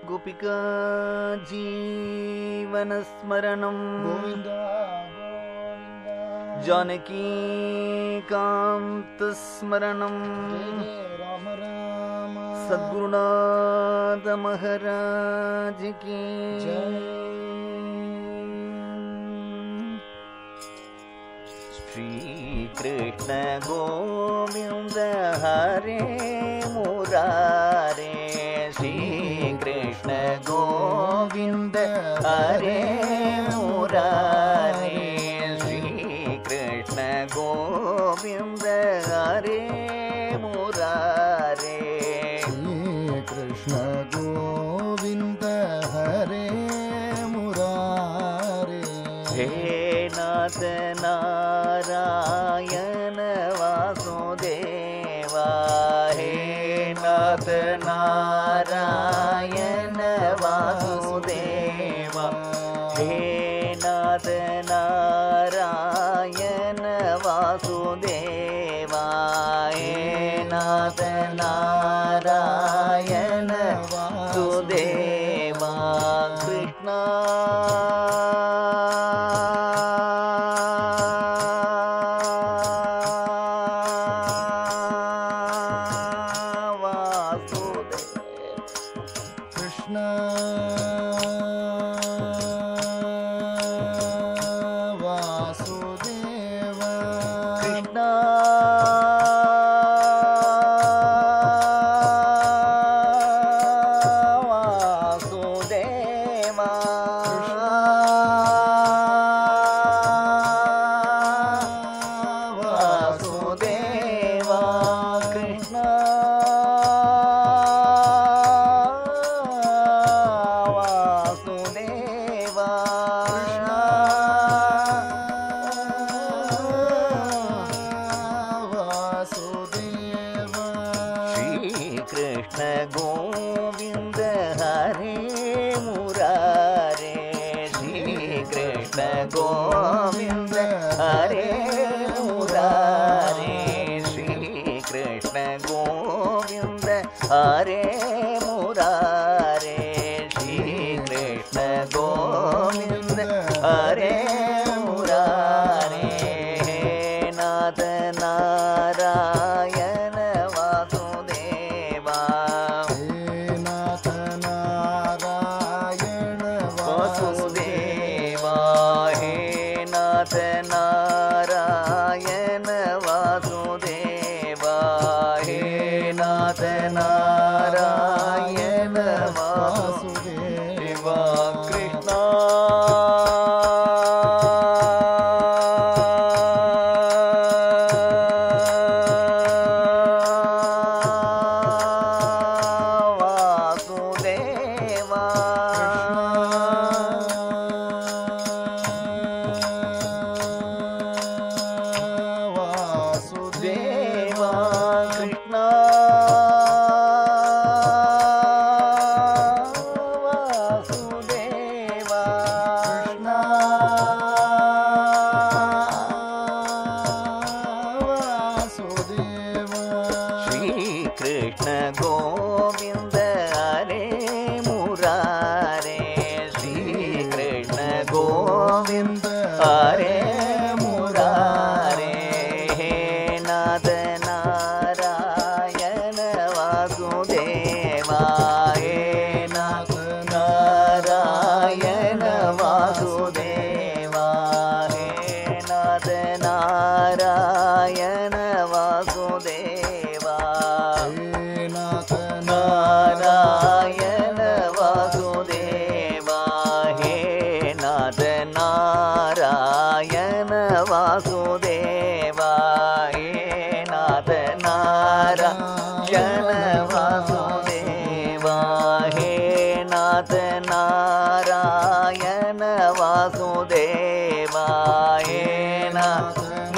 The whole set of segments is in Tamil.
गोपिका जीवनस्मरणं गोविन्द गोविन्द जानकीकान्तस्मरणं जय जय राम राम सद्गुरुनाथ महाराज की जय श्रीकृष्ण गोविन्द हरे मुरारे श्रीकृष्ण गोविन्द हरे मुरारे श्रीकृष्ण गोविन्द हरे मुरारे श्रीकृष्ण गोविन्द हरे मुरारे हे नाथ नारायण वासुदेवा हे नाथ नारायण वासुदेवा हे नाथ नारायण वासुदेवा हे नाथ नारायण वासुदेवा कृष्णा वासुदेव कृष्ण वासुदेव कृष्णा वासुदेवा वासुदेवा कृष्णा वासुदेवा वासुदेव श्रीकृष्ण गोविन्द हरे मुरारे श्रीकृष्ण गोविन्द हरे मुरारे श्रीकृष्ण गोविन्द हरे मुरारे श्रीकृष्ण गोविन्द हरे मुरारे हे नाथ नारायण वासुदेवा हे नाथ नारायण वासुदेवा हे नाथ नारायण वासुदेवा हे नाथ नारायण वासुदेवा कृष्णा वासुदेवा वासुदेवा देवा कृष्णा वासुदेवा कृष्ण वासुदेवा श्रीकृष्ण गोविन्द हरे मुरारे श्रीकृष्ण गोविन्द हरे मुरारे हे नाथ नारायण वासुदेवा हे नाथ नारायण वासुदेवा हे नाथ नारायण वासुदेवा हे नाथ नारायण वासुदेवा हे नाथ नारायण वासुदेवा हे नाथ नारायण वासुदेवा हे नाथ नारायण वासुदेवा हे नाथ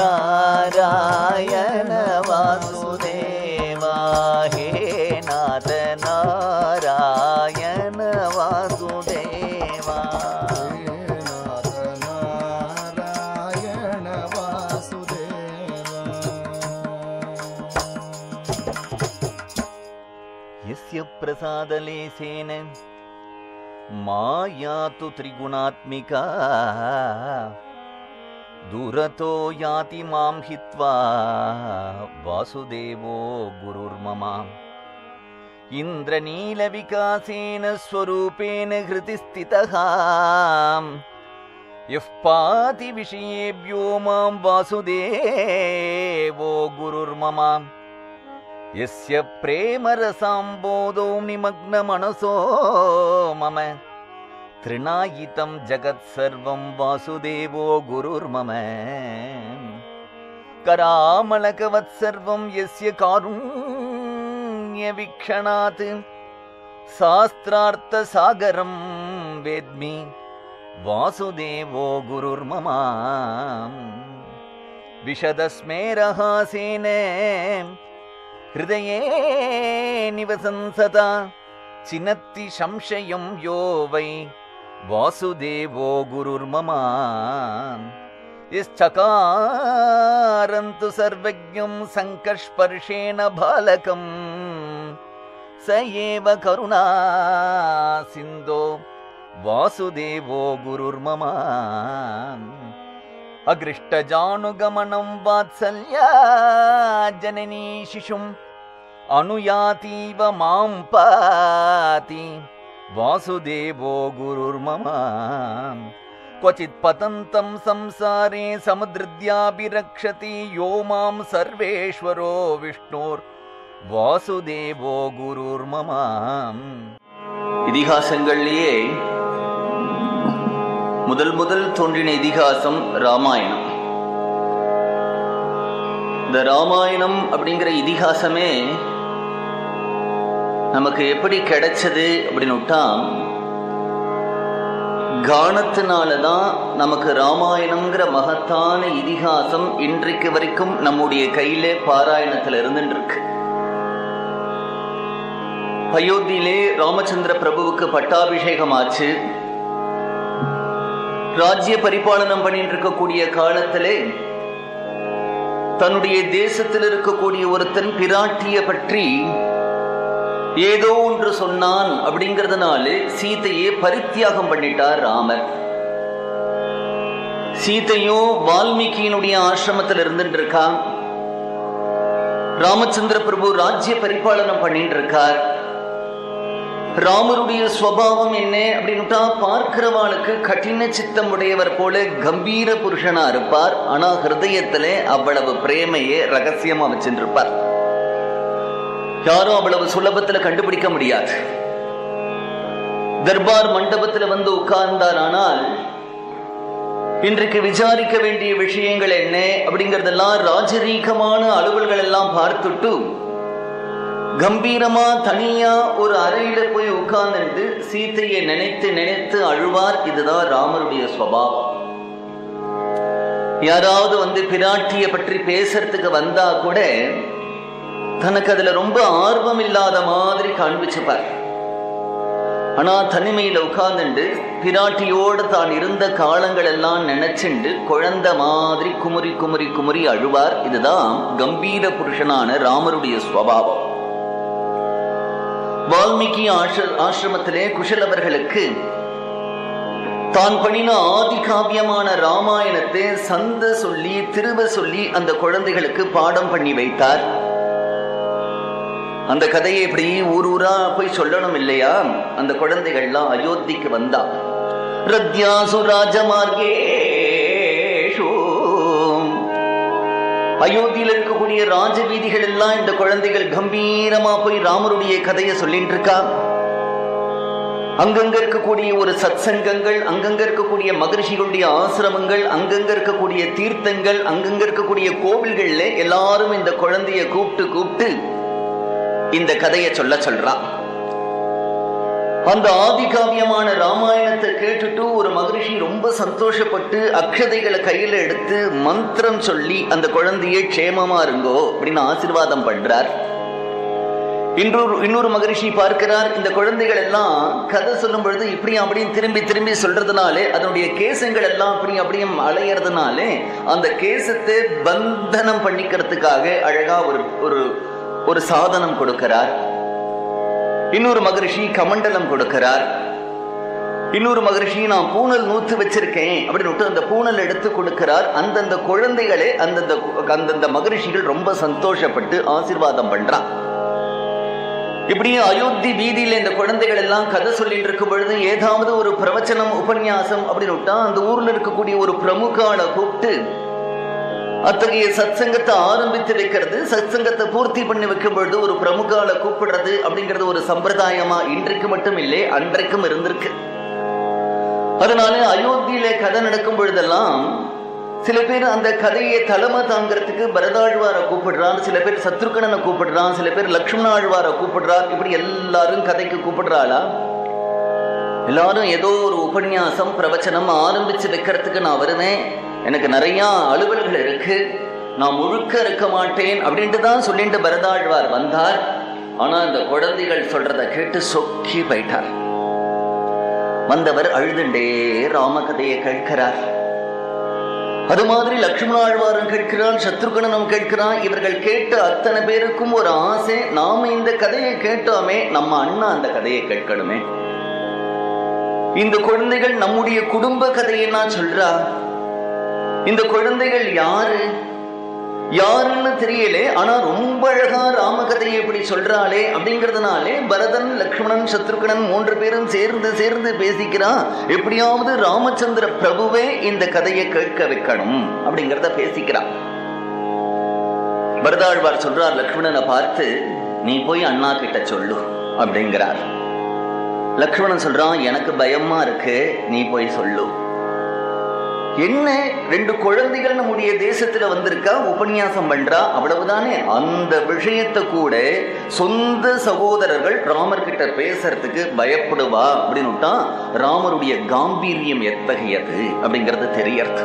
नारायण वासुदेवा हे नाथ नारायण वासुदेवा हे नाथ नारायण वासुदेवा यस्य प्रसादलेशेन माया तु त्रिगुणात्मिका दूरतो याति मां हित्वा वासुदेवो गुरुर्मम इन्द्रनीलविकासेन स्वरूपेण हृदि स्थितः यः पाति विषयेभ्यो मां वासुदेवो गुरुर्मम यस्य प्रेमरसाम्बोधो निमग्नमनसो मम तृणायितं जगत्सर्वं वासुदेवो गुरुर्मम करामलकवत्सर्वं यस्य कारुण्यवीक्षणात् शास्त्रार्थसागरं वेद्मि वासुदेवो गुरुर्मम विशदस्मेरहासेन हृदये निवसंसता चिनत्ति संशयं यो वै वासुदेवो गुरुर्मम यश्चकारन्तु सर्वज्ञं सङ्कस्पर्शेण बालकम् स एव करुणा सिन्धो वासुदेवो गुरुर्मम अगृष्टजानुगमनं वात्सल्या जननी शिशुम् अनुयातीव मां पाति वासुदेवो गुरुर्मम क्वचित् पतन्तं संसारे समुद्रद्याभिरक्षति यो मां सर्वेश्वरो विष्णोर् வாசுதேவோ குருர்மம இதிகாசங்கள்லேயே முதல் முதல் தோன்றின இதிகாசம் ராமாயணம் இந்த ராமாயணம் அப்படிங்கிற இதிகாசமே நமக்கு எப்படி கிடைச்சது அப்படின்னு விட்டா கானத்தினால தான் நமக்கு ராமாயணம்ங்கிற மகத்தான இதிகாசம் இன்றைக்கு வரைக்கும் நம்முடைய கையில பாராயணத்துல இருந்துட்டு இருக்கு அயோத்தியிலே ராமச்சந்திர பிரபுவுக்கு பட்டாபிஷேகம் ஆச்சு ராஜ்ய பரிபாலனம் பண்ணிட்டு இருக்கக்கூடிய காலத்திலே தன்னுடைய தேசத்தில் இருக்கக்கூடிய ஒருத்தன் பிராட்டிய பற்றி ஏதோ ஒன்று சொன்னான் அப்படிங்கறதுனால சீதையே பரித்தியாகம் பண்ணிட்டார் ராமர் சீதையும் வால்மீகியினுடைய ஆசிரமத்தில் இருந்துட்டு இருக்கா ராமச்சந்திர பிரபு ராஜ்ய பரிபாலனம் பண்ணிட்டு இருக்கார் ராமருடைய சுவாவம் என்ன அப்படின்னுட்டா பார்க்கிறவாளுக்கு கடின சித்தம் உடையவர் போல கம்பீர புருஷனா இருப்பார் ஆனா ஹிருதயத்திலே அவ்வளவு பிரேமையே ரகசியமா வச்சுருப்பார் யாரும் அவ்வளவு சுலபத்துல கண்டுபிடிக்க முடியாது தர்பார் மண்டபத்துல வந்து உட்கார்ந்தார் ஆனால் இன்றைக்கு விசாரிக்க வேண்டிய விஷயங்கள் என்ன அப்படிங்கறதெல்லாம் ராஜரீகமான அலுவல்கள் எல்லாம் பார்த்துட்டு கம்பீரமா தனியா ஒரு அறையில போய் உட்கார்ந்துட்டு சீத்தையை நினைத்து நினைத்து அழுவார் இதுதான் ராமருடைய சுவாவம் யாராவது வந்து பிராட்டிய பற்றி பேசுறதுக்கு வந்தா கூட தனக்கு அதுல ரொம்ப ஆர்வம் இல்லாத மாதிரி காண்பிச்சுப்பார் ஆனா தனிமையில உட்கார்ந்துண்டு பிராட்டியோடு தான் இருந்த காலங்கள் எல்லாம் நினைச்சுண்டு குழந்தை மாதிரி குமுறி குமுறி குமுறி அழுவார் இதுதான் கம்பீர புருஷனான ராமருடைய சுவாவம் வால்மீகி ஆஷ்ர ஆசிரமத்திலே குஷலவர்களுக்கு தான் பண்ணின ஆதி காவியமான ராமாயணத்தை சந்த சொல்லி திருவ சொல்லி அந்த குழந்தைகளுக்கு பாடம் பண்ணி வைத்தார் அந்த கதையை இப்படி ஊர் ஊரா போய் சொல்லணும் இல்லையா அந்த குழந்தைகள்லாம் அயோத்திக்கு வந்தா ரத்யாசு ராஜமார்கேஷு அயோத்தியில இருக்கக்கூடிய ராஜ வீதிகள் எல்லாம் இந்த குழந்தைகள் கம்பீரமா போய் ராமருடைய கதையை சொல்லிட்டு இருக்கா அங்கங்க இருக்கக்கூடிய ஒரு சத்சங்கங்கள் அங்கங்க இருக்கக்கூடிய மகரிஷிகளுடைய ஆசிரமங்கள் அங்கங்க இருக்கக்கூடிய தீர்த்தங்கள் அங்கங்க இருக்கக்கூடிய கோவில்கள்ல எல்லாரும் இந்த குழந்தைய கூப்பிட்டு கூப்பிட்டு இந்த கதையை சொல்ல சொல்றான் அந்த ஆதி காவியமான ராமாயணத்தை கேட்டுட்டு ஒரு மகரிஷி ரொம்ப சந்தோஷப்பட்டு அக்ஷதைகளை கையில எடுத்து மந்திரம் சொல்லி அந்த குழந்தையை க்ஷேமமா இருங்கோ அப்படின்னு ஆசிர்வாதம் பண்றார் இன்னொரு இன்னொரு மகரிஷி பார்க்கிறார் இந்த குழந்தைகள் எல்லாம் கதை சொல்லும் பொழுது இப்படியும் அப்படியும் திரும்பி திரும்பி சொல்றதுனாலே அதனுடைய கேசங்கள் எல்லாம் அப்படியும் அப்படியும் அலையறதுனாலே அந்த கேசத்தை பந்தனம் பண்ணிக்கிறதுக்காக அழகா ஒரு ஒரு ஒரு சாதனம் கொடுக்கிறார் இன்னொரு மகரிஷி கமண்டலம் கொடுக்கிறார் இன்னொரு மகரிஷி நான் பூனல் நூத்து வச்சிருக்கேன் அப்படின்னு விட்டு அந்த பூனல் எடுத்து கொடுக்கிறார் அந்தந்த குழந்தைகளே அந்தந்த அந்தந்த மகரிஷிகள் ரொம்ப சந்தோஷப்பட்டு ஆசீர்வாதம் பண்றான் இப்படியே அயோத்தி வீதியில இந்த குழந்தைகள் எல்லாம் கதை சொல்லிட்டு இருக்கும் பொழுது ஏதாவது ஒரு பிரவச்சனம் உபன்யாசம் அப்படின்னு விட்டா அந்த ஊர்ல இருக்கக்கூடிய ஒரு பிரமுகால கூப்பிட்டு அத்தகைய சத்சங்கத்தை ஆரம்பித்து வைக்கிறது சத்சங்கத்தை பூர்த்தி பண்ணி வைக்கும் பொழுது ஒரு பிரமுகால கூப்பிடுறது அப்படிங்கிறது ஒரு சம்பிரதாயமா இன்றைக்கு மட்டும் இல்லை அன்றைக்கும் இருந்திருக்கு அதனால அயோத்தியில கதை நடக்கும் பொழுதெல்லாம் சில பேர் அந்த கதையை தலைமை தாங்கிறதுக்கு பரதாழ்வாரை கூப்பிடுறான் சில பேர் சத்ருக்கணனை கூப்பிடுறான் சில பேர் லக்ஷ்மண ஆழ்வாரை கூப்பிடுறார் இப்படி எல்லாரும் கதைக்கு கூப்பிடுறாளா எல்லாரும் ஏதோ ஒரு உபன்யாசம் பிரவச்சனம் ஆரம்பிச்சு வைக்கிறதுக்கு நான் வருவேன் எனக்கு நிறைய அலுவல்கள் இருக்கு நான் முழுக்க இருக்க மாட்டேன் அப்படின்ட்டு தான் சொல்லிட்டு பரதாழ்வார் வந்தார் ஆனா இந்த குழந்தைகள் சொல்றத கேட்டு சொக்கி போயிட்டார் வந்தவர் அழுதுண்டே ராமகதையை கேட்கிறார் அது மாதிரி லட்சுமண ஆழ்வாரும் கேட்கிறான் சத்ருகணனும் கேட்கிறான் இவர்கள் கேட்ட அத்தனை பேருக்கும் ஒரு ஆசை நாம இந்த கதையை கேட்டோமே நம்ம அண்ணா அந்த கதையை கேட்கணுமே இந்த குழந்தைகள் நம்முடைய குடும்ப கதையை நான் சொல்றா இந்த குழந்தைகள் யாரு யாருன்னு தெரியலே ஆனா ரொம்ப அழகா ராமகதையை இப்படி சொல்றாளே அப்படிங்கறதுனாலே பரதன் லக்ஷ்மணன் சத்ருகணன் மூன்று பேரும் சேர்ந்து சேர்ந்து பேசிக்கிறான் எப்படியாவது ராமச்சந்திர பிரபுவே இந்த கதையை கேட்க வைக்கணும் அப்படிங்கறத பேசிக்கிறான் பரதாழ்வார் சொல்றார் லக்ஷ்மணனை பார்த்து நீ போய் அண்ணா கிட்ட சொல்லு அப்படிங்கிறார் லக்ஷ்மணன் சொல்றான் எனக்கு பயமா இருக்கு நீ போய் சொல்லு என்ன ரெண்டு குழந்தைகள் நம்முடைய தேசத்துல வந்திருக்கா உபன்யாசம் பண்றா அவ்வளவுதானே அந்த விஷயத்தை கூட சொந்த சகோதரர்கள் ராமர் கிட்ட பேசுறதுக்கு பயப்படுவா அப்படின்னு ராமருடைய காம்பீரியம் எத்தகையது அப்படிங்கறது தெரியறது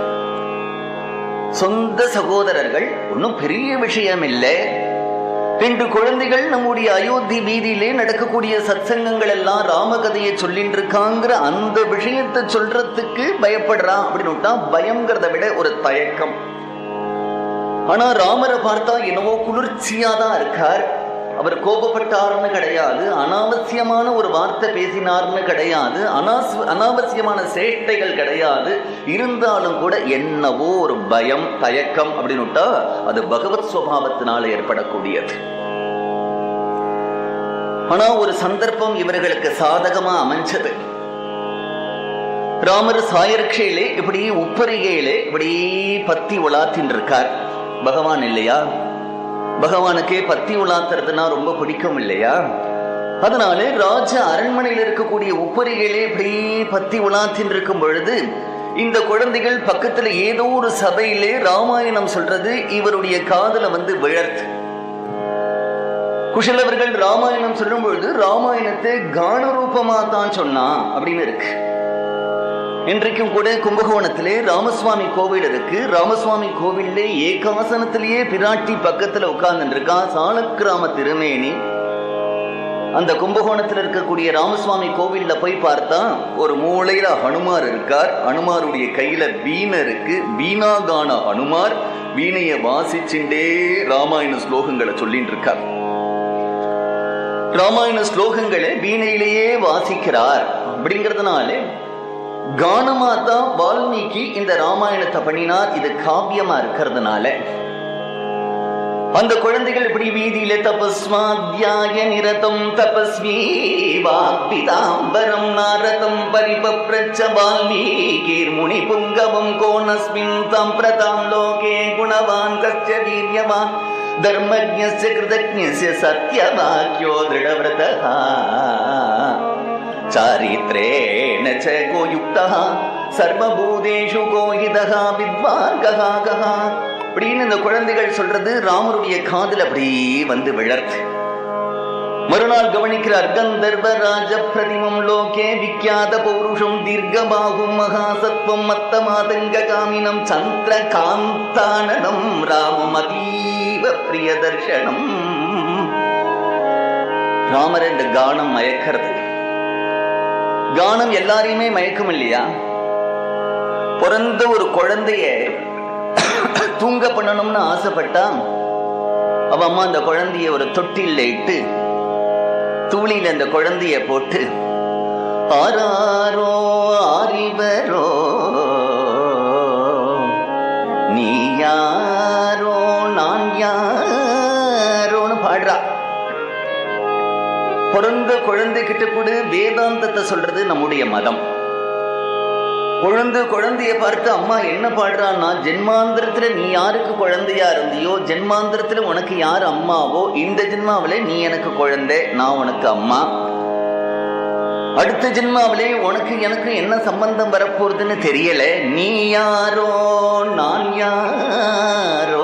சொந்த சகோதரர்கள் ஒன்றும் பெரிய விஷயம் இல்லை ரெண்டு குழந்தைகள் நம்முடைய அயோத்தி வீதியிலே நடக்கக்கூடிய சத்சங்கங்கள் எல்லாம் ராமகதையை சொல்லிட்டு இருக்காங்கிற அந்த விஷயத்தை சொல்றதுக்கு பயப்படுறான் அப்படின்னு பயம்ங்கிறத விட ஒரு தயக்கம் ஆனா ராமரை பார்த்தா என்னவோ குளிர்ச்சியா தான் இருக்கார் அவர் கோபப்பட்டார்னு கிடையாது அனாவசியமான ஒரு வார்த்தை பேசினார்னு கிடையாது அனாஸ் அனாவசியமான சேட்டைகள் கிடையாது இருந்தாலும் கூட என்னவோ ஒரு பயம் தயக்கம் அப்படின்னுட்டா அது பகவத் சுவாவத்தினால ஏற்படக்கூடியது ஆனா ஒரு சந்தர்ப்பம் இவர்களுக்கு சாதகமா அமைஞ்சது ராமர் சாயரட்சையிலே இப்படி உப்பரிகையிலே இப்படி பத்தி உலாத்தின் இருக்கார் பகவான் இல்லையா பகவானுக்கே பத்தி உலாத்துறதுனா ரொம்ப பிடிக்கும் இல்லையா அதனால ராஜ அரண்மனையில் இருக்கக்கூடிய உப்பரிகளே இப்படி பத்தி உலாத்தின் இருக்கும் பொழுது இந்த குழந்தைகள் பக்கத்துல ஏதோ ஒரு சபையிலே ராமாயணம் சொல்றது இவருடைய காதல வந்து விழர்த்து குஷலவர்கள் ராமாயணம் சொல்லும் பொழுது ராமாயணத்தை கான ரூபமா தான் சொன்னா அப்படின்னு இருக்கு இன்றைக்கும் கூட கும்பகோணத்திலே ராமசுவாமி கோவில் இருக்கு ராமசுவாமி கோவில்லே ஏகாசனத்திலேயே பிராட்டி பக்கத்துல உட்கார்ந்து இருக்கா சாலக்கிராம திருமேனி அந்த கும்பகோணத்தில் இருக்கக்கூடிய ராமசுவாமி கோவில்ல போய் பார்த்தா ஒரு மூளையில ஹனுமார் இருக்கார் ஹனுமாருடைய கையில வீணை இருக்கு வீணாகான ஹனுமார் வீணைய வாசிச்சுண்டே ராமாயண ஸ்லோகங்களை சொல்லிட்டு இருக்கார் ராமாயண ஸ்லோகங்களை வீணையிலேயே வாசிக்கிறார் அப்படிங்கிறதுனாலே கானமா தான் வால்மீகி இந்த ராமாயணத்தை பண்ணினார் இது காவியமா இருக்கிறதுனால அந்த குழந்தைகள் இப்படி வீதியில தபஸ்வாத்தியாய நிரதம் தபஸ்வி வாக்பிதாம்பரம் நாரதம் பரிபப்ரச்ச வால்மீகிர் முனி புங்கவம் கோணஸ்மின் தம் பிரதாம் லோகே குணவான் கஸ்ய வீரியவான் தர்மஜ்ஞஸ்ய கிருதஜ்ஞஸ்ய சத்யவாக்யோ திருடவிரதः चारित्रेण च गोयुक्तः சர்வபூதேஷு கோஹிதகா வித்வார்கஹா கஹா அப்படின்னு இந்த குழந்தைகள் சொல்றது ராமருடைய காதில் அப்படி வந்து விழர்த்து மறுநாள் கவனிக்கிறார் கந்தர்வ ராஜ பிரதிமம் லோகே விக்யாத பௌருஷம் தீர்க்கபாகும் மகாசத்வம் மத்த மாதங்க காமினம் சந்திர காந்தானனம் ராமம் அதீவ பிரிய தர்ஷனம் ராமர் இந்த கானம் மயக்கிறது கானம் எல்லாரையுமே மயக்கும் இல்லையா பிறந்த ஒரு குழந்தைய தூங்க பண்ணணும்னு ஆசைப்பட்டா அவ அம்மா அந்த குழந்தைய ஒரு தொட்டில இட்டு தூளியில அந்த குழந்தைய போட்டு ஆராரோ அறிவரோ நீ யாரோ நான் யாரோன்னு பாடுறா பிறந்த குழந்தை கிட்ட கூட வேதாந்தத்தை சொல்றது நம்முடைய மதம் குழந்தை குழந்தைய பார்த்து அம்மா என்ன பாடுறான்னா ஜென்மாந்திரத்துல நீ யாருக்கு குழந்தையா இருந்தியோ ஜென்மாந்திரத்துல உனக்கு யார் அம்மாவோ இந்த ஜென்மாவில நீ எனக்கு குழந்தை நான் உனக்கு அம்மா அடுத்த ஜென்மாவிலே உனக்கு எனக்கு என்ன சம்பந்தம் வரப்போறதுன்னு தெரியல நீ யாரோ நான் யாரோ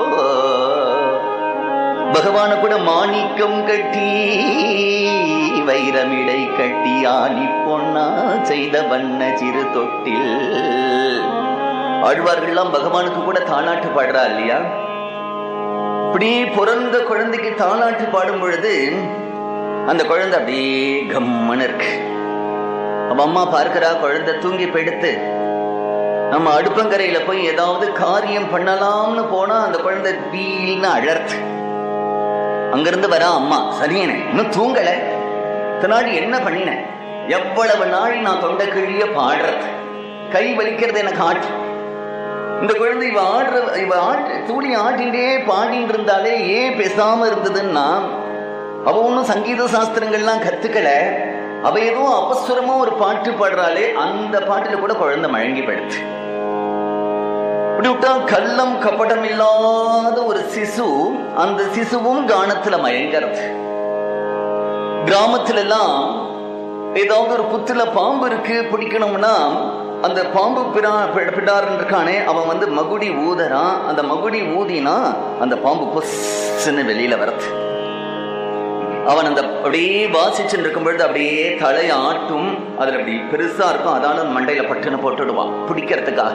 பகவான கூட மாணிக்கம் கட்டி வைரமிடை கட்டி ஆணி பொன்னா செய்த வண்ண சிறு தொட்டில் ஆழ்வார்கள்லாம் பகவானுக்கு கூட தாலாட்டு பாடுறா இல்லையா இப்படி பிறந்த குழந்தைக்கு தாலாட்டு பாடும் பொழுது அந்த குழந்தை அப்படியே கம்மன்னு இருக்கு அவ அம்மா பார்க்கிறா குழந்தை தூங்கி படுத்து நம்ம அடுப்பங்கரையில போய் ஏதாவது காரியம் பண்ணலாம்னு போனா அந்த குழந்தை வீல்னு அழறது அங்கிருந்து வரா அம்மா சரியனே இன்னும் தூங்கல இத்தனாடி என்ன பண்ணினேன் எவ்வளவு நாள் நான் தொண்டை கிழிய பாடுறது கை வலிக்கிறது எனக்கு ஆட்டு இந்த குழந்தை இவ ஆடுற இவ ஆட்டு தூளி ஆட்டின்றே பாடிட்டு இருந்தாலே ஏன் பேசாம இருந்ததுன்னா அவ ஒன்றும் சங்கீத சாஸ்திரங்கள்லாம் கத்துக்கல அவ ஏதோ அபஸ்வரமா ஒரு பாட்டு பாடுறாளே அந்த பாட்டுல கூட குழந்தை மழங்கி படுத்து இப்படி விட்டா கள்ளம் கபடம் இல்லாத ஒரு சிசு அந்த சிசுவும் கானத்துல மயங்கிறது கிராமத்துல எல்லாம் ஏதாவது ஒரு புத்துல பாம்பு இருக்கு பிடிக்கணும்னா அந்த பாம்பு பிடா பிடாரன் இருக்கானே அவன் வந்து மகுடி ஊதறான் அந்த மகுடி ஊதினா அந்த பாம்பு பொஸ்ன்னு வெளியில வரது அவன் அந்த அப்படியே வாசிச்சுட்டு இருக்கும் பொழுது அப்படியே தலை ஆட்டும் அதுல அப்படி பெருசா இருக்கும் அதான மண்டையில பட்டுன்னு போட்டுடுவான் பிடிக்கிறதுக்காக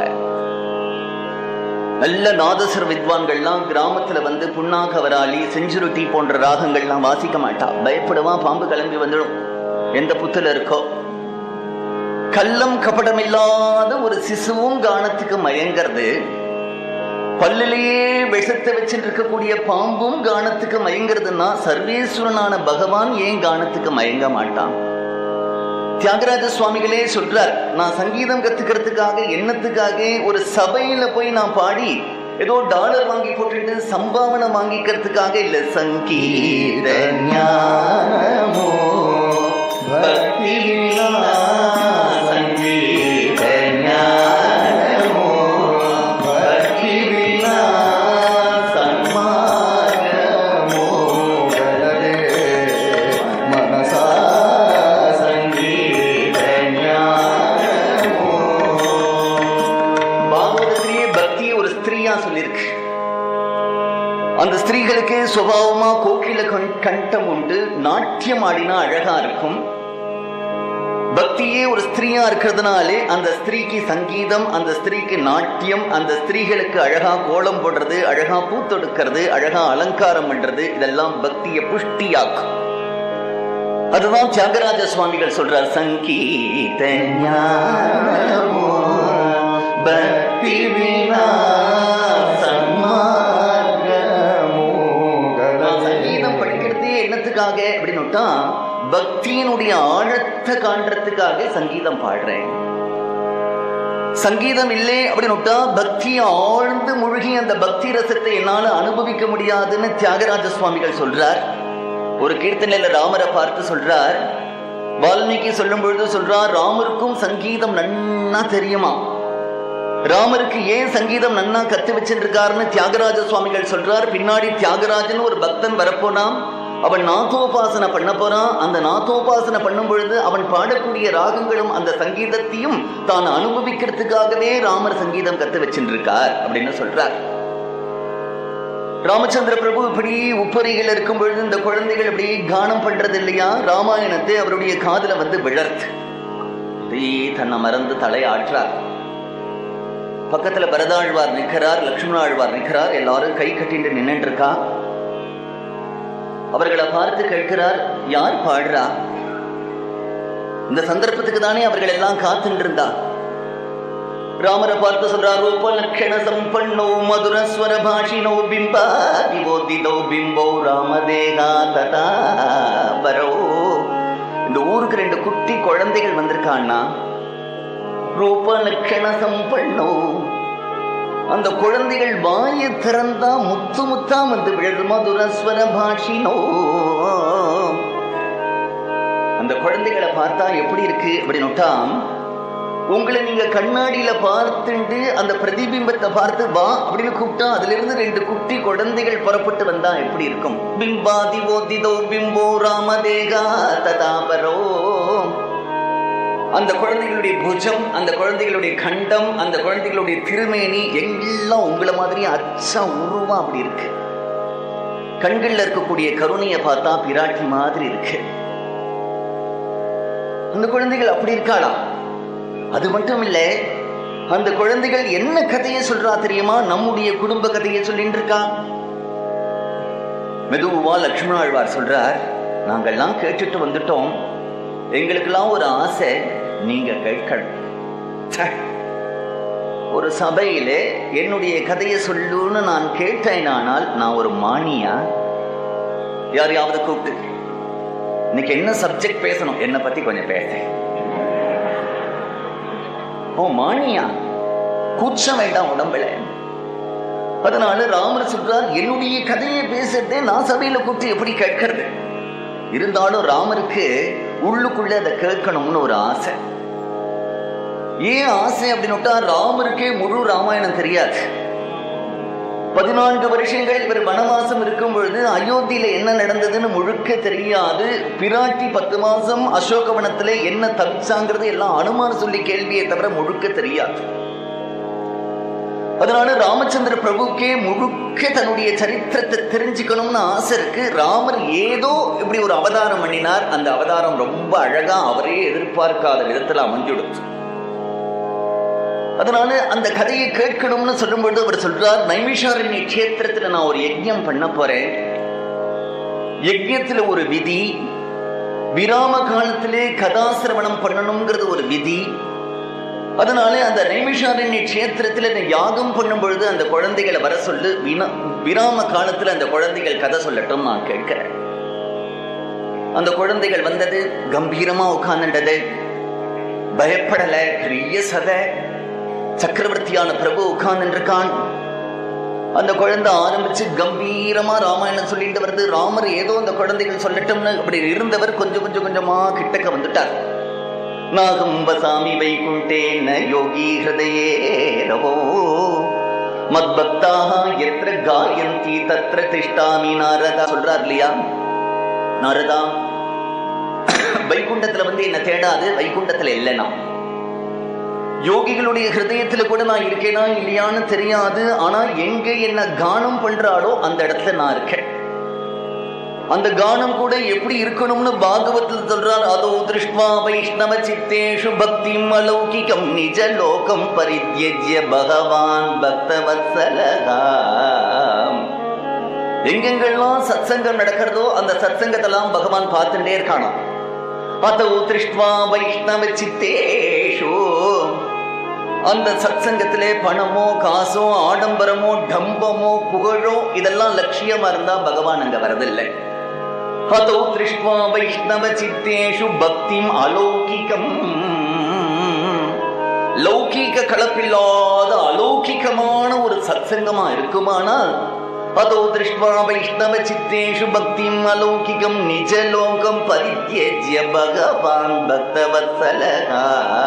நல்ல நாதஸ்வர வித்வான்கள்லாம் கிராமத்துல வந்து புண்ணாகவராளி செஞ்சுருட்டி போன்ற ராகங்கள்லாம் வாசிக்க மாட்டா பயப்படுவான் பாம்பு கிளம்பி வந்துடும் எந்த புத்துல இருக்கோ கள்ளம் கபடம் இல்லாத ஒரு சிசுவும் கானத்துக்கு மயங்கிறது பல்லிலேயே விஷத்தை வச்சுட்டு இருக்கக்கூடிய பாம்பும் கானத்துக்கு மயங்கிறதுன்னா சர்வேஸ்வரனான பகவான் ஏன் கானத்துக்கு மயங்க மாட்டான் தியாகராஜ சுவாமிகளே சொல்றார் நான் சங்கீதம் கத்துக்கிறதுக்காக என்னத்துக்காக ஒரு சபையில போய் நான் பாடி ஏதோ டாலர் வாங்கி போட்டுட்டு சம்பாவனை வாங்கிக்கிறதுக்காக இல்ல சங்கீத ஞானமோ பக்தி சங்கீத ஞானமோ பக்தி சன்மார்க்கமோ மூடலே மனசா சங்கீத ஞானமோ பாகவதத்திலேயே பக்தியை ஒரு ஸ்திரீயா சொல்லியிருக்கு அந்த ஸ்திரீகளுக்கு சுபாவமா கோக்கில கண்- கண்டம் உண்டு நாட்டியம் ஆடினா அழகா இருக்கும் பக்தியே ஒரு ஸ்திரீயா இருக்கிறதுனாலே அந்த ஸ்திரீக்கு சங்கீதம் அந்த ஸ்திரீக்கு நாட்டியம் அந்த ஸ்திரீகளுக்கு அழகா கோலம் போடுறது அழகா பூ தொடுக்கிறது அழகா அலங்காரம் பண்றது இதெல்லாம் பக்தியை புஷ்டியாக்கும் அதுதான் தியாகராஜ சுவாமிகள் சொல்றார் சங்கீத ஞானமோ பக்தி வினா சன்மார்க்கமோ. நான் சங்கீதம் படிக்கிறதே என்னத்துக்காக அப்படின்னுட்டா பக்தியினுடைய ஆழத்தை காண்றதுக்காக சங்கீதம் பாடுறேன் சங்கீதம் இல்லை அப்படின்னுட்டா பக்தி ஆழ்ந்து முழுகி அந்த பக்தி ரசத்தை என்னால அனுபவிக்க முடியாதுன்னு தியாகராஜ சுவாமிகள் சொல்றார் ஒரு கீர்த்தனையில ராமரை பார்த்து சொல்றார் வால்மீகி சொல்லும் பொழுது சொல்றார் ராமருக்கும் சங்கீதம் நன்னா தெரியுமா ராமருக்கு ஏன் சங்கீதம் நன்னா கத்து வச்சிருக்காருன்னு தியாகராஜ சுவாமிகள் சொல்றார் பின்னாடி தியாகராஜன் ஒரு பக்தன் வரப்போனான் அவன் நாதோபாசனை பண்ண போறான் அந்த நாதோபாசனை பண்ணும் பொழுது அவன் பாடக்கூடிய ராகங்களும் அந்த சங்கீதத்தையும் தான் அனுபவிக்கிறதுக்காகவே ராமர் சங்கீதம் கத்து வச்சிருக்கார் அப்படின்னு சொல்றார் ராமச்சந்திர பிரபு இப்படி உப்பரிகள் இருக்கும் பொழுது இந்த குழந்தைகள் இப்படி கானம் பண்றது இல்லையா ராமாயணத்தை அவருடைய காதுல வந்து விழர்த்து அப்படியே தன்னை மறந்து தலையாற்றார் பக்கத்துல பரதாழ்வார் நிற்கிறார் லக்ஷ்மண ஆழ்வார் நிற்கிறார் எல்லாரும் கை கட்டிட்டு நின்னுட்டு இருக்கா அவர்களை பார்த்து கேட்கிறார் யார் பாடுறா இந்த சந்தர்ப்பத்துக்கு தானே அவர்கள் எல்லாம் காத்துட்டு இருந்தா ராமரை பார்த்து சொல்றார் உபலக்ஷண சம்பன்னோ மதுரஸ்வர பாஷினோ பிம்பா திவோதிதோ பிம்போ ராமதேகா ததா பரோ இந்த ஊருக்கு ரெண்டு குட்டி குழந்தைகள் வந்திருக்கான்னா ரூப லட்சண சம்பன்னோ அந்த குழந்தைகள் வாயை திறந்தா முத்து முத்தா வந்து விழுது மதுரஸ்வர பாஷினோ அந்த குழந்தைகளை பார்த்தா எப்படி இருக்கு அப்படின்னுட்டா உங்களை நீங்க கண்ணாடியில பார்த்துண்டு அந்த பிரதிபிம்பத்தை பார்த்து வா அப்படின்னு கூப்பிட்டா அதுல இருந்து ரெண்டு குட்டி குழந்தைகள் புறப்பட்டு வந்தா எப்படி இருக்கும் பிம்பாதி ஓதிதோ பிம்போ ராமதேகா ததாபரோ அந்த குழந்தைகளுடைய புஜம் அந்த குழந்தைகளுடைய கண்டம் அந்த குழந்தைகளுடைய திருமேனி எல்லாம் உங்களை மாதிரி அச்சா உருவம் அப்படி இருக்கு கண்கள்ல இருக்கக்கூடிய கருணையை பார்த்தா பிராட்டி மாதிரி இருக்கு அந்த குழந்தைகள் அப்படி இருக்காளா அது மட்டும் இல்ல அந்த குழந்தைகள் என்ன கதையை சொல்றா தெரியுமா நம்முடைய குடும்ப கதையை சொல்லிட்டு இருக்கா மெதுவா லக்ஷ்மண ஆழ்வார் சொல்றார் நாங்கெல்லாம் கேட்டுட்டு வந்துட்டோம் எங்களுக்கெல்லாம் ஒரு ஆசை நீங்க கேட்கணும் ச்சே. ஒரு சபையிலே என்னுடைய கதையை சொல்லுன்னு நான் கேட்டேனானால் நான் ஒரு மானியா யாரையாவது கூப்பிட்டு இன்னைக்கு என்ன சப்ஜெக்ட் பேசணும் என்னை பத்தி கொஞ்சம் பேச ஓ மானியா கூச்சம் வேண்டாம் உடம்புல அதனால ராமர் சொல்றார் என்னுடைய கதையை பேசுறதே நான் சபையில கூப்பிட்டு எப்படி கேட்கறது இருந்தாலும் ராமருக்கு உள்ளுக்குள்ள அதை கேட்கணும்னு ஒரு ஆசை ஏன் ஆசை அப்படின்னுட்டா ராமருக்கே முழு ராமாயணம் தெரியாது பதினான்கு வருஷங்கள் இவர் வனவாசம் இருக்கும் பொழுது அயோத்தியில என்ன நடந்ததுன்னு முழுக்க தெரியாது பிராட்டி பத்து மாசம் அசோகவனத்துல என்ன தவிச்சாங்கிறது எல்லாம் அனுமான் சொல்லி கேள்வியை தவிர முழுக்க தெரியாது அதனால ராமச்சந்திர பிரபுக்கே முழுக்க தன்னுடைய சரித்திரத்தை தெரிஞ்சுக்கணும்னு ஆசை இருக்கு ராமர் ஏதோ இப்படி ஒரு அவதாரம் பண்ணினார் அந்த அவதாரம் ரொம்ப அழகா அவரே எதிர்பார்க்காத விதத்துல அமைஞ்சுடுச்சு அதனால அந்த கதையை கேட்கணும்னு சொல்லும்பொழுது அவர் சொல்றார் நைமிஷாரண்ய கஷேத்திரத்துல நான் ஒரு யஜ்ஞம் பண்ண போறேன் யஜ்ஞத்துல ஒரு விதி விராம காலத்திலே கதாசிரவணம் பண்ணணுங்கிறது ஒரு விதி அதனால அந்த நைமிஷாரண்ய கஷேத்திரத்துல இந்த யாகம் பண்ணும் பொழுது அந்த குழந்தைகளை வர சொல்லு வினா விராம காலத்துல அந்த குழந்தைகள் கதை சொல்லட்டும் நான் கேட்கிறேன் அந்த குழந்தைகள் வந்தது கம்பீரமா உட்கார்ந்துட்டது பயப்படல பெரிய சதை சக்கரவர்த்தியான பிரபு உட்கார்ந்து இருக்கான் அந்த குழந்தை ஆரம்பிச்சு கம்பீரமா ராமாயணம் சொல்லிட்டு வருது ராமர் ஏதோ அந்த குழந்தைகள் சொல்லட்டும்னு அப்படி இருந்தவர் கொஞ்சம் கொஞ்சம் கொஞ்சமா கிட்டக்க வந்துட்டார் நாகம் வசாமி வைகுண்டேன யோகி ஹிருதயே ரவோ மத்பக்தாக எத்திர காயந்தி தத்ர திஷ்டாமி நாரதா சொல்றார் இல்லையா நாரதா வைகுண்டத்துல வந்து என்ன தேடாது வைகுண்டத்துல இல்லைனா யோகிகளுடைய ஹிருதயத்துல கூட நான் இருக்கேனா இல்லையான்னு தெரியாது ஆனா எங்க என்ன கானம் பண்றாளோ அந்த இடத்துல நான் இருக்கேன் அந்த கானம் கூட எப்படி இருக்கணும்னு பாகவத்தில் சொல்றார் அதோ திருஷ்வா வைஷ்ணவ சித்தேஷு பக்தி அலௌகிகம் நிஜ லோகம் பரித்யஜ்ய பகவான் பக்தவத்சலகாம் எங்கெங்கெல்லாம் சத்சங்கம் நடக்கிறதோ அந்த சத்சங்கத்தெல்லாம் பகவான் பார்த்துட்டே இருக்கானாம் அதோ திருஷ்வா வைஷ்ணவ சித்தேஷு அந்த சத்சங்கத்திலே பணமோ காசோ ஆடம்பரமோ டம்பமோ புகழோ இதெல்லாம் லட்சியமா இருந்தா பகவான் அங்க வரதில்லை அதோ திருஷ்வா வைஷ்ணவ சித்தேஷு பக்திம் அலௌகிகம் லௌகீக கலப்பில்லாத அலௌகிகமான ஒரு சத்சங்கமா இருக்குமானால் அதோ திருஷ்வா வைஷ்ணவ சித்தேஷு பக்திம் அலௌகிகம் நிஜலோகம் பரித்யஜ்ய பகவான் பக்தவத்சலகா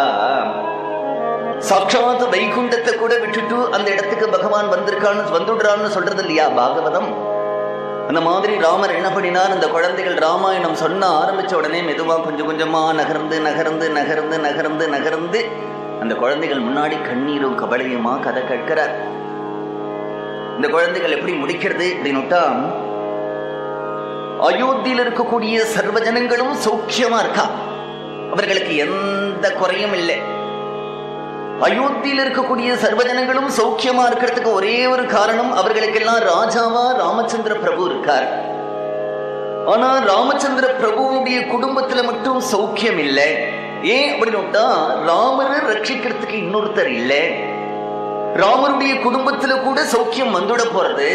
சாட்சாத் வைகுண்டத்தை கூட விட்டுட்டு அந்த இடத்துக்கு பகவான் வந்திருக்கான்னு வந்துடுறான்னு சொல்றது இல்லையா பாகவதம் அந்த மாதிரி ராமர் என்ன பண்ணினார் அந்த குழந்தைகள் ராமாயணம் சொன்ன ஆரம்பிச்ச உடனே மெதுவா கொஞ்சம் கொஞ்சமா நகர்ந்து நகர்ந்து நகர்ந்து நகர்ந்து நகர்ந்து அந்த குழந்தைகள் முன்னாடி கண்ணீரும் கவலையுமா கதை கேட்கிறார் இந்த குழந்தைகள் எப்படி முடிக்கிறது அப்படின்னுட்டா அயோத்தியில் இருக்கக்கூடிய சர்வ ஜனங்களும் சௌக்கியமா இருக்கா அவர்களுக்கு எந்த குறையும் இல்லை அயோத்தியில் இருக்கக்கூடிய சர்வஜனங்களும் சௌக்கியமா இருக்கிறதுக்கு ஒரே ஒரு காரணம் அவர்களுக்கெல்லாம் ராஜாவா ராமச்சந்திர பிரபு இருக்கார் ஆனா ராமச்சந்திர பிரபுவுடைய குடும்பத்துல மட்டும் சௌக்கியம் இல்லை ஏன் அப்படின்னுட்டா ராமரை ரட்சிக்கிறதுக்கு இன்னொருத்தர் இல்லை ராமருடைய குடும்பத்துல கூட சௌக்கியம் வந்துட போறது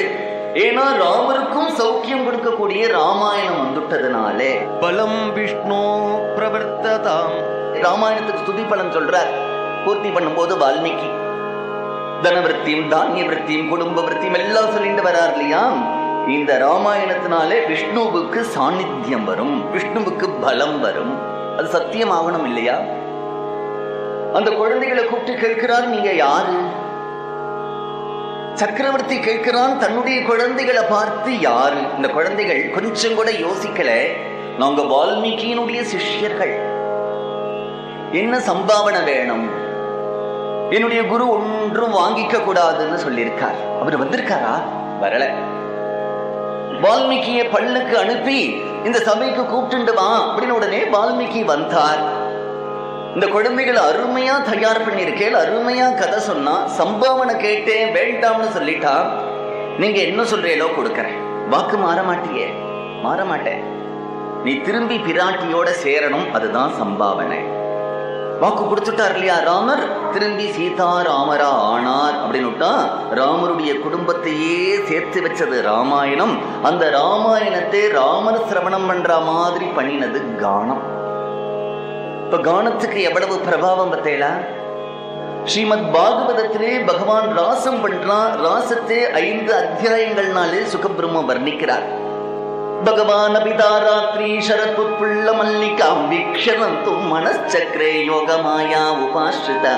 ஏன்னா ராமருக்கும் சௌக்கியம் கொடுக்கக்கூடிய ராமாயணம் வந்துட்டதுனாலே பலம் விஷ்ணு பிரவர்த்ததாம் ராமாயணத்துக்கு துதி பலன் சொல்றார் பூர்த்தி பண்ணும்போது வால்மீகி தனவிருத்தியும் தானிய விருத்தியும் குடும்ப விருத்தியும் எல்லாம் சொல்லிட்டு வரார் இல்லையா இந்த ராமாயணத்தினாலே விஷ்ணுவுக்கு சாநித்தியம் வரும் விஷ்ணுவுக்கு பலம் வரும் அது சத்தியம் ஆகணும் இல்லையா அந்த குழந்தைகளை கூப்பிட்டு கேட்கிறார் நீங்க யாரு சக்கரவர்த்தி கேட்கிறான் தன்னுடைய குழந்தைகளை பார்த்து யாரு இந்த குழந்தைகள் கொஞ்சம் கூட யோசிக்கல நாங்க வால்மீகியினுடைய சிஷ்யர்கள் என்ன சம்பாவனை வேணும் என்னுடைய குரு ஒன்றும் வாங்கிக்க கூடாதுன்னு சொல்லியிருக்கார் அவர் வந்திருக்காரா வரல வால்மீகியை பள்ளுக்கு அனுப்பி இந்த சபைக்கு கூப்பிட்டு வா அப்படின்னு உடனே வால்மீகி வந்தார் இந்த குழந்தைகள் அருமையா தயார் பண்ணியிருக்கேன் அருமையா கதை சொன்னா சம்பாவனை கேட்டேன் வேண்டாம்னு சொல்லிட்டா நீங்க என்ன சொல்றீங்களோ கொடுக்கறேன் வாக்கு மாற மாட்டியே மாற மாட்டேன் நீ திரும்பி பிராட்டியோட சேரணும் அதுதான் சம்பாவனை வாக்கு கொடுத்துட்டார் இல்லையா ராமர் திரும்பி சீதா ராமரா ஆனார் அப்படின்னுட்டா ராமருடைய குடும்பத்தையே சேர்த்து வச்சது ராமாயணம் அந்த ராமாயணத்தை ராமர் சிரவணம் பண்ற மாதிரி பண்ணினது கானம் இப்ப கானத்துக்கு எவ்வளவு பிரபாவம் பத்தேலா ஸ்ரீமத் பாகவதத்திலே பகவான் ராசம் பண்றான் ராசத்தை ஐந்து அத்தியாயங்கள்னாலே சுகபிரம்ம வர்ணிக்கிறார் பகவான் அபிதா ராத்திரி சரத்புட்புள்ள மல்லிகாம் வீக்ஷணந்து மனச்சக்கரே யோகமாயா உபாஸ்ரிதா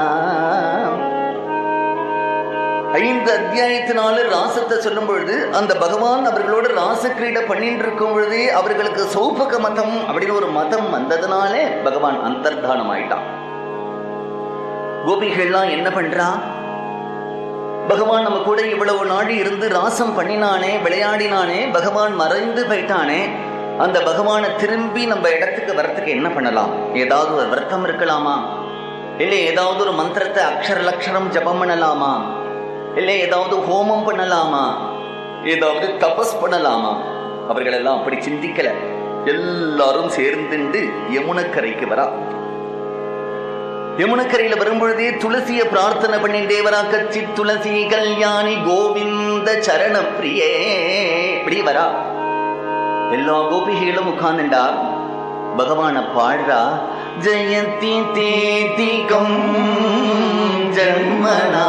ஐந்து அத்தியாயத்தினால ராசத்தை சொல்லும் பொழுது அந்த பகவான் அவர்களோட ராசக்கிரீட பண்ணிட்டு இருக்கும் பொழுதே அவர்களுக்கு சௌபக மதம் அப்படின்னு ஒரு மதம் வந்ததுனாலே பகவான் அந்தர்தானம் ஆயிட்டான் கோபிகள்லாம் என்ன பண்றா பகவான் நம்ம கூட இவ்வளவு நாள் இருந்து ராசம் பண்ணினானே விளையாடினானே பகவான் மறைந்து போயிட்டானே அந்த பகவானை திரும்பி நம்ம இடத்துக்கு வரத்துக்கு என்ன பண்ணலாம் ஏதாவது ஒரு விரதம் இருக்கலாமா இல்லை ஏதாவது ஒரு மந்திரத்தை அக்ஷர லட்சணம் ஜபம் பண்ணலாமா இல்லை ஏதாவது ஹோமம் பண்ணலாமா ஏதாவது தபஸ் பண்ணலாமா அவர்கள் எல்லாம் அப்படி சிந்திக்கல எல்லாரும் சேர்ந்துண்டு யமுனக்கரைக்கு வரா யமுனக்கரையில வரும்பொழுதே துளசிய பிரார்த்தனை பண்ணிண்டே வரா கச்சி துளசி கல்யாணி கோவிந்த சரண பிரியே இப்படி வரா எல்லா கோபிகைகளும் உட்கார்ந்துண்டா பகவான பாடுறா ஜெயந்தி தேதிகம் ஜன்மனா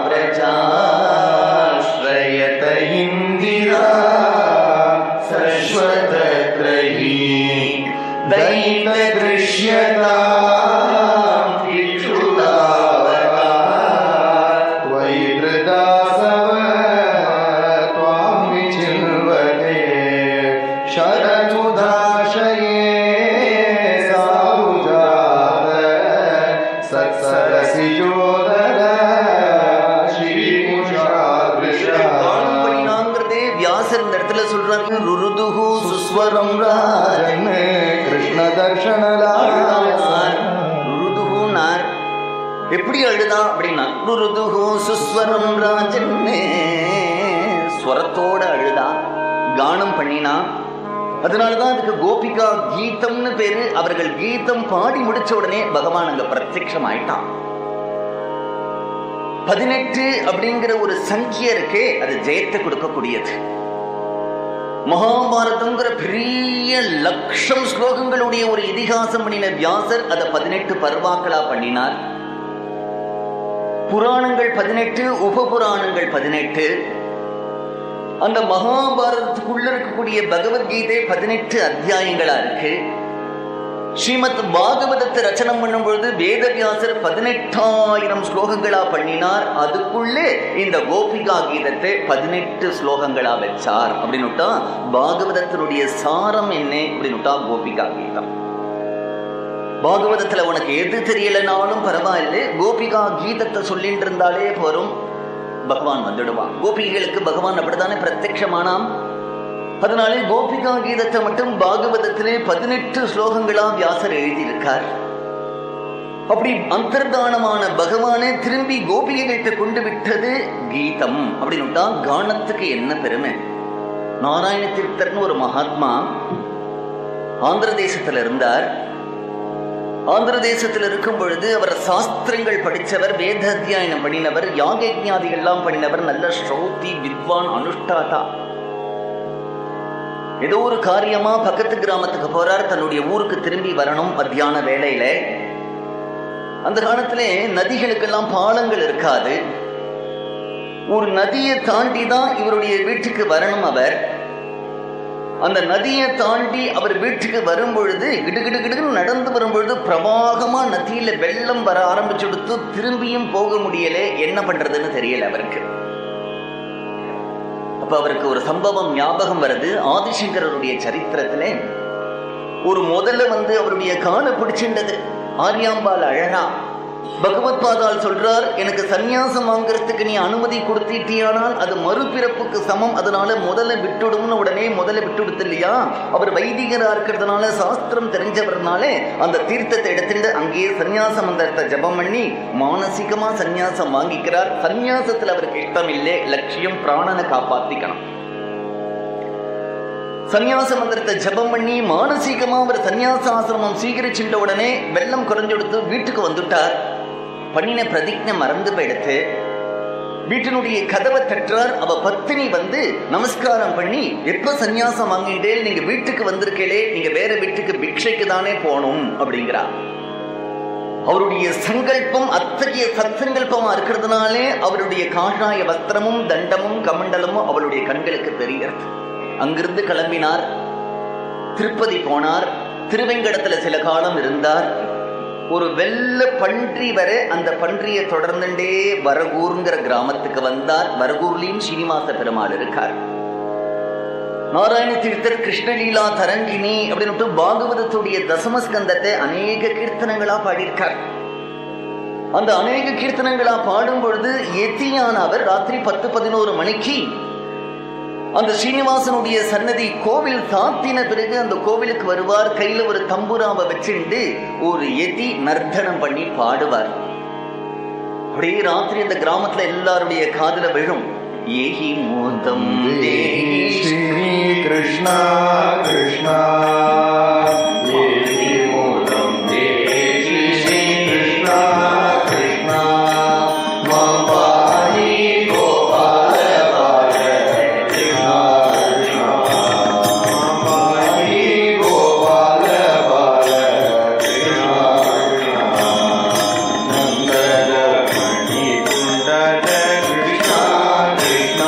श्रयत इन्दिरा शश्वतत्रयी दैतदृश्यता त्वयि धृदासव त्वां विचिन्वते शरदुदाशये सारुजात सत्सरसिजोदर श्रीमुषादृशा பண்ணினாங்கிறதே வியாசர் இந்த இடத்துல சொல்றாரு ருருதுகு சுஸ்வரம் ராஜன் कृष्ण दर्शन அழுதார். ருருதுகுனார். எப்படி அழுதான் அப்படின்னா ருருதுகு சுஸ்வரம் ராஜன் ஸ்வரத்தோட அழுதா கானம் பண்ணினா அதனாலதான் அதுக்கு கோபிகா கீதம்னு பேரு அவர்கள் கீதம் பாடி முடிச்ச உடனே பகவான் அங்க பிரத்யக்ஷம் ஆயிட்டான் பதினெட்டு அப்படிங்கிற ஒரு சங்கிய இருக்கே அது ஜெயத்தை கொடுக்கக்கூடியது மகாபாரதம்ங்கிற பெரிய லட்சம் ஸ்லோகங்களுடைய ஒரு இதிகாசம் பண்ணின வியாசர் அதை பதினெட்டு பர்வாக்களா பண்ணினார் புராணங்கள் பதினெட்டு உபபுராணங்கள் பதினெட்டு அந்த மகாபாரதத்துக்குள்ள இருக்கக்கூடிய பகவத்கீதை பதினெட்டு அத்தியாயங்களா இருக்கு ஸ்ரீமத் பாகவதத்தை ரச்சனம் பண்ணும் பொழுது வேதவியாசர் பதினெட்டாயிரம் ஸ்லோகங்களா பண்ணினார் அதுக்குள்ளே இந்த கோபிகா கீதத்தை பதினெட்டு ஸ்லோகங்களா வச்சார் அப்படின்னுட்டா பாகவதத்தினுடைய சாரம் என்ன அப்படின்னுட்டா கோபிகா கீதம் பாகவதத்துல உனக்கு எது தெரியலனாலும் பரவாயில்லை கோபிகா கீதத்தை சொல்லிட்டு இருந்தாலே போரும் பகவான் வந்துடுவான் கோபிகைகளுக்கு பகவான் அப்படித்தானே பிரத்யட்சமானாம் அதனாலே கோபிகா கீதத்தை மட்டும் பாகவதத்திலே பதினெட்டு ஸ்லோகங்களா வியாசர் எழுதியிருக்கார் அப்படி அந்தர்தானமான பகவானே திரும்பி கோபிகைகிட்ட கொண்டு விட்டது கீதம் அப்படின்னுட்டா கானத்துக்கு என்ன பெருமை நாராயண தீர்த்தர்னு ஒரு மகாத்மா ஆந்திர தேசத்துல இருந்தார் ஆந்திர தேசத்தில் இருக்கும் பொழுது அவர் சாஸ்திரங்கள் படித்தவர் வேத அத்தியாயனம் பண்ணினவர் யாக யஜ்ஞாதிகள்லாம் பண்ணினவர் நல்ல ஸ்ரௌதி வித்வான் அனுஷ்டாதா ஏதோ ஒரு காரியமா பக்கத்து கிராமத்துக்கு போறார் தன்னுடைய ஊருக்கு திரும்பி வரணும் மத்தியான வேலையில அந்த காலத்திலே நதிகளுக்கெல்லாம் பாலங்கள் இருக்காது ஒரு நதியை தாண்டி தான் இவருடைய வீட்டுக்கு வரணும் அவர் அந்த நதியை தாண்டி அவர் வீட்டுக்கு வரும் பொழுது கிடுகிடு கிடுன்னு நடந்து வரும் பொழுது பிரவாகமா நதியில வெள்ளம் வர ஆரம்பிச்சுடுத்து திரும்பியும் போக முடியல என்ன பண்றதுன்னு தெரியல அவருக்கு அப்ப அவருக்கு ஒரு சம்பவம் ஞாபகம் வருது ஆதிசங்கரருடைய சரித்திரத்திலே ஒரு முதல்ல வந்து அவருடைய காலை பிடிச்சின்றது ஆரியாம்பால் அழகா பகவத் பாதால் சொல்றார் எனக்கு சந்நியாசம் வாங்குறதுக்கு நீ அனுமதி கொடுத்திட்டியானால் அது மறுபிறப்புக்கு சமம் அதனால முதல்ல விட்டுடும்னு உடனே முதல்ல விட்டுடுத்து இல்லையா அவர் வைதிகரா இருக்கிறதுனால சாஸ்திரம் தெரிஞ்சவர்னாலே அந்த தீர்த்தத்தை எடுத்துட்டு அங்கேயே சந்நியாச மந்திரத்தை ஜபம் பண்ணி மானசீகமா சந்நியாசம் வாங்கிக்கிறார் சந்நியாசத்துல அவருக்கு இஷ்டம் இல்லை லட்சியம் பிராணனை காப்பாத்திக்கணும் சந்நியாச மந்திரத்தை ஜபம் பண்ணி மானசீகமா அவர் சந்நியாச ஆசிரமம் சீகரிச்சுட்ட உடனே வெள்ளம் குறைஞ்செடுத்து வீட்டுக்கு வந்துட்டார் பண்ணின பிரதிஜை மறந்து போயிடுத்து வீட்டினுடைய கதவை தட்டுறார் அவ பத்தினி வந்து நமஸ்காரம் பண்ணி எப்ப சந்நியாசம் வாங்கிட்டே நீங்க வீட்டுக்கு வந்திருக்கீங்களே நீங்க வேற வீட்டுக்கு பிக்ஷைக்கு தானே போகணும் அப்படிங்கிறா அவருடைய சங்கல்பம் அத்தகைய சத்சங்கல்பமா இருக்கிறதுனாலே அவருடைய காஷாய வஸ்திரமும் தண்டமும் கமண்டலமும் அவளுடைய கண்களுக்கு தெரிகிறது அங்கிருந்து கிளம்பினார் திருப்பதி போனார் திருவெங்கடத்துல சில காலம் இருந்தார் ஒரு வெள்ள பன்றி வர அந்த பன்றியை தொடர்ந்துட்டே வரகூர்ங்கிற கிராமத்துக்கு வந்தார் வரகூர்லயும் சீனிவாச பெருமாள் இருக்கார் நாராயண தீர்த்தர் கிருஷ்ணலீலா தரங்கினி அப்படின்னு பாகவதத்துடைய தசமஸ்கந்தத்தை அநேக கீர்த்தனங்களா பாடியிருக்கார் அந்த அநேக கீர்த்தனங்களா பாடும் பொழுது எத்தியான அவர் ராத்திரி பத்து பதினோரு மணிக்கு அந்த ஸ்ரீனிவாசனுடைய சன்னதி கோவில் தாத்தின பிறகு அந்த கோவிலுக்கு வருவார் கையில ஒரு தம்புராவை வச்சுண்டு ஒரு எதி நர்த்தனம் பண்ணி பாடுவார் அப்படியே ராத்திரி அந்த கிராமத்துல எல்லாருடைய காதுல விழும் ஏஹி மோதம் தேஹி श्री कृष्णा कृष्णा ये मोदं देहि श्री कृष्णा कृष्णा मां पाहि गोपाल बाल कृष्णा कृष्णा मां पाहि गोपाल बाल कृष्णा कृष्णा नन्दन मणिकुण्डल कृष्णा कृष्णा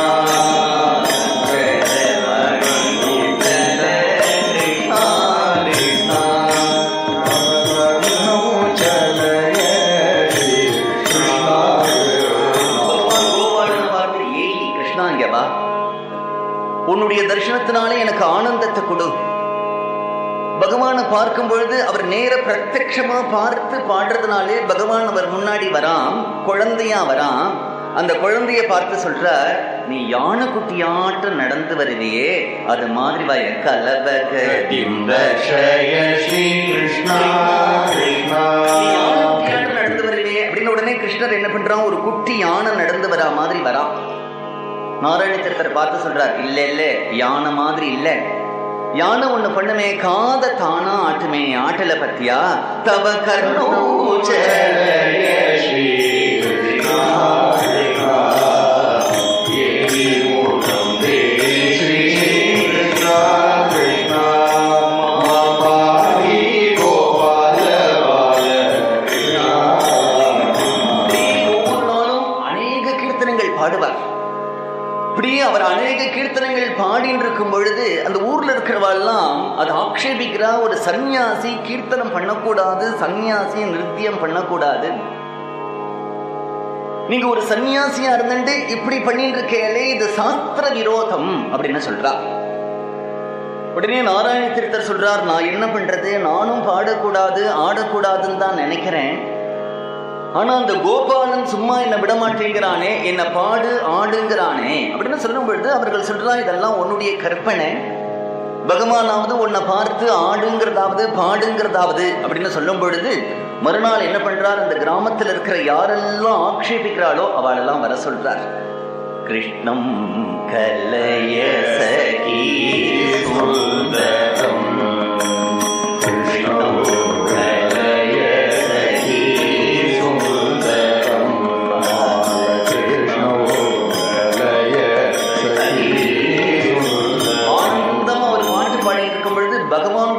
பகவான் கோபாலன் பார்த்து ஏய் கிருஷ்ணா இங்க வா உன்னுடைய தரிசனத்தினாலே எனக்கு ஆனந்தத்தை கொடு பகவானை பார்க்கும் பொழுது அவர் நேர பிரத்யக்ஷமா பார்த்து பாடுறதுனாலே பகவான் அவர் முன்னாடி வரான் குழந்தையா வரான் அந்த குழந்தைய பார்த்து சொல்றார் நீ யானை குட்டியாட்டம் நடந்து வருவியே அது மாதிரி வா என் கலவக ரக்ஷய ஸ்ரீ கிருஷ்ணா கிருஷ்ணா யானை நடந்து வருவே அப்படின்னு உடனே கிருஷ்ணர் என்ன பண்றான் ஒரு குட்டி யானை நடந்து வரா மாதிரி வரான் நாராயண தீர்த்தர் பார்த்து சொல்றார் இல்ல இல்ல யானை மாதிரி இல்ல யானை ஒண்ணு பண்ணுமே காத தானா ஆட்டுமே ஆட்டல பத்தியா தவ கர்ணோச்ச ஜய ஸ்ரீ கிருஷ்ணா கிருஷ்ணா ஏகி மூலம் தேவி ஸ்ரீ கிருஷ்ணா கிருஷ்ணா மா பாஹி கோபால பால கிருஷ்ணா இப்படியே ஒவ்வொரு நாளும் அநேக கீர்த்தனங்கள் பாடுவார் இப்படியே அவர் அநேக கீர்த்தனங்கள் பாடின்னு இருக்கும் பொழுது அந்த ஊர்ல இருக்கிறவாள்லாம் அதை ஆக்ஷேபிக்கிறா ஒரு சந்நியாசி கீர்த்தனம் பண்ணக்கூடாது சந்நியாசி நிருத்தியம் பண்ணக்கூடாது நீங்க ஒரு சந்நியாசியா இருந்துட்டு இப்படி பண்ணிட்டு இருக்கேளே இது சாஸ்திர விரோதம் அப்படின்னு சொல்றா உடனே நாராயண தீர்த்தர் சொல்றார் நான் என்ன பண்றது நானும் பாடக்கூடாது ஆடக்கூடாதுன்னு தான் நினைக்கிறேன் ஆனா அந்த கோபாலன் சும்மா என்ன விட மாட்டேங்கிறானே என்ன பாடு ஆடுங்கிறானே அப்படின்னு சொல்லும் பொழுது அவர்கள் சொல்றா இதெல்லாம் உன்னுடைய கற்பனை பகவானாவது உன்னை பார்த்து ஆடுங்கிறதாவது பாடுங்கிறதாவது அப்படின்னு சொல்லும் பொழுது மறுநாள் என்ன பண்றார் அந்த கிராமத்தில் இருக்கிற யாரெல்லாம் ஆக்ஷேபிக்கிறாளோ அவளெல்லாம் வர சொல்றார் கிருஷ்ணம் கலைய சகி சுந்தரம் கிருஷ்ணம் கலைய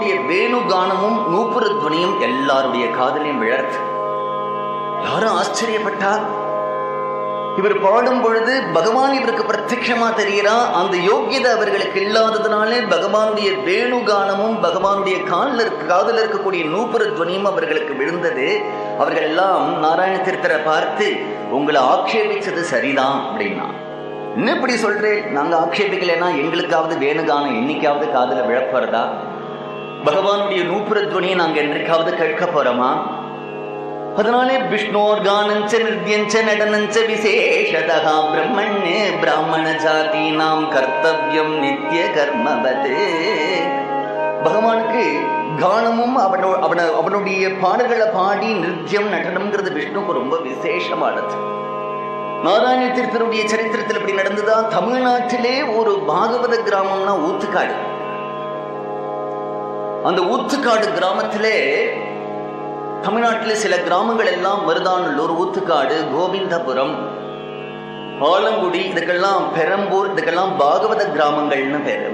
பகவானுடைய வேணு கானமும் நூப்புர துவனியும் எல்லாருடைய காதலையும் விழறது யாரும் ஆச்சரியப்பட்டார் இவர் பாடும் பொழுது பகவான் இவருக்கு பிரத்யட்சமா தெரிகிறா அந்த யோக்கியதை அவர்களுக்கு இல்லாததுனாலே பகவானுடைய வேணு கானமும் பகவானுடைய காலில் இருக்க காதில் இருக்கக்கூடிய நூப்புர துவனியும் அவர்களுக்கு விழுந்தது அவர்கள் எல்லாம் நாராயண தீர்த்தரை பார்த்து உங்களை ஆக்ஷேபிச்சது சரிதான் அப்படின்னா என்ன இப்படி சொல்றேன் நாங்க ஆக்ஷேபிக்கலைன்னா எங்களுக்காவது வேணுகானம் என்னைக்காவது காதுல விழப்போறதா பகவானுடைய நூப்புர துவனியை நாங்க என்றைக்காவது கேட்க போறோமா அதனாலே விஷ்ணோர்கானஞ்ச நிருத்யஞ்ச நடனஞ்ச விசேஷதா பிரம்மண்ய பிராமண ஜாதி நாம் கர்த்தவியம் நித்திய கர்மவது பகவானுக்கு கானமும் அவனோ அவன அவனுடைய பாடல்களை பாடி நிருத்யம் நடனம்ங்கிறது விஷ்ணுக்கு ரொம்ப விசேஷமானது நாராயண தீர்த்தருடைய சரித்திரத்தில் இப்படி நடந்ததா தமிழ்நாட்டிலே ஒரு பாகவத கிராமம்னா ஊத்துக்காடு அந்த ஊத்துக்காடு கிராமத்திலே தமிழ்நாட்டில் சில கிராமங்கள் எல்லாம் மருதானல்லூர் ஊத்துக்காடு கோவிந்தபுரம் ஆலங்குடி இதுக்கெல்லாம் பெரம்பூர் இதுக்கெல்லாம் பாகவத கிராமங்கள்னு பேரு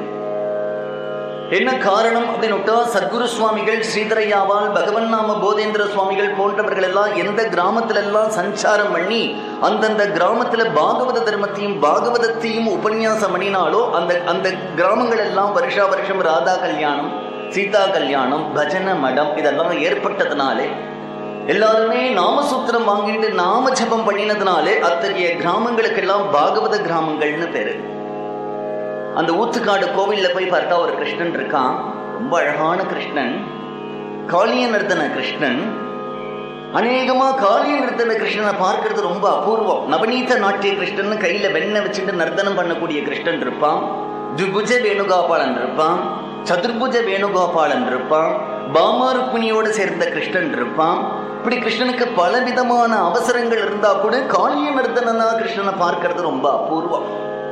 என்ன காரணம் அப்படின்னு சத்குரு சுவாமிகள் ஸ்ரீதரையாவால் பகவன் நாம போதேந்திர சுவாமிகள் போன்றவர்கள் எல்லாம் எந்த கிராமத்துல எல்லாம் சஞ்சாரம் பண்ணி அந்தந்த கிராமத்துல பாகவத தர்மத்தையும் பாகவதத்தையும் உபன்யாசம் பண்ணினாலோ அந்த அந்த கிராமங்கள் எல்லாம் வருஷா வருஷம் ராதா கல்யாணம் சீதா கல்யாணம் பஜன மடம் இதெல்லாம் ஏற்பட்டதுனாலே எல்லாருமே நாமசூத்திரம் வாங்கிட்டு நாம ஜபம் பண்ணினதுனாலே அத்தகைய கிராமங்களுக்கெல்லாம் பாகவத கிராமங்கள்னு பேரு அந்த ஊத்துக்காடு கோவில்ல போய் பார்த்தா ஒரு கிருஷ்ணன் இருக்கான் ரொம்ப அழகான கிருஷ்ணன் காளிய நிறுத்தன கிருஷ்ணன் அநேகமா காளிய நிறுத்தன கிருஷ்ணனை பார்க்கறது ரொம்ப அபூர்வம் நவநீத நாட்டிய கிருஷ்ணன் கையில வெண்ணெய் வச்சுட்டு நர்த்தனம் பண்ணக்கூடிய கிருஷ்ணன் இருப்பான் துபுஜ வேணுகோபாலன் இருப்பான் சதுர்புஜ வேணுகோபாலன் இருப்பான் பாமாருக்குனியோடு சேர்ந்த கிருஷ்ணன் இருப்பான் இப்படி கிருஷ்ணனுக்கு பல விதமான அவசரங்கள் இருந்தா கூட காளிய நிறுத்தனா கிருஷ்ணனை பார்க்கறது ரொம்ப அபூர்வம்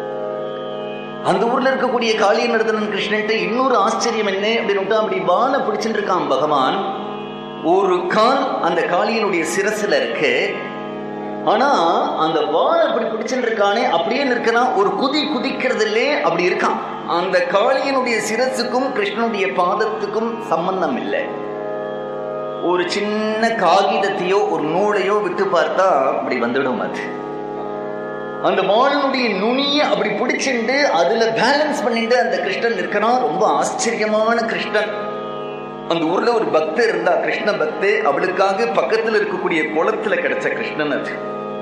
அந்த ஊர்ல இருக்கக்கூடிய காளிய நிறுத்தனன் கிருஷ்ணன்ட்டு இன்னொரு ஆச்சரியம் என்ன அப்படின்னு அப்படி வாழை பிடிச்சிட்டு இருக்கான் பகவான் ஒரு கால் அந்த காளியனுடைய சிரசுல இருக்கு ஆனா அந்த வாழை அப்படி பிடிச்சிட்டு இருக்கானே அப்படியே நிற்கிறான் ஒரு குதி குதிக்கிறதுலே அப்படி இருக்கான் அந்த காளியனுடைய சிரசுக்கும் கிருஷ்ணனுடைய பாதத்துக்கும் சம்பந்தம் இல்லை ஒரு சின்ன காகிதத்தையோ ஒரு நூலையோ விட்டு பார்த்தா அப்படி வந்துடும் அது அந்த வாழனுடைய நுனிய அப்படி பிடிச்சிட்டு அதுல பேலன்ஸ் பண்ணிட்டு அந்த கிருஷ்ணன் இருக்கிறான் ரொம்ப ஆச்சரியமான கிருஷ்ணன் அந்த ஊர்ல ஒரு பக்தர் இருந்தா கிருஷ்ண பக்து அவளுக்காக பக்கத்துல இருக்கக்கூடிய குளத்துல கிடைச்ச கிருஷ்ணன் அது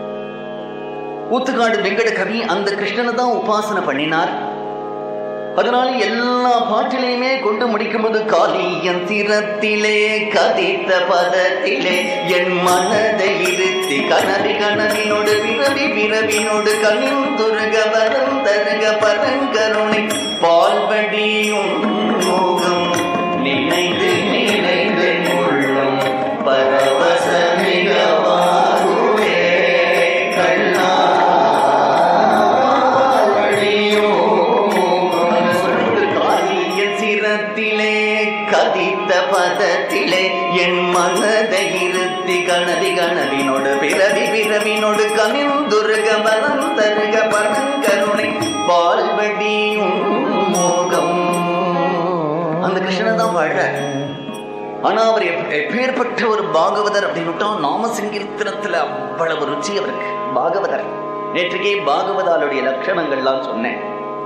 ஊத்துக்காடு வெங்கட கவி அந்த கிருஷ்ணனை தான் உபாசனை பண்ணினார் அதனால எல்லா பாட்டிலையுமே கொண்டு முடிக்கும்போது காளியன் திறத்திலே கதித்த பதத்திலே என் மனதை இருத்தி கனவி கனவினோடு பிறவி பிறவினோடு கனிந்துருக வரம் தருக பரங்கருணை பால்வடியும் மோகம் நினைந்து நினைந்து உள்ளம் பரவசமிகவாகுவே கண்ணா காரிய சிரத்திலே கதித்த பதத்திலே என் மனதை இருத்தி கணதி கணவினோடு பிறவி பிறவினோடு கனிந்துருக மரம் தருக பரங்கருணை பால்வடியும் மோகம் அந்த கிருஷ்ணன் தான் வாழ்ற ஆனா அவர் எப்- எப்பேற்பட்ட ஒரு பாகவதர் அப்படின்னு நாம சங்கீர்த்தனத்துல அவ்வளவு ருச்சி அவருக்கு பாகவதர் நேற்றுக்கே பாகவதாளுடைய லட்சணங்கள்லாம் சொன்னேன்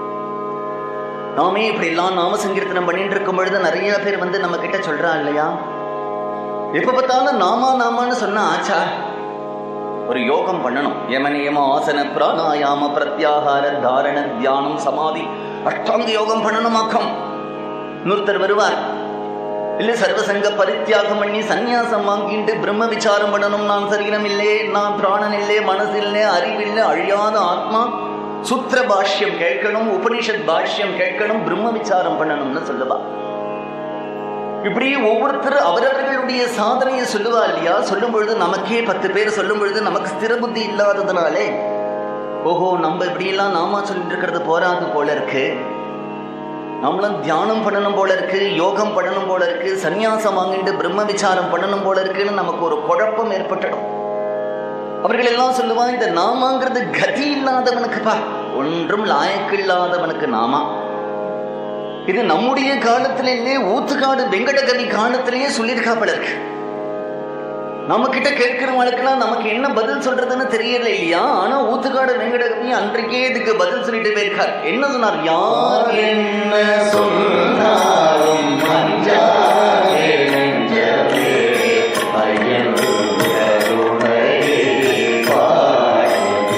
நாமே இப்படி எல்லாம் நாம சங்கீர்த்தனம் பண்ணிட்டு இருக்கும் பொழுது நிறைய பேர் வந்து நம்ம கிட்ட சொல்றா இல்லையா எப்ப பார்த்தாலும் நாமா நாமான்னு சொன்னா ஆச்சா ஒரு யோகம் பண்ணணும் யம நியம ஆசன பிராணாயாம பிரத்யாகார தாரண தியானம் சமாதி அஷ்டாங்க யோகம் பண்ணணுமாக்கம் இன்னொருத்தர் வருவார் இல்ல சர்வசங்க பரித்தியாகம் பண்ணி சந்நியாசம் வாங்கிட்டு பிரம்ம விசாரம் பண்ணணும் நான் சரீரம் இல்லே நான் பிராணன் இல்லே மனசு இல்லை அறிவில்லை அழியாத ஆத்மா சுத்திர பாஷ்யம் கேட்கணும் உபனிஷத் பாஷ்யம் கேட்கணும் பிரம்ம விசாரம் பண்ணணும்னு சொல்லுவா இப்படி ஒவ்வொருத்தர் அவரவர்களுடைய சாதனையை சொல்லுவா இல்லையா சொல்லும் பொழுது நமக்கே பத்து பேர் சொல்லும் பொழுது நமக்கு ஸ்திர புத்தி இல்லாததுனாலே ஓஹோ நம்ம இப்படியெல்லாம் நாமா சொல்லிட்டு இருக்கிறது போராது போல இருக்கு நம்மளும் தியானம் பண்ணணும் போல இருக்கு யோகம் பண்ணணும் போல இருக்கு சந்நியாசம் வாங்கிட்டு பிரம்ம விசாரம் பண்ணணும் போல இருக்குன்னு நமக்கு ஒரு குழப்பம் ஏற்பட்டுடும் அவர்கள் எல்லாம் சொல்லுவா இந்த நாமாங்கிறது கதி இல்லாதவனுக்குப்பா ஒன்றும் லாயக்கு இல்லாதவனுக்கு நாமா இது நம்முடைய காலத்திலே ஊத்துக்காடு வெங்கடகவி காலத்திலேயே சொல்லியிருக்காப்பல இருக்கு நம்ம கிட்ட கேட்கிறவங்களுக்கெல்லாம் நமக்கு என்ன பதில் சொல்றதுன்னு தெரியல இல்லையா ஆனா ஊத்துக்காடு வெங்கடகவி அன்றைக்கே இதுக்கு பதில் சொல்லிட்டு போயிருக்கார் என்ன சொன்னார் யார் என்ன சொன்னாலும் அஞ்சாதே நெஞ்சமே ஐயன் கருணையை பாடு.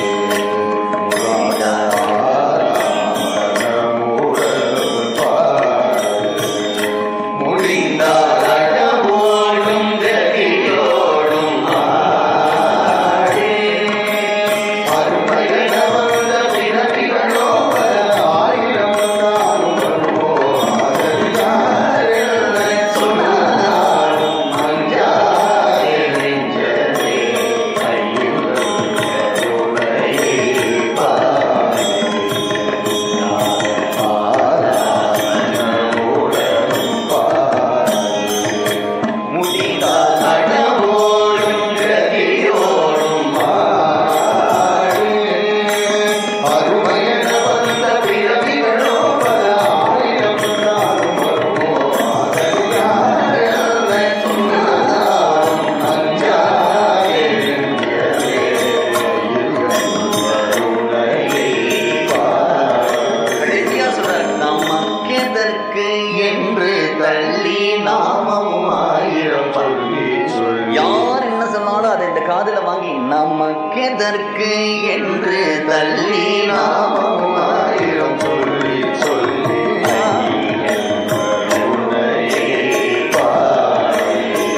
முராதாரமுடன் பாடு. முடிந்தால் அழகோடும் கதியோடும் ஆடே. அருமையன வந்த பிறவிகளோ பல ஆயிரம் வந்தாலும் வருமோ அதற்காரென்ன சொன்னாலும் அஞ்சாதே நெஞ்சமே ஐயன் கருணையை பாடு. ஆராதனமுடன் பாடு. முடிந்தால் அடவோடும் கதியோடும் மாடு. அருமையென வந்த பிறவிகளோ பல ஆயிரம் நாளும் வருமோ அதற்காரென்ன சொன்னாலும் அஞ்சாதே நெஞ்சமே கருணையை பாடு. கடைசியா சொல்றார் நமக்கெதற்கு என்று தள்ளி நாமமும் ஆயிரம் சொல்லி சொல்லி யார் என்ன சொன்னாலும் அதை இந்த காதுல வாங்கி நமக்கெதற்கு என்று தள்ளி நாமமும் ஆயிரம் சொல்லி சொல்லி ஐயன் கருணையை பாடி.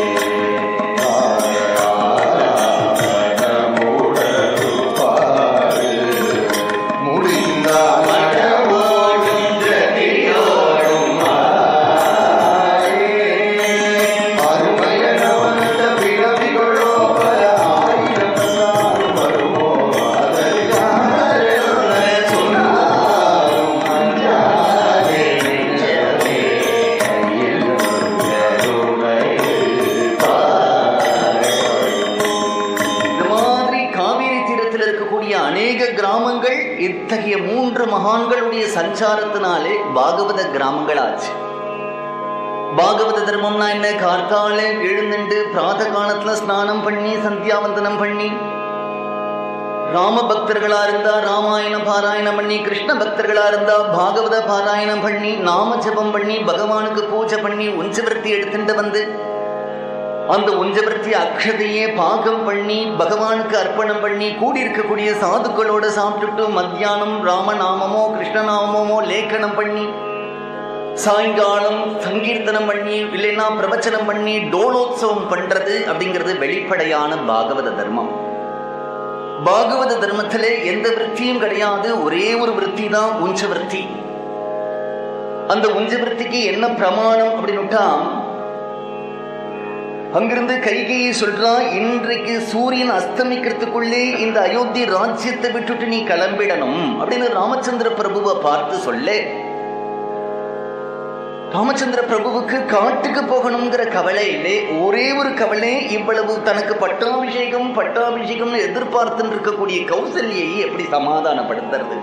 ஆராதனமுடன் பாடு. முடிந்தால் அழவோடும் ஜதியோடும் ஆடே. அருமையன வந்த பிறவிகளோ பல ஆயிரம் நாளும் வருமோ அதற்காரென்ன சொன்னாலும் அஞ்சாதே நெஞ்சமே ஐயன் கருணையை பாடு. இந்த மாதிரி காவிரி தீரத்தில் இருக்கக்கூடிய அநேக கிராமங்கள் இத்தகைய மூன்று மகான்களுடைய சஞ்சாரத்தினாலே பாகவத கிராமங்கள் ஆச்சு பாகவத தர்மம்னா என்ன கார்த்தால எழுந்துண்டு பிராத காலத்துல ஸ்நானம் பண்ணி சந்தியாவந்தனம் பண்ணி ராம பக்தர்களா இருந்தா ராமாயணம் பாராயணம் பண்ணி கிருஷ்ண பக்தர்களா இருந்தா பாகவத பாராயணம் பண்ணி நாம ஜெபம் பண்ணி பகவானுக்கு பூஜை பண்ணி உஞ்சவிருத்தி எடுத்துட்டு வந்து அந்த உஞ்சவர்த்தி அக்ஷதையே பாகம் பண்ணி பகவானுக்கு அர்ப்பணம் பண்ணி கூடியிருக்கக்கூடிய சாதுக்களோட சாப்பிட்டுட்டு மத்தியானம் ராமநாமமோ கிருஷ்ணநாமமோ லேಖனம் பண்ணி சாயங்காலம் சங்கீர்த்தனம் பண்ணி இல்லைன்னா பிரவச்சனம் பண்ணி டோலோத்சவம் பண்றது அப்படிங்கிறது வெளிப்படையான பாகவத தர்மம் பாகவத தர்மத்திலே எந்த விருத்தியும் கிடையாது ஒரே ஒரு விருத்தி தான் உஞ்ச விருத்தி அந்த உஞ்ச விருத்திக்கு என்ன பிரமாணம் அப்படின்னுட்டா அங்கிருந்து கைகையை சொல்றா இன்றைக்கு சூரியன் அஸ்தமிக்கிறதுக்குள்ளே இந்த அயோத்தி ராஜ்யத்தை விட்டுட்டு நீ கிளம்பிடணும் அப்படின்னு ராமச்சந்திர பிரபுவை பார்த்து சொல்ல ராமச்சந்திர பிரபுவுக்கு காட்டுக்கு போகணுங்கிற கவலை இல்லை ஒரே ஒரு கவலை இவ்வளவு தனக்கு பட்டாபிஷேகம் பட்டாபிஷேகம்னு எதிர்பார்த்துட்டு இருக்கக்கூடிய கௌசல்யை எப்படி சமாதானப்படுத்துறது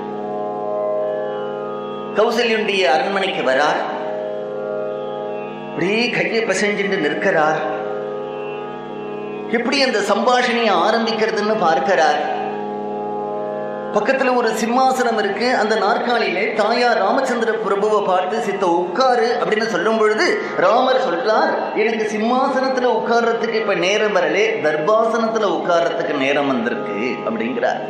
கௌசல்யுடைய அரண்மனைக்கு வரார் அப்படியே கையை பசைஞ்சுட்டு நிற்கிறார் எப்படி அந்த சம்பாஷணையை ஆரம்பிக்கிறதுன்னு பார்க்கிறார் பக்கத்துல ஒரு சிம்மாசனம் இருக்கு அந்த நாற்காலியிலே தாயார் ராமச்சந்திர பிரபுவை பார்த்து சித்த உட்காரு அப்படின்னு சொல்லும் பொழுது ராமர் சொல்றார் எனக்கு சிம்மாசனத்துல உட்கார்றதுக்கு இப்ப நேரம் வரலே தர்பாசனத்துல உட்கார்றதுக்கு நேரம் வந்திருக்கு அப்படிங்கிறார்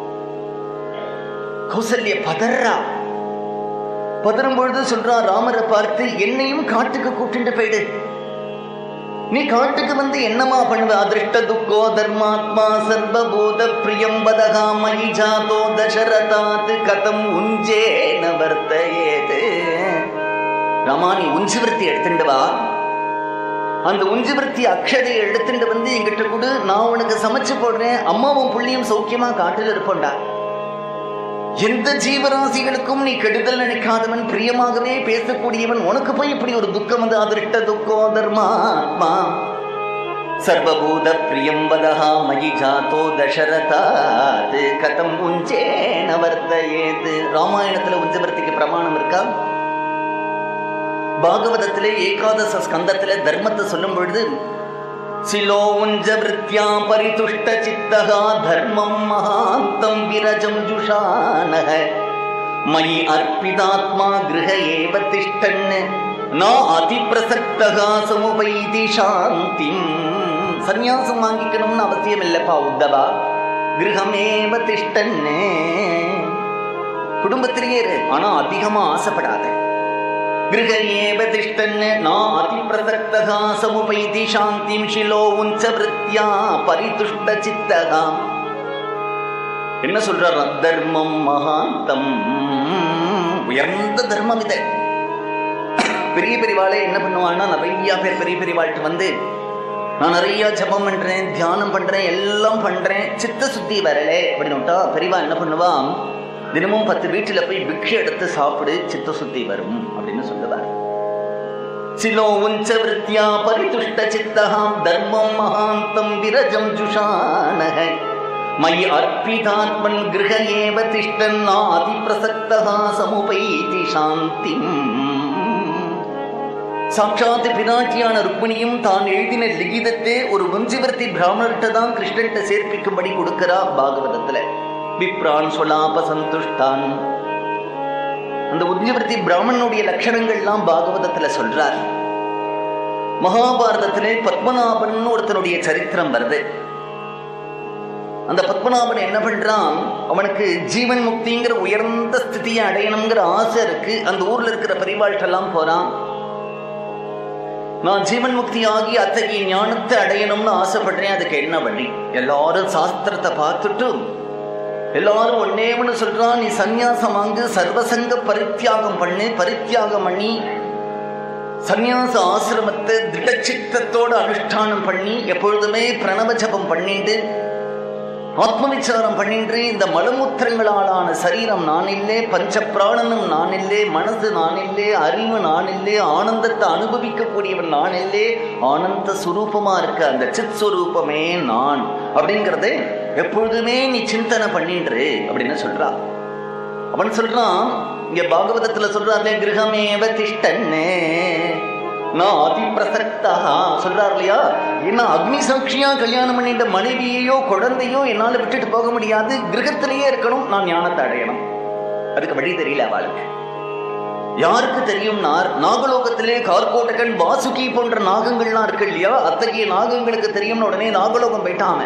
கௌசல்ய பதறா பதறும் பொழுது சொல்றா ராமரை பார்த்து என்னையும் காட்டுக்கு கூட்டிட்டு போயிடு நீ காட்டுக்கு வந்து என்னமா பண்ணுவ அதிருஷ்ட துக்கோ தர்மாத்மா சர்வபூத பிரியம் பதகா மயி ஜாதோ தசரதாத் கதம் உஞ்சே நவர்த்தயேது ராமா நீ உஞ்சு விருத்தி எடுத்துட்டு வா அந்த உஞ்சு விருத்தி அக்ஷதை எடுத்துட்டு வந்து எங்கிட்ட கொடு நான் உனக்கு சமைச்சு போடுறேன் அம்மாவும் புள்ளியும் சௌக்கியமா காட்டில் இருப்போண்டா எந்த ஜீவராசிகளுக்கும் நீ கெடுதல் நினைக்காதவன் பிரியமாகவே பேசக்கூடியவன் உனக்கு போய் இப்படி ஒரு துக்கம் வந்து அதிருஷ்ட துக்கோ தர்மாத்மா சர்வபூத பிரியம்பதா மயி ஜாதோ தசரதாத் கதம் உஞ்சேன வர்த்தயேது ராமாயணத்துல உஞ்சவர்த்திக்கு பிரமாணம் இருக்கா பாகவதத்திலே ஏகாதச ஸ்கந்தத்திலே தர்மத்தை சொல்லும் பொழுது சிலோ உஞ்ச விருத்தியா பரிதுஷ்ட சித்தகா தர்மம் மகாந்தம் விரஜம் ஜுஷானக மயி அர்ப்பிதாத்மா கிருஹ ஏவ திஷ்டன் நா அதிப்பிரசக்தகா சமுபைதி சாந்திம் சந்நியாசம் வாங்கிக்கணும்னு அவசியம் இல்லப்பா உத்தவா கிரகமேவ திஷ்டன்னு குடும்பத்திலேயே இரு ஆனா அதிகமா ஆசைப்படாத கிரக ஏவ திஷ்டன்னு நான் அதிப்பிரசக்தகா சமுபைதி சாந்திம் ஷிலோ உஞ்ச விருத்தியா பரிதுஷ்ட சித்தகா என்ன சொல்றார் தர்மம் மகாந்தம் உயர்ந்த தர்மம் இது பெரிய பெரியவாளே என்ன பண்ணுவான்னா நிறைய பேர் பெரிய பெரியவாள்கிட்ட வந்து நான் நிறைய ஜபம் பண்றேன் தியானம் பண்றேன் எல்லாம் பண்றேன் சித்த சுத்தி வரலே அப்படின்னு விட்டா பெரியவா என்ன பண்ணுவா தினமும் பத்து வீட்டுல போய் பிக்ஷை எடுத்து சாப்பிடு சித்த சுத்தி வரும் அப்படின்னு சொல்லுவார் சிலோ உஞ்ச விருத்தியா பரிதுஷ்ட சித்தகாம் தர்மம் மகாந்தம் விரஜம் ஜுஷானக மயி அர்ப்பிதாத்மன் கிரக ஏவ திஷ்டன் நாதி பிரசக்தகா சமுபைதி சாந்திம் சாட்சாத் பிராட்டியான ருக்மிணியும் தான் எழுதின லிகிதத்தை ஒரு முஞ்சிவர்த்தி பிராமணர்கிட்ட தான் கிருஷ்ணன்கிட்ட சேர்ப்பிக்கும்படி கொடுக்கிறா பாகவதத்துல விப்ரான் சொலாப சந்துஷ்டான் அந்த உஞ்சிவர்த்தி பிராமணனுடைய லட்சணங்கள்லாம் பாகவதத்துல சொல்றார் மகாபாரதத்திலே பத்மநாபன் ஒருத்தனுடைய சரித்திரம் வருது அந்த பத்மநாபன் என்ன பண்றான் அவனுக்கு ஜீவன் முக்திங்கிற உயர்ந்த ஸ்திதியை அடையணுங்கிற ஆசை இருக்கு அந்த ஊர்ல இருக்கிற பெரியவாழ்கிட்டெல்லாம் போறான் நான் ஜீவன் முக்தி ஆகி அத்தகைய ஞானத்தை அடையணும்னு ஆசைப்படுறேன் அதுக்கு என்ன வழி எல்லாரும் சாஸ்திரத்தை பார்த்துட்டு எல்லாரும் ஒன்னே ஒன்று சொல்றான் நீ சந்நியாசம் வாங்கு சர்வசங்க பரித்தியாகம் பண்ணு பரித்தியாகம் பண்ணி சந்நியாச ஆசிரமத்தை திடச்சித்தத்தோட அனுஷ்டானம் பண்ணி எப்பொழுதுமே பிரணவ ஜபம் பண்ணிட்டு ஆத்ம விசாரம் பண்ணின்று இந்த மலமுத்திரங்களாலான சரீரம் நான் இல்லே பஞ்ச பிராணனும் நான் இல்லே மனசு நான் இல்லே அறிவு நான் இல்லே ஆனந்தத்தை அனுபவிக்கக்கூடியவன் நான் இல்லே ஆனந்த சுரூபமா இருக்க அந்த சித் சுரூபமே நான் அப்படிங்கறதே எப்பொழுதுமே நீ சிந்தனை பண்ணின்று அப்படின்னு சொல்றா அவன் சொல்றான் இங்க பாகவதத்துல சொல்றாருலே கிரகமேவ திஷ்டன்னு நான் அதிப்பிரசக்தா சொல்றார் இல்லையா என்ன அக்னி சாட்சியா கல்யாணம் பண்ணிட்ட மனைவியையோ குழந்தையோ என்னால விட்டுட்டு போக முடியாது கிரகத்திலேயே இருக்கணும் நான் ஞானத்தை அடையணும் அதுக்கு வழி தெரியல அவளுக்கு யாருக்கு தெரியும்னா நாகலோகத்திலே கார்கோட்டகன் வாசுகி போன்ற நாகங்கள்லாம் இருக்கு இல்லையா அத்தகைய நாகங்களுக்கு தெரியும்னு உடனே நாகலோகம் போயிட்டான்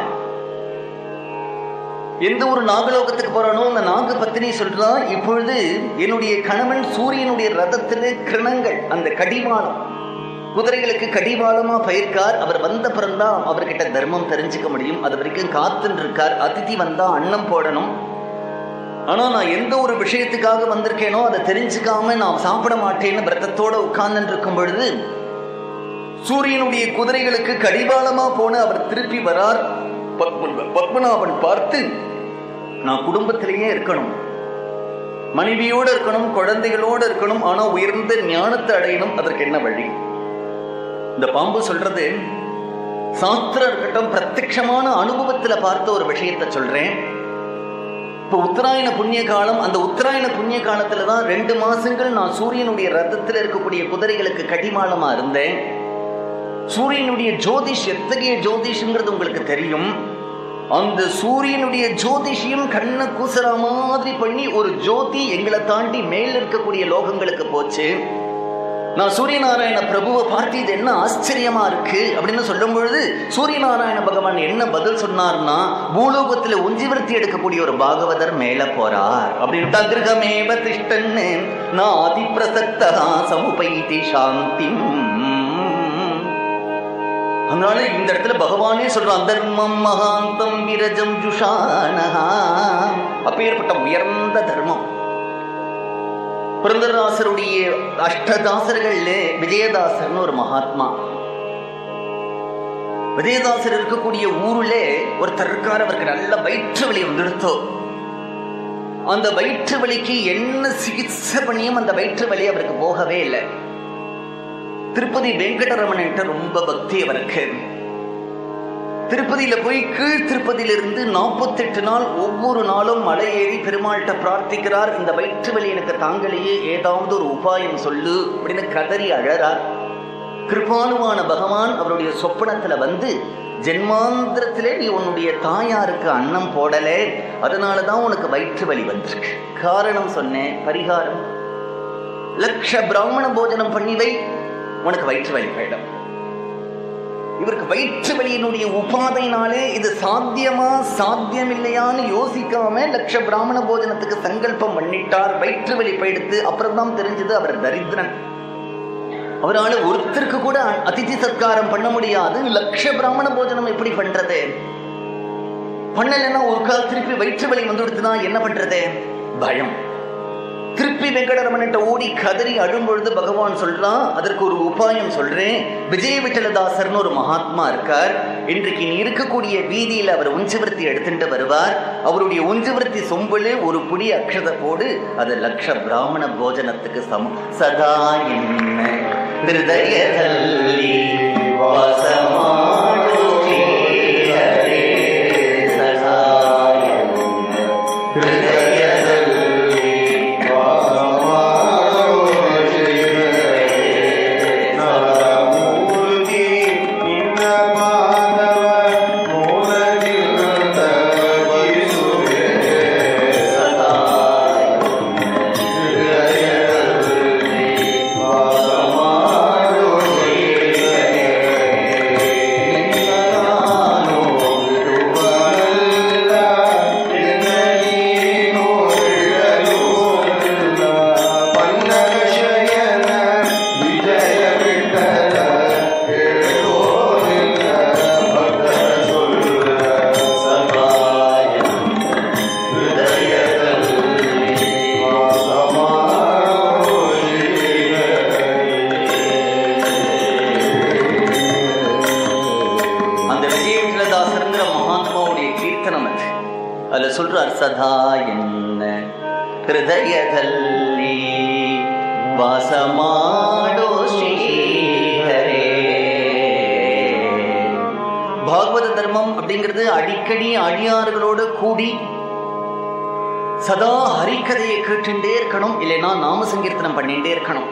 எந்த ஒரு நாகலோகத்துக்கு போறானோ அந்த நாக பத்தினி சொல்றா இப்பொழுது என்னுடைய கணவன் சூரியனுடைய ரதத்திலே கிரணங்கள் அந்த கடிவாளம் குதிரைகளுக்கு கடிவாளமா பயிர்க்கார் அவர் வந்த பிறந்தான் அவர்கிட்ட தர்மம் தெரிஞ்சுக்க முடியும் அது வரைக்கும் காத்துன்னு இருக்கார் அதிதி வந்தா அன்னம் போடணும் ஆனா நான் எந்த ஒரு விஷயத்துக்காக வந்திருக்கேனோ அதை தெரிஞ்சுக்காம நான் சாப்பிட மாட்டேன்னு விரதத்தோட உட்கார்ந்துட்டு இருக்கும் பொழுது சூரியனுடைய குதிரைகளுக்கு கடிவாளமா போன அவர் திருப்பி வரார் பத்ம- பத்மநாபன் பார்த்து நான் குடும்பத்திலேயே இருக்கணும் மனைவியோடு இருக்கணும் குழந்தைகளோடு இருக்கணும் ஆனா உயர்ந்த ஞானத்தை அடையணும் அதற்கு என்ன வழி இந்த பாம்பு சொல்றது சாஸ்திரம் இருக்கட்டும் பிரத்யக்ஷமான அனுபவத்துல பார்த்த ஒரு விஷயத்தை சொல்றேன் இப்போ உத்தராயண புண்ணிய காலம் அந்த உத்தராயண புண்ணிய காலத்துல தான் ரெண்டு மாசங்கள் நான் சூரியனுடைய ரத்தத்தில் இருக்கக்கூடிய குதிரைகளுக்கு கடிமாளமா இருந்தேன் சூரியனுடைய ஜோதிஷ் எத்தகைய ஜோதிஷ்ங்கிறது உங்களுக்கு தெரியும் அந்த சூரியனுடைய ஜோதிஷியும் கண்ணை கூசுற மாதிரி பண்ணி ஒரு ஜோதி எங்களை தாண்டி மேல் இருக்கக்கூடிய லோகங்களுக்கு போச்சு நான் சூரியநாராயண பிரபுவை பார்த்து இது என்ன ஆச்சரியமா இருக்கு அப்படின்னு சொல்லும் பொழுது சூரியநாராயண பகவான் என்ன பதில் சொன்னார்னா பூலோகத்துல உஞ்சிவிருத்தி எடுக்கக்கூடிய ஒரு பாகவதர் மேல போறார் அப்படின்னு தகிருகமேவ திஷ்டன்னு நான் அதிப்பிரசக்தா சமுபைதி சாந்திம் அதனால இந்த இடத்துல பகவானே சொல்றான் தர்மம் மகாந்தம் விரஜம் ஜுஷானஹா அப்பேற்பட்ட உயர்ந்த தர்மம் புரந்தரதாசருடைய அஷ்டதாசர்கள்ல விஜயதாசர்னு ஒரு மகாத்மா விஜயதாசர் இருக்கக்கூடிய ஊர்ல ஒருத்தர் இருக்கார் அவருக்கு நல்ல வயிற்று வலி வந்துடுத்தோ அந்த வயிற்று வலிக்கு என்ன சிகிச்சை பண்ணியும் அந்த வயிற்று வலி அவருக்கு போகவே இல்லை திருப்பதி வெங்கடரமணன்ட்ட ரொம்ப பக்தி அவருக்கு திருப்பதியில போய் கீழ் திருப்பதியிலிருந்து நாற்பத்தெட்டு நாள் ஒவ்வொரு நாளும் மலை ஏறி பெருமாள்கிட்ட பிரார்த்திக்கிறார் இந்த வயிற்று வலி எனக்கு தாங்களையே ஏதாவது ஒரு உபாயம் சொல்லு அப்படின்னு கதறி அழறார் கிருபானுவான பகவான் அவருடைய சொப்பனத்துல வந்து ஜென்மாந்திரத்திலே நீ உன்னுடைய தாயாருக்கு அன்னம் போடலே அதனாலதான் உனக்கு வயிற்று வலி வந்திருக்கு காரணம் சொன்னேன் பரிகாரம் லட்ச பிராமண போஜனம் பண்ணி வை உனக்கு வயிற்று வலி போயிடும் இவருக்கு வயிற்று வலியினுடைய உபாதையினாலே இது சாத்தியமா சாத்தியம் இல்லையான்னு யோசிக்காம லட்ச பிராமண போஜனத்துக்கு சங்கல்பம் பண்ணிட்டார் வயிற்று வலி போயிடுத்து அப்புறம் தான் தெரிஞ்சது அவர் தரித்திரன் அவரால் ஒருத்தருக்கு கூட அதிதி சத்காரம் பண்ண முடியாது லட்ச பிராமண போஜனம் எப்படி பண்றது பண்ணலைன்னா ஒரு கால் திருப்பி வயிற்று வலி வந்துடுத்துனா என்ன பண்றது பயம் திருப்பி வெங்கடரமன்கிட்ட ஓடி கதறி அழும்பொழுது பகவான் சொல்றான் அதற்கு ஒரு உபாயம் சொல்றேன் விஜய விட்டலதாசர்னு ஒரு மகாத்மா இருக்கார் இன்றைக்கு நீ இருக்கக்கூடிய வீதியில அவர் உஞ்சவர்த்தி எடுத்துட்டு வருவார் அவருடைய உஞ்சவர்த்தி சொம்புல ஒரு புடி அக்ஷத போடு அது லட்ச பிராமண போஜனத்துக்கு சமம் சதா என்ன ஹிருதயதல்லி வாசமாடு ஸ்ரீஹரே சதா என்ன ஹிருதயதல்லி அந்த விஜயவிட்டலதாசருங்கிற மகாத்மாவுடைய கீர்த்தனம் அது அதுல சொல்றார் சதா என்ன ஹிருதயதல்லி வாசமாடோ ஸ்ரீஹரே பாகவத தர்மம் அப்படிங்கிறது அடிக்கடி அடியார்களோட கூடி சதா ஹரிக்கதையை கேட்டுட்டே இருக்கணும் இல்லைன்னா நாம சங்கீர்த்தனம் பண்ணிட்டே இருக்கணும்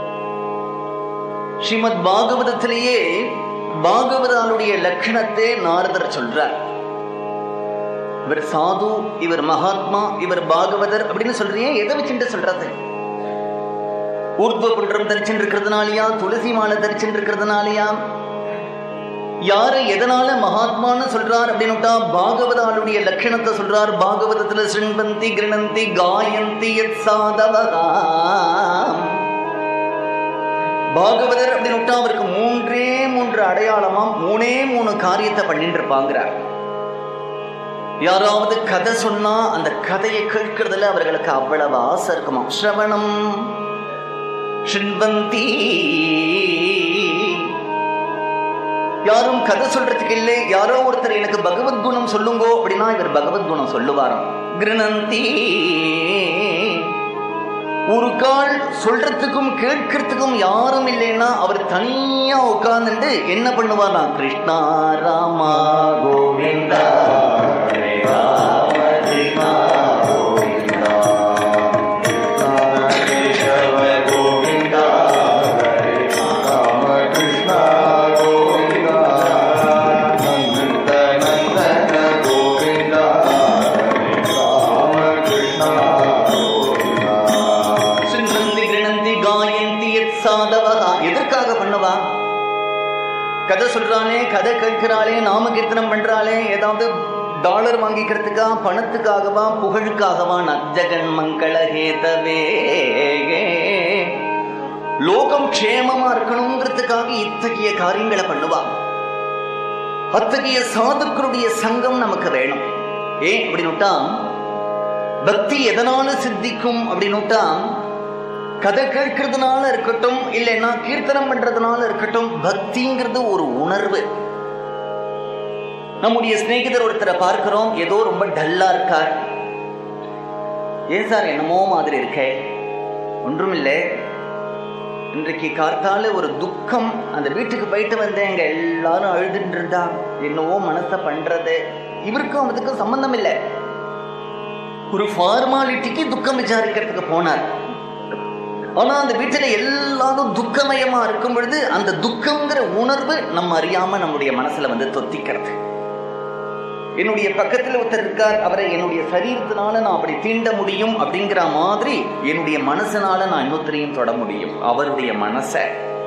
ஸ்ரீமத் பாகவதத்திலேயே பாகவதாளுடைய லட்சணத்தை நாரதர் சொல்றார் இவர் சாது இவர் மகாத்மா இவர் பாகவதர் அப்படின்னு சொல்றீங்க எதை வச்சுட்டு சொல்றது ஊர்துவ புன்றம் தரிச்சுட்டு இருக்கிறதுனாலயா துளசி மாலை தரிச்சுட்டு இருக்கிறதுனாலயா யாரு எதனால மகாத்மான்னு சொல்றார் அப்படின்னுட்டா பாகவதாளுடைய லட்சணத்தை சொல்றார் பாகவதத்துல சிண்பந்தி கிருணந்தி காயந்தி யத் சாதவகாம் பாகவதர் அப்படின்னு அவருக்கு மூன்றே மூன்று அடையாளமா மூணே மூணு காரியத்தை பண்ணிட்டு இருப்பாங்கிறார் யாராவது கதை சொன்னா அந்த கதையை கேட்கறதுல அவர்களுக்கு அவ்வளவு ஆசை இருக்குமா ஸ்ரவணம் ஷிண்வந்தி யாரும் கதை சொல்றதுக்கு இல்லை யாரோ ஒருத்தர் எனக்கு பகவத் குணம் சொல்லுங்கோ அப்படின்னா இவர் பகவத் குணம் சொல்லுவாராம் கிருணந்தி ஒரு கால் சொல்றதுக்கும் கேட்கறதுக்கும் யாரும் இல்லைன்னா அவர் தனியா உட்கார்ந்துட்டு என்ன பண்ணுவார்னா கிருஷ்ணா ராமா கோவிந்தா ஹரே ராம கிருஷ்ணா கோவிந்தா கேசவ கோவிந்தா ஹரே சிந்தந்தி கிரணந்தி காயந்தி யத் சாதவகா எதற்காக பண்ணுவா கதை சொல்றானே கதை கேட்கிறாளே நாம கீர்த்தனம் பண்றாளே ஏதாவது டாலர் வாங்கிக்கிறதுக்கா பணத்துக்காகவா புகழுக்காகவா நஜகன் மங்கள ஹேதவே லோகம் க்ஷேமமா இருக்கணுங்கிறதுக்காக இத்தகைய காரியங்களை பண்ணுவா அத்தகைய சாதுக்களுடைய சங்கம் நமக்கு வேணும் ஏன் அப்படின்னுட்டா பக்தி எதனால சித்திக்கும் அப்படின்னுட்டா கதை கேட்கறதுனால இருக்கட்டும் இல்லைன்னா கீர்த்தனம் பண்றதுனால இருக்கட்டும் பக்திங்கிறது ஒரு உணர்வு நம்முடைய சிநேகிதர் ஒருத்தரை பார்க்கிறோம் ஏதோ ரொம்ப டல்லா இருக்கார் ஏன் சார் என்னமோ மாதிரி இருக்கே ஒன்றும் இல்லை இன்றைக்கு கார்த்தால ஒரு துக்கம் அந்த வீட்டுக்கு போயிட்டு வந்தேன் எங்க எல்லாரும் அழுதுட்டு இருந்தா என்னவோ மனச பண்றது இவருக்கும் அதுக்கும் சம்பந்தம் இல்லை ஒரு ஃபார்மாலிட்டிக்கு துக்கம் விசாரிக்கிறதுக்கு போனார் ஆனா அந்த வீட்டுல எல்லாரும் துக்கமயமா இருக்கும் பொழுது அந்த துக்கம்ங்கிற உணர்வு நம்ம அறியாம நம்முடைய மனசுல வந்து தொத்திக்கிறது என்னுடைய பக்கத்துல ஒருத்தர் இருக்கார் அவரை என்னுடைய சரீரத்தினால நான் அப்படி தீண்ட முடியும் அப்படிங்கிற மாதிரி என்னுடைய மனசனால நான் இன்னொருத்தரையும் தொட முடியும் அவருடைய மனசை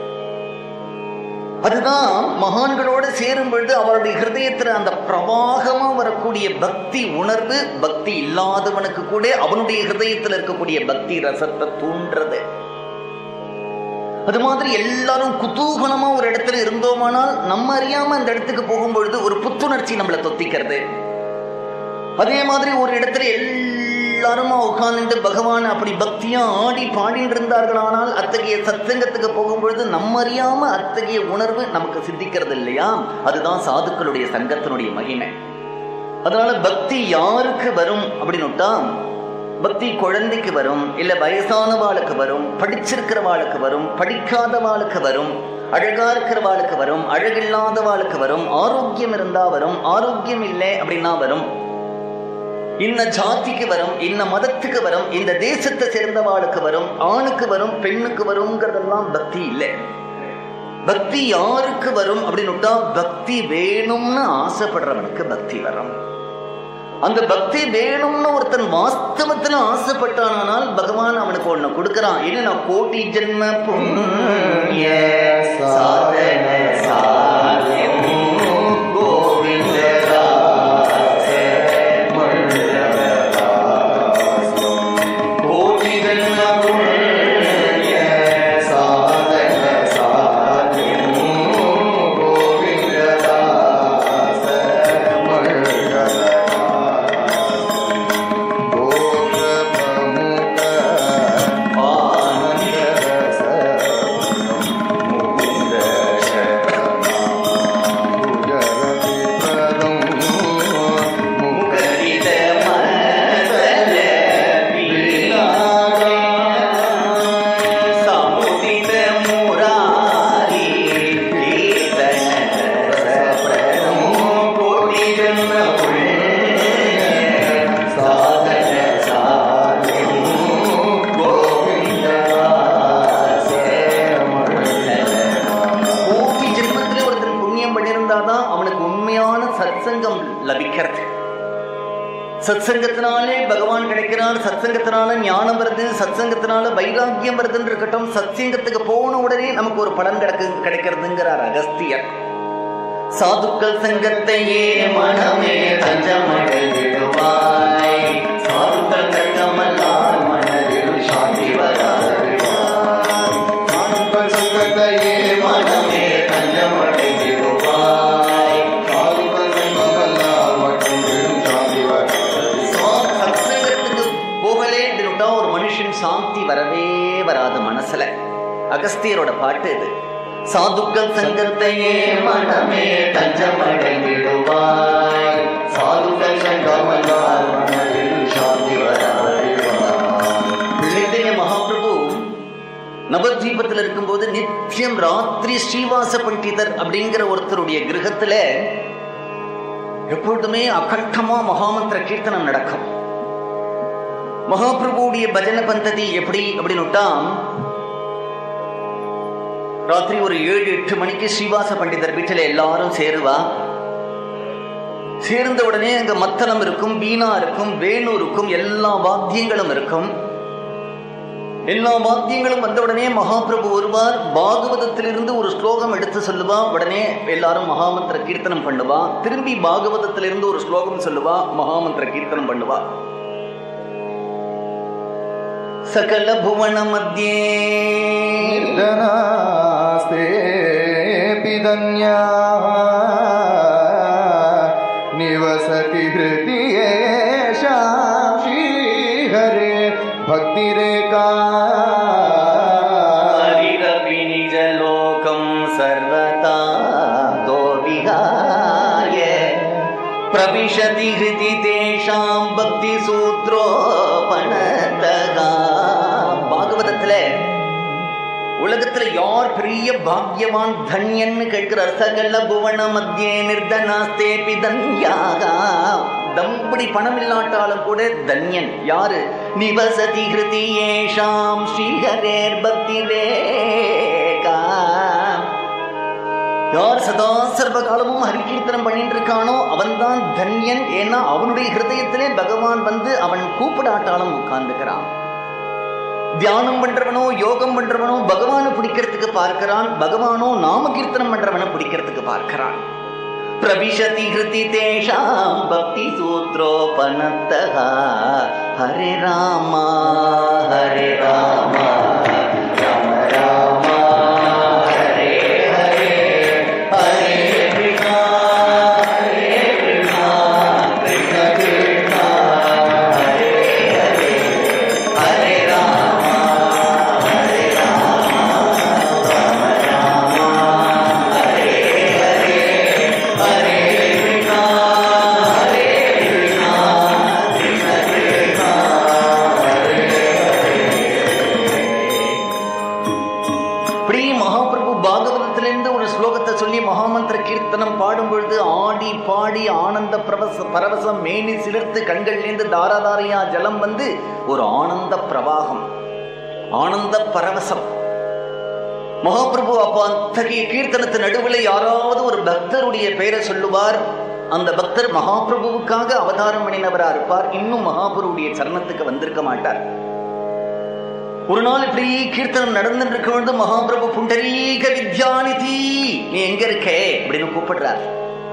அதுதான் மகான்களோடு சேரும் பொழுது அவருடைய ஹிருதயத்துல அந்த பிரவாகமா வரக்கூடிய பக்தி உணர்வு பக்தி இல்லாதவனுக்கு கூட அவனுடைய ஹிருதயத்துல இருக்கக்கூடிய பக்தி ரசத்தை தூண்டுறது அது மாதிரி எல்லாரும் குதூகலமா ஒரு இடத்துல இருந்தோமானால் நம்ம அறியாம அந்த இடத்துக்கு போகும்பொழுது ஒரு புத்துணர்ச்சி நம்மளை தொத்திக்கிறது அதே மாதிரி ஒரு இடத்துல எல்லாருமா உட்கார்ந்துட்டு பகவான் அப்படி பக்தியா ஆடி பாடிட்டு இருந்தார்களானால் அத்தகைய சத்சங்கத்துக்கு போகும்பொழுது நம்ம அறியாம அத்தகைய உணர்வு நமக்கு சித்திக்கிறது இல்லையா அதுதான் சாதுக்களுடைய சங்கத்தினுடைய மகிமை அதனால பக்தி யாருக்கு வரும் அப்படின்னுட்டா பக்தி குழந்தைக்கு வரும் இல்ல வயசானவாளுக்கு வரும் படிச்சிருக்கிறவாளுக்கு வரும் படிக்காதவாளுக்கு வரும் அழகா இருக்கிறவாளுக்கு வரும் அழகில்லாதவாளுக்கு வரும் ஆரோக்கியம் இருந்தா வரும் ஆரோக்கியம் இல்லை அப்படின்னா வரும் இன்ன ஜாதிக்கு வரும் இன்ன மதத்துக்கு வரும் இந்த தேசத்தை சேர்ந்தவாளுக்கு வரும் ஆணுக்கு வரும் பெண்ணுக்கு வருங்கிறதெல்லாம் பக்தி இல்லை பக்தி யாருக்கு வரும் அப்படின்னுட்டா பக்தி வேணும்னு ஆசைப்படுறவனுக்கு பக்தி வரும் அந்த பக்தி வேணும்னு ஒருத்தன் வாஸ்தவத்துல ஆசைப்பட்டானால் பகவான் அவனுக்கு ஒண்ணு கொடுக்கறான் என்ன கோட்டி ஜென்ம புண்ணிய சாதன சாத்தியம் கோவிந்த கோட்டி ஜென்ம புண்ணிய சாதன சாத்தியம் கோவிந்ததாச மங்களதாச கோப பிரமுக ஆனந்தரச முகுந்த குஜரதி பதம் முகரித மனதல வீணாக சமுதித முராரி கீர்த்தன ரசப்ரணோ கோடி ஜன்ம புண்ணிய சாதன சாத்தியம் கோடி ஜென்மத்திலே ஒருத்தன் புண்ணியம் பண்ணியிருந்தாதான் அவனுக்கு உண்மையான சத்சங்கம் லபிக்கிறது சத்சங்கத்தினாலே பகவான் கிடைக்கிறார் சத்சங்கத்தினால ஞானம் வருது சத்சங்கத்தினால வைராக்கியம் வருதுன்னு இருக்கட்டும் சத்சங்கத்துக்கு போன உடனே நமக்கு ஒரு பலன் கிடைக்கு கிடைக்கிறதுங்கிறார் அகஸ்தியர் சாதுக்கள் சங்கத்தையே மனமே தஞ்சமடைந்திடுவாய் சாதுக்கள் சங்கமல்லால் மனதில் சாந்தி வராதிடுவாய் சாதுக்கள் சங்கத்தையே மனமே தஞ்சமடைந்திடுவாய் சாதுக்கள் சங்கமல்லால் மற்றும் விடும் சாந்தி வராது சா- சத்சங்கத்துக்கு போகலே அப்படின்னுட்டா ஒரு மனுஷன் சாந்தி வரவே வராது மனசுல அகஸ்தியரோட பாட்டு இது சாதுக்கள் சங்கத்தையே மனமே தஞ்சமடைந்திடுவாய் சாதுக்கள் சங்கமல்லால் மனதில் சாந்தி வராதிடுவாய் சைத்தன்ய மகாபிரபு நவத்வீபத்தில் இருக்கும்போது நித்தியம் ராத்திரி ஸ்ரீவாச பண்டிதர் அப்படிங்கிற ஒருத்தருடைய கிரகத்துல எப்பொழுதுமே அகண்டமா மகாமந்திர கீர்த்தனம் நடக்கும் மகாபிரபுவுடைய பஜன பந்ததி எப்படி அப்படின்னுட்டா ராத்திரி ஒரு ஏழு எட்டு மணிக்கு ஸ்ரீவாச பண்டிதர் வீட்டில் எல்லாரும் சேருவா சேர்ந்த உடனே அங்க மத்தளம் இருக்கும் வீணா இருக்கும் வேணு இருக்கும் எல்லா வாத்தியங்களும் இருக்கும் எல்லா வாத்தியங்களும் வந்த உடனே மகாபிரபு வருவார் பாகவதத்திலிருந்து ஒரு ஸ்லோகம் எடுத்து சொல்லுவா உடனே எல்லாரும் மகாமந்திர கீர்த்தனம் பண்ணுவா திரும்பி பாகவதத்திலிருந்து ஒரு ஸ்லோகம் சொல்லுவா மகாமந்திர கீர்த்தனம் பண்ணுவா சகல புவன மத்தியே निर्धनास्ते पिदन्या निवसति हृदयेषां श्रीहरे भक्तिरेका हरिरपि निजलोकं सर्वथा तो विहाय प्रविशति हृदि तेषां பக்திசூத்ரோபணத்தகா பாகவதத்துல உலகத்துல யார் பெரிய பாக்யவான் தன்யன்னு கேட்கிறார் சகல புவன மத்தியே நிர்தனாஸ்தேபி தன்யாகா தம்படி பணம் இல்லாட்டாலும் கூட தன்யன் யாரு நிவசதி ஹிருதி ஏஷாம் ஸ்ரீஹரேர் பக்தி ரேகா யார் சதா சர்வ காலமும் ஹரிகீர்த்தனம் பண்ணிட்டு இருக்கானோ அவன்தான் தன்யன் ஏன்னா அவனுடைய ஹிருதயத்திலே பகவான் வந்து அவன் கூப்பிடாட்டாலும் உட்கார்ந்துக்கிறான் தியானம் பண்றவனோ யோகம் பண்றவனோ பகவானை பிடிக்கிறதுக்கு பார்க்கிறான் பகவானோ நாம கீர்த்தனம் பண்றவனை பிடிக்கிறதுக்கு பார்க்கிறான் பிரவிஷதி ஹிருதி தேஷாம் பக்தி சூத்ரோபனத்தः ஹரே ராமா ஹரே ராமா ராம ராமா ஹரே ஹரே ஹரே கிருஷ்ணா ஹரே கிருஷ்ணா கிருஷ்ண கிருஷ்ணா ஹரே ஹரே ஹரே ராமா ஹரே ராமா ராம ராமா ஹரே ஹரே ஹரே கிருஷ்ணா ஹரே கிருஷ்ணா கிருஷ்ண கிருஷ்ணா ஹரே இப்படி மகாபிரபு பாகவதத்திலிருந்து ஒரு ஸ்லோகத்தை சொல்லி மகாமந்திர கீர்த்தனம் பாடும் பொழுது ஆடி பாடி ஆனந்த பிரவச பரவசம் மேனி சிலிர்த்து கண்கள்லேருந்து தாராதாரையா ஜலம் வந்து ஒரு ஆனந்த பிரவாகம் ஆனந்த பரவசம் மகாபிரபு அப்ப அத்தகைய கீர்த்தனத்து நடுவில் யாராவது ஒரு பக்தருடைய பெயரை சொல்லுவார் அந்த பக்தர் மகாபிரபுவுக்காக அவதாரம் பண்ணினவரா இருப்பார் இன்னும் மகாபிரபுடைய சரணத்துக்கு வந்திருக்க மாட்டார் ஒரு நாள் இப்படி கீர்த்தனம் நடந்துட்டு இருக்க பொழுது மகாபிரபு புண்டரீக வித்யாநிதி நீ எங்க இருக்கே அப்படின்னு கூப்பிடுறார்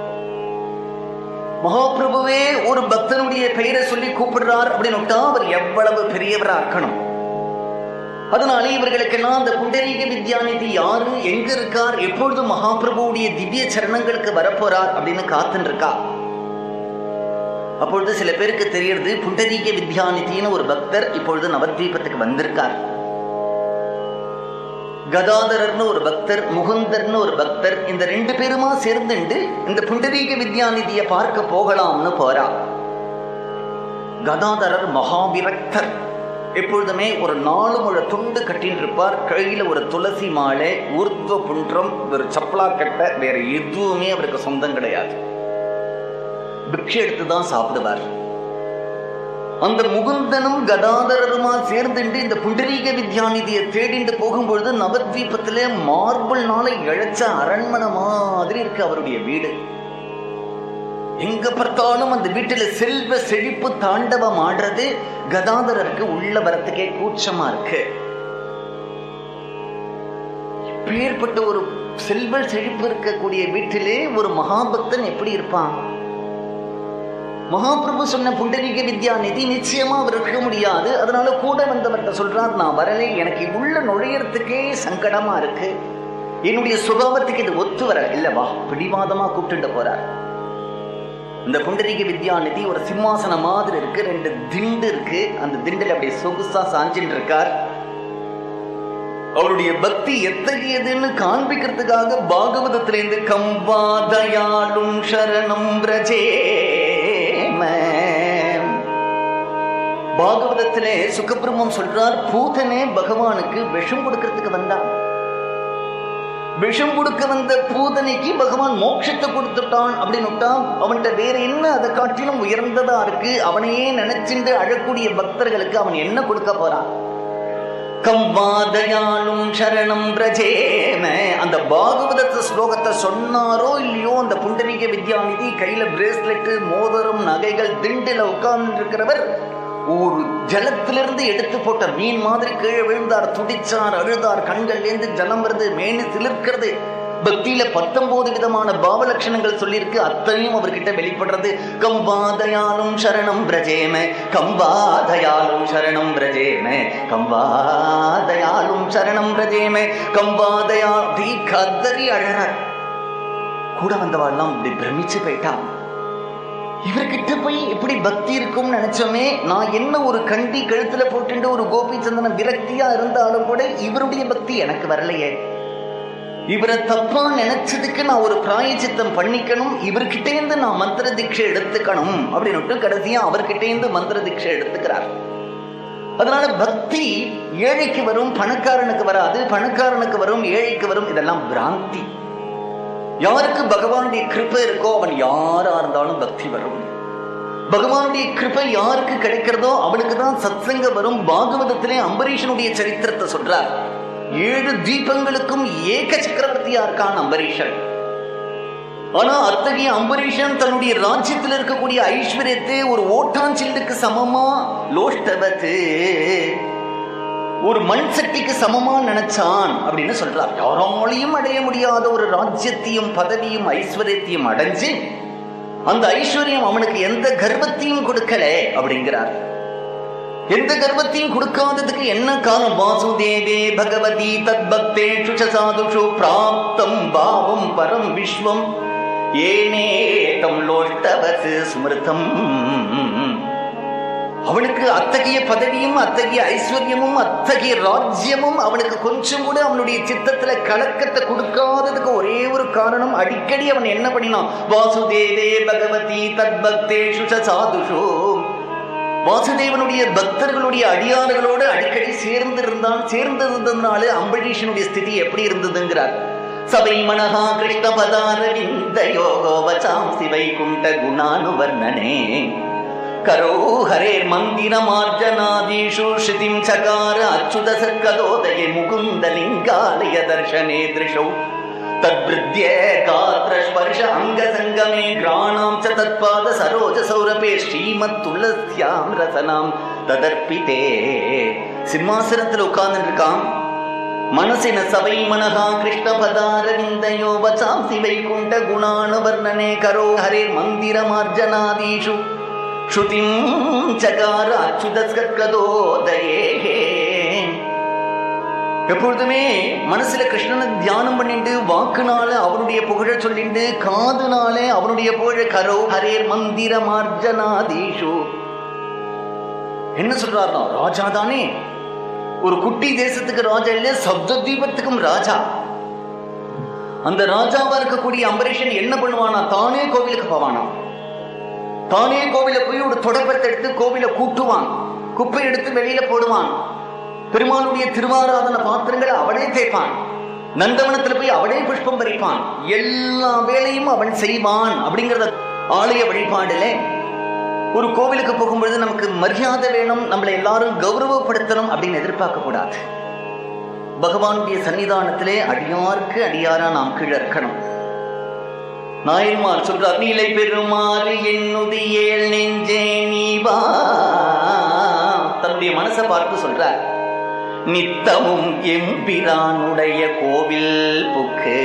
மகாபிரபுவே ஒரு பக்தனுடைய பெயரை சொல்லி கூப்பிடுறார் அப்படின்னு அவர் எவ்வளவு பெரியவரா இருக்கணும் அதனால இவர்களுக்கெல்லாம் அந்த புண்டரீக வித்யாநிதி யாரு எங்க இருக்கார் எப்பொழுது மகாபிரபுவுடைய திவ்ய சரணங்களுக்கு வரப்போறார் அப்படின்னு காத்துன்னு இருக்கா அப்பொழுது சில பேருக்கு தெரியறது புண்டரீக வித்யாநிதின்னு ஒரு பக்தர் இப்பொழுது நவத்வீபத்துக்கு வந்திருக்கார் கதாதரர்னு ஒரு பக்தர் முகுந்தர்னு ஒரு பக்தர் இந்த ரெண்டு பேருமா சேர்ந்துண்டு இந்த புண்டரீக வித்யாநிதியை பார்க்க போகலாம்னு போறா கதாதரர் மகாவிரக்தர் எப்பொழுதுமே ஒரு நாலு முழ துண்டு கட்டின்னு இருப்பார் கையில ஒரு துளசி மாலை ஊர்த்வ புன்றம் ஒரு சப்பலா கட்ட வேற எதுவுமே அவருக்கு சொந்தம் கிடையாது பிக்ஷை எடுத்து தான் சாப்பிடுவார் அந்த முகுந்தனும் கதாதரருமா சேர்ந்துட்டு இந்த புண்டரீக வித்யாநிதியை தேடிண்டு போகும்பொழுது நவத்வீபத்திலே மார்பிள்னால இழைச்ச அரண்மனை மாதிரி இருக்கு அவருடைய வீடு எங்க பார்த்தாலும் அந்த வீட்டுல செல்வ செழிப்பு தாண்டவம் ஆடுறது கதாதரருக்கு உள்ள வரத்துக்கே கூச்சமா இருக்கு இப்பேற்பட்ட ஒரு செல்வ செழிப்பு இருக்கக்கூடிய வீட்டிலே ஒரு மகாபக்தன் எப்படி இருப்பான் மகாபிரபு சொன்ன புண்டரீக வித்யாநிதி நிச்சயமா அவர் இருக்க முடியாது அதனால கூட வந்தவர்கிட்ட சொல்றார் நான் வரலை எனக்கு உள்ள நுழையறதுக்கே சங்கடமா இருக்கு என்னுடைய சுபாவத்துக்கு இது ஒத்து வர இல்லவா பிடிவாதமா கூப்பிட்டு போறார் இந்த புண்டரீக வித்யாநிதி ஒரு சிம்மாசனம் மாதிரி இருக்கு ரெண்டு திண்டு இருக்கு அந்த திண்டுல அப்படியே சொகுசா சாஞ்சின்னு இருக்கார் அவருடைய பக்தி எத்தகையதுன்னு காண்பிக்கிறதுக்காக பாகவதத்திலிருந்து கம்பாதயாளும் சரணம் பிரஜேம பாகவதத்திலே சுகபிரம்மம் சொல்றார் பூதனே பகவானுக்கு விஷம் கொடுக்கறதுக்கு வந்தான் விஷம் கொடுக்க வந்த பூதனைக்கு பகவான் மோட்சத்தை கொடுத்துட்டான் அப்படின்னு அவன்கிட்ட வேற என்ன அதை காட்டிலும் உயர்ந்ததா இருக்கு அவனையே நினைச்சுட்டு அழக்கூடிய பக்தர்களுக்கு அவன் என்ன கொடுக்க போறான் கம்வாதயாளும் சரணம் பிரஜேம அந்த பாகவதத்த ஸ்லோகத்தை சொன்னாரோ இல்லையோ அந்த புண்டரீக வித்யாநிதி கையில பிரேஸ்லெட் மோதிரம் நகைகள் திண்டில உட்கார்ந்து இருக்கிறவர் ஒரு ஜலத்திலிருந்து எடுத்து போட்ட மீன் மாதிரி கீழே விழுந்தார் துடிச்சார் அழுதார் கண்கள்லேருந்து ஜலம் வருது மேனி சிலிர்க்கிறது பக்தியில பத்தொன்பது விதமான பாவ லட்சணங்கள் சொல்லியிருக்கு அத்தனையும் அவர்கிட்ட வெளிப்படுறது கம்பாதயாலும் சரணம் பிரஜேம கம்பாதயாலும் சரணம் பிரஜேம கம்பாதயாலும் சரணம் பிரஜேம கம்பாதயா தீ கதறி அழறார் கூட வந்தவாள்லாம் இப்படி பிரமிச்சு போயிட்டான் இவர்கிட்ட போய் எப்படி பக்தி இருக்கும்னு நினைச்சோமே நான் என்ன ஒரு கண்டி கழுத்துல போட்டுட்டு ஒரு கோபி சந்தனம் விரக்தியா இருந்தாலும் கூட இவருடைய பக்தி எனக்கு வரலையே இவரை தப்பா நினைச்சதுக்கு நான் ஒரு பிராயச்சித்தம் பண்ணிக்கணும் இவர்கிட்டேருந்து நான் மந்திர தீட்சை எடுத்துக்கணும் அப்படின்னு கடைசியா அவர்கிட்டேருந்து மந்திர தீட்சை எடுத்துக்கிறார் அதனால பக்தி ஏழைக்கு வரும் பணக்காரனுக்கு வராது பணக்காரனுக்கு வரும் ஏழைக்கு வரும் இதெல்லாம் பிராந்தி யாருக்கு பகவானுடைய கிருபை இருக்கோ அவன் யாரா இருந்தாலும் பக்தி வரும் பகவானுடைய கிருபை யாருக்கு கிடைக்கிறதோ அவனுக்கு தான் சத்சங்க வரும் பாகவதத்திலே அம்பரீஷனுடைய சரித்திரத்தை சொல்றார் ஏழு தீபங்களுக்கும் ஏக சக்கரவர்த்தியா இருக்கான் அம்பரீஷன் ஆனா அத்தகைய அம்பரீஷன் தன்னுடைய ராஜ்யத்தில் இருக்கக்கூடிய ஐஸ்வர்யத்தை ஒரு ஓட்டாஞ்சில்லுக்கு சமமா லோஷ்டவத்து ஒரு மண் சட்டிக்கு சமமா நினைச்சான் அப்படின்னு சொல்றார் யாராலையும் அடைய முடியாத ஒரு ராஜ்யத்தையும் பதவியும் ஐஸ்வர்யத்தையும் அடைஞ்சு அந்த ஐஸ்வர்யம் அவனுக்கு எந்த கர்வத்தையும் கொடுக்கல அப்படிங்கிறார் எந்த கர்வத்தையும் கொடுக்காததுக்கு என்ன காரணம் வாசுதேவே பகவதி தத்பக்தேஷு ச சாதுஷு பிராப்தம் பாவம் பரம் விஸ்வம் ஏனேதம் லோஷ்டவத் ஸ்மிருதம் அவனுக்கு அத்தகைய பதவியும் அத்தகைய ஐஸ்வர்யமும் அத்தகைய ராஜ்யமும் அவனுக்கு கொஞ்சம் கூட அவனுடைய சித்தத்துல கலக்கத்தை கொடுக்காததுக்கு ஒரே ஒரு காரணம் அடிக்கடி அவன் என்ன பண்ணினான் வாசுதேவே பகவதி தத்பக்தேஷு ச சாதுஷு வாசுதேவனுடைய பக்தர்களுடைய அடியார்களோடு அடிக்கடி சேர்ந்து இருந்தான் சேர்ந்து இருந்ததுனால அம்பரீஷனுடைய ஸ்திதி எப்படி இருந்ததுங்கிறார் சபை மனஹா கிருஷ்ண பதாரவிந்த யோகோ வச்சாம் சிவை குண்ட குணானுவர்ணனே கரோ ஹரே மந்திர மார்ஜனாதீஷு ஸ்ருதிம் சகார அச்சுத சர்க்கதோதய முகுந்த லிங்காலய தர்ஷனே திருஷௌ தத்ருத்ய காத்திர ஸ்பர்ஷ அங்க சங்கமே கிராணாம் ச தத்பாத சரோஜ சௌரபே ஸ்ரீமத் துளசியாம் ரசனாம் ததர்ப்பிதே சிம்மாசனத்துல உட்கார்ந்துட்டு இருக்கான் மனசின சபை மனகா கிருஷ்ண பதாரவிந்தயோ வசாம் சிவை குண்ட குணானு வர்ணனே கரோ ஹரே மந்திர மார்ஜனாதீஷு ஸ்ருதிம் சகார அச்சுத ஸ்கத்கதோதயே எப்பொழுதுமே மனசுல கிருஷ்ணனை தியானம் பண்ணிட்டு வாக்குனால அவனுடைய புகழ சொல்லிட்டு காதுனாலே அவனுடைய புகழ கரோ ஹரேர் மந்திர மார்ஜனாதீஷு என்ன சொல்றாருனா ராஜா தானே ஒரு குட்டி தேசத்துக்கு ராஜா இல்ல சப்த தீபத்துக்கும் ராஜா அந்த ராஜாவா இருக்கக்கூடிய அம்பரீஷன் என்ன பண்ணுவானா தானே கோவிலுக்கு போவானா தானே கோவில போய் ஒரு தொடப்பத்தை எடுத்து கோவில கூட்டுவான் குப்பை எடுத்து வெளியில போடுவான் பெருமானுடைய திருவாராதன பாத்திரங்களை அவனே தேய்ப்பான் நந்தவனத்துல போய் அவனே புஷ்பம் பறிப்பான் எல்லா வேலையும் அவன் செய்வான் அப்படிங்கறத ஆலய வழிபாடுல ஒரு கோவிலுக்கு போகும்பொழுது நமக்கு மரியாதை வேணும் நம்மளை எல்லாரும் கௌரவப்படுத்தணும் அப்படின்னு எதிர்பார்க்க கூடாது பகவானுடைய சன்னிதானத்திலே அடியாருக்கு அடியாரா நாம் கீழே இருக்கணும் நாயன்மார் சொல்றார் நீலை பெருமாறு என்னுதியேல் நெஞ்சே நீ வா தன்னுடைய மனசை பார்த்து சொல்றார் நித்தமும் எம்பிரானுடைய கோவில் புக்கு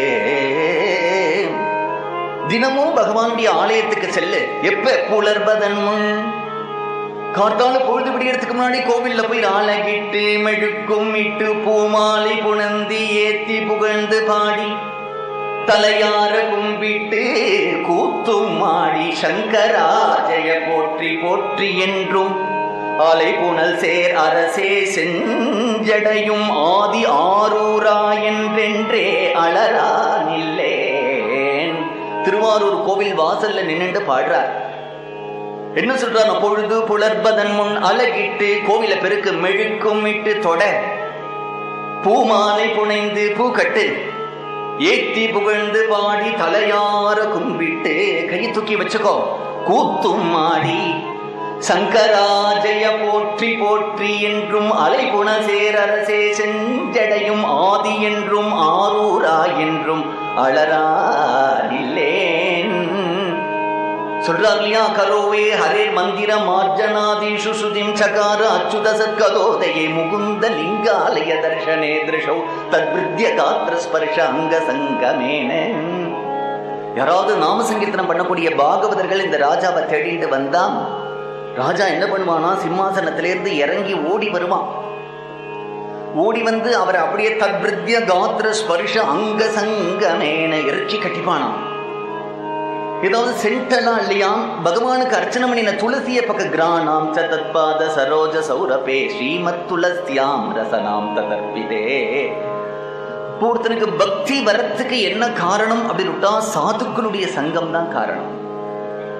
தினமும் பகவானுடைய ஆலயத்துக்கு செல்லு எப்ப புலர்பதன் முன் காத்தால பொழுது விடியறதுக்கு முன்னாடி கோவில்ல போய் ஆலகிட்டு மெழுக்கும் இட்டு பூமாலை புணர்ந்து ஏத்தி புகழ்ந்து பாடி தலையார கும்பிட்டு கூத்தும் மாடி சங்கரா ஜெய போற்றி போற்றி என்றும் ஆலை புனல் சேர் அரசே செஞ்சடையும் ஆதி ஆரூரா என்றென்றே அலரா நில்லேன் திருவாரூர் கோவில் வாசல்ல நின்னுட்டு பாடுறார் என்ன சொல்றார் பொழுது புலர்பதன் முன் அலகிட்டு கோவில பெருக்கு மெழுக்கும் இட்டு தொட பூமாலை புனைந்து பூ கட்டு ஏத்தி புகழ்ந்து பாடி தலையார கும்பிட்டு கை தூக்கி வச்சுக்கோ கூத்தும் மாடி சங்கராஜய போற்றி போற்றி என்றும் அலைகுண சேரரசே செஞ்சடையும் ஆதி என்றும் ஆரூரா என்றும் அலரா இல்லேன் சொல்றார் இல்லையா கரோவே ஹரே மந்திர மார்ஜனாதீஷு சுதிம் சகார அச்சுத சத்கதோதயே முகுந்த லிங்காலய தர்ஷனே திருஷௌ தத்விருத்திய காத்திர ஸ்பர்ஷ அங்க சங்கமேன யாராவது நாம சங்கீர்த்தனம் பண்ணக்கூடிய பாகவதர்கள் இந்த ராஜாவை தேடிட்டு வந்தா ராஜா என்ன பண்ணுவானா சிம்மாசனத்திலிருந்து இறங்கி ஓடி வருவான் ஓடி வந்து அவரை அப்படியே தத்விருத்திய காத்திர ஸ்பர்ஷ அங்க சங்கமேன இறைச்சி கட்டிப்பானாம் ஏதாவது சென்டெல்லாம் இல்லையாம் பகவானுக்கு அர்ச்சனை பண்ணின துளசிய பக்க கிராணாம் ச தத்பாத சரோஜ சௌரபே ஸ்ரீமத் துளசியாம் ரசனாம் ததர்பிதே ஒருத்தனுக்கு பக்தி வரத்துக்கு என்ன காரணம் அப்படின்னு விட்டா சாதுக்களுடைய சங்கம் தான் காரணம்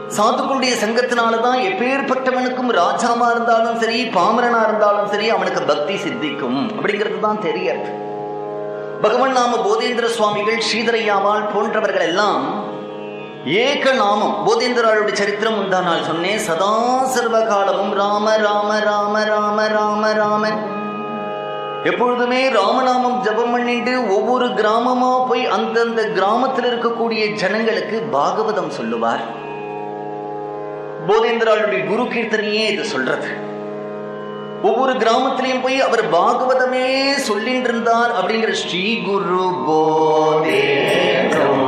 சாதுக்களுடைய சங்கத்தினாலதான் எப்பேற்பட்டவனுக்கும் ராஜாவா இருந்தாலும் சரி பாமரனா இருந்தாலும் சரி அவனுக்கு பக்தி சித்திக்கும் அப்படிங்கிறது தான் தெரியாது பகவன் நாம போதேந்திர சுவாமிகள் ஸ்ரீதரையாவால் போன்றவர்கள் எல்லாம் ஏக நாமம் போதேந்திராளுடைய சரித்திரம் உண்டா நான் சொன்னேன் சதா சர்வ காலமும் ராம ராம ராம ராம ராம ராம எப்பொழுதுமே ராமநாமம் ஜபம் பண்ணிட்டு ஒவ்வொரு கிராமமா போய் அந்தந்த கிராமத்தில் இருக்கக்கூடிய ஜனங்களுக்கு பாகவதம் சொல்லுவார் போதேந்திராளுடைய குரு கீர்த்தனையே இது சொல்றது ஒவ்வொரு கிராமத்திலையும் போய் அவர் பாகவதமே சொல்லிட்டு இருந்தார் அப்படிங்கிற ஸ்ரீ குரு போதேந்திரோ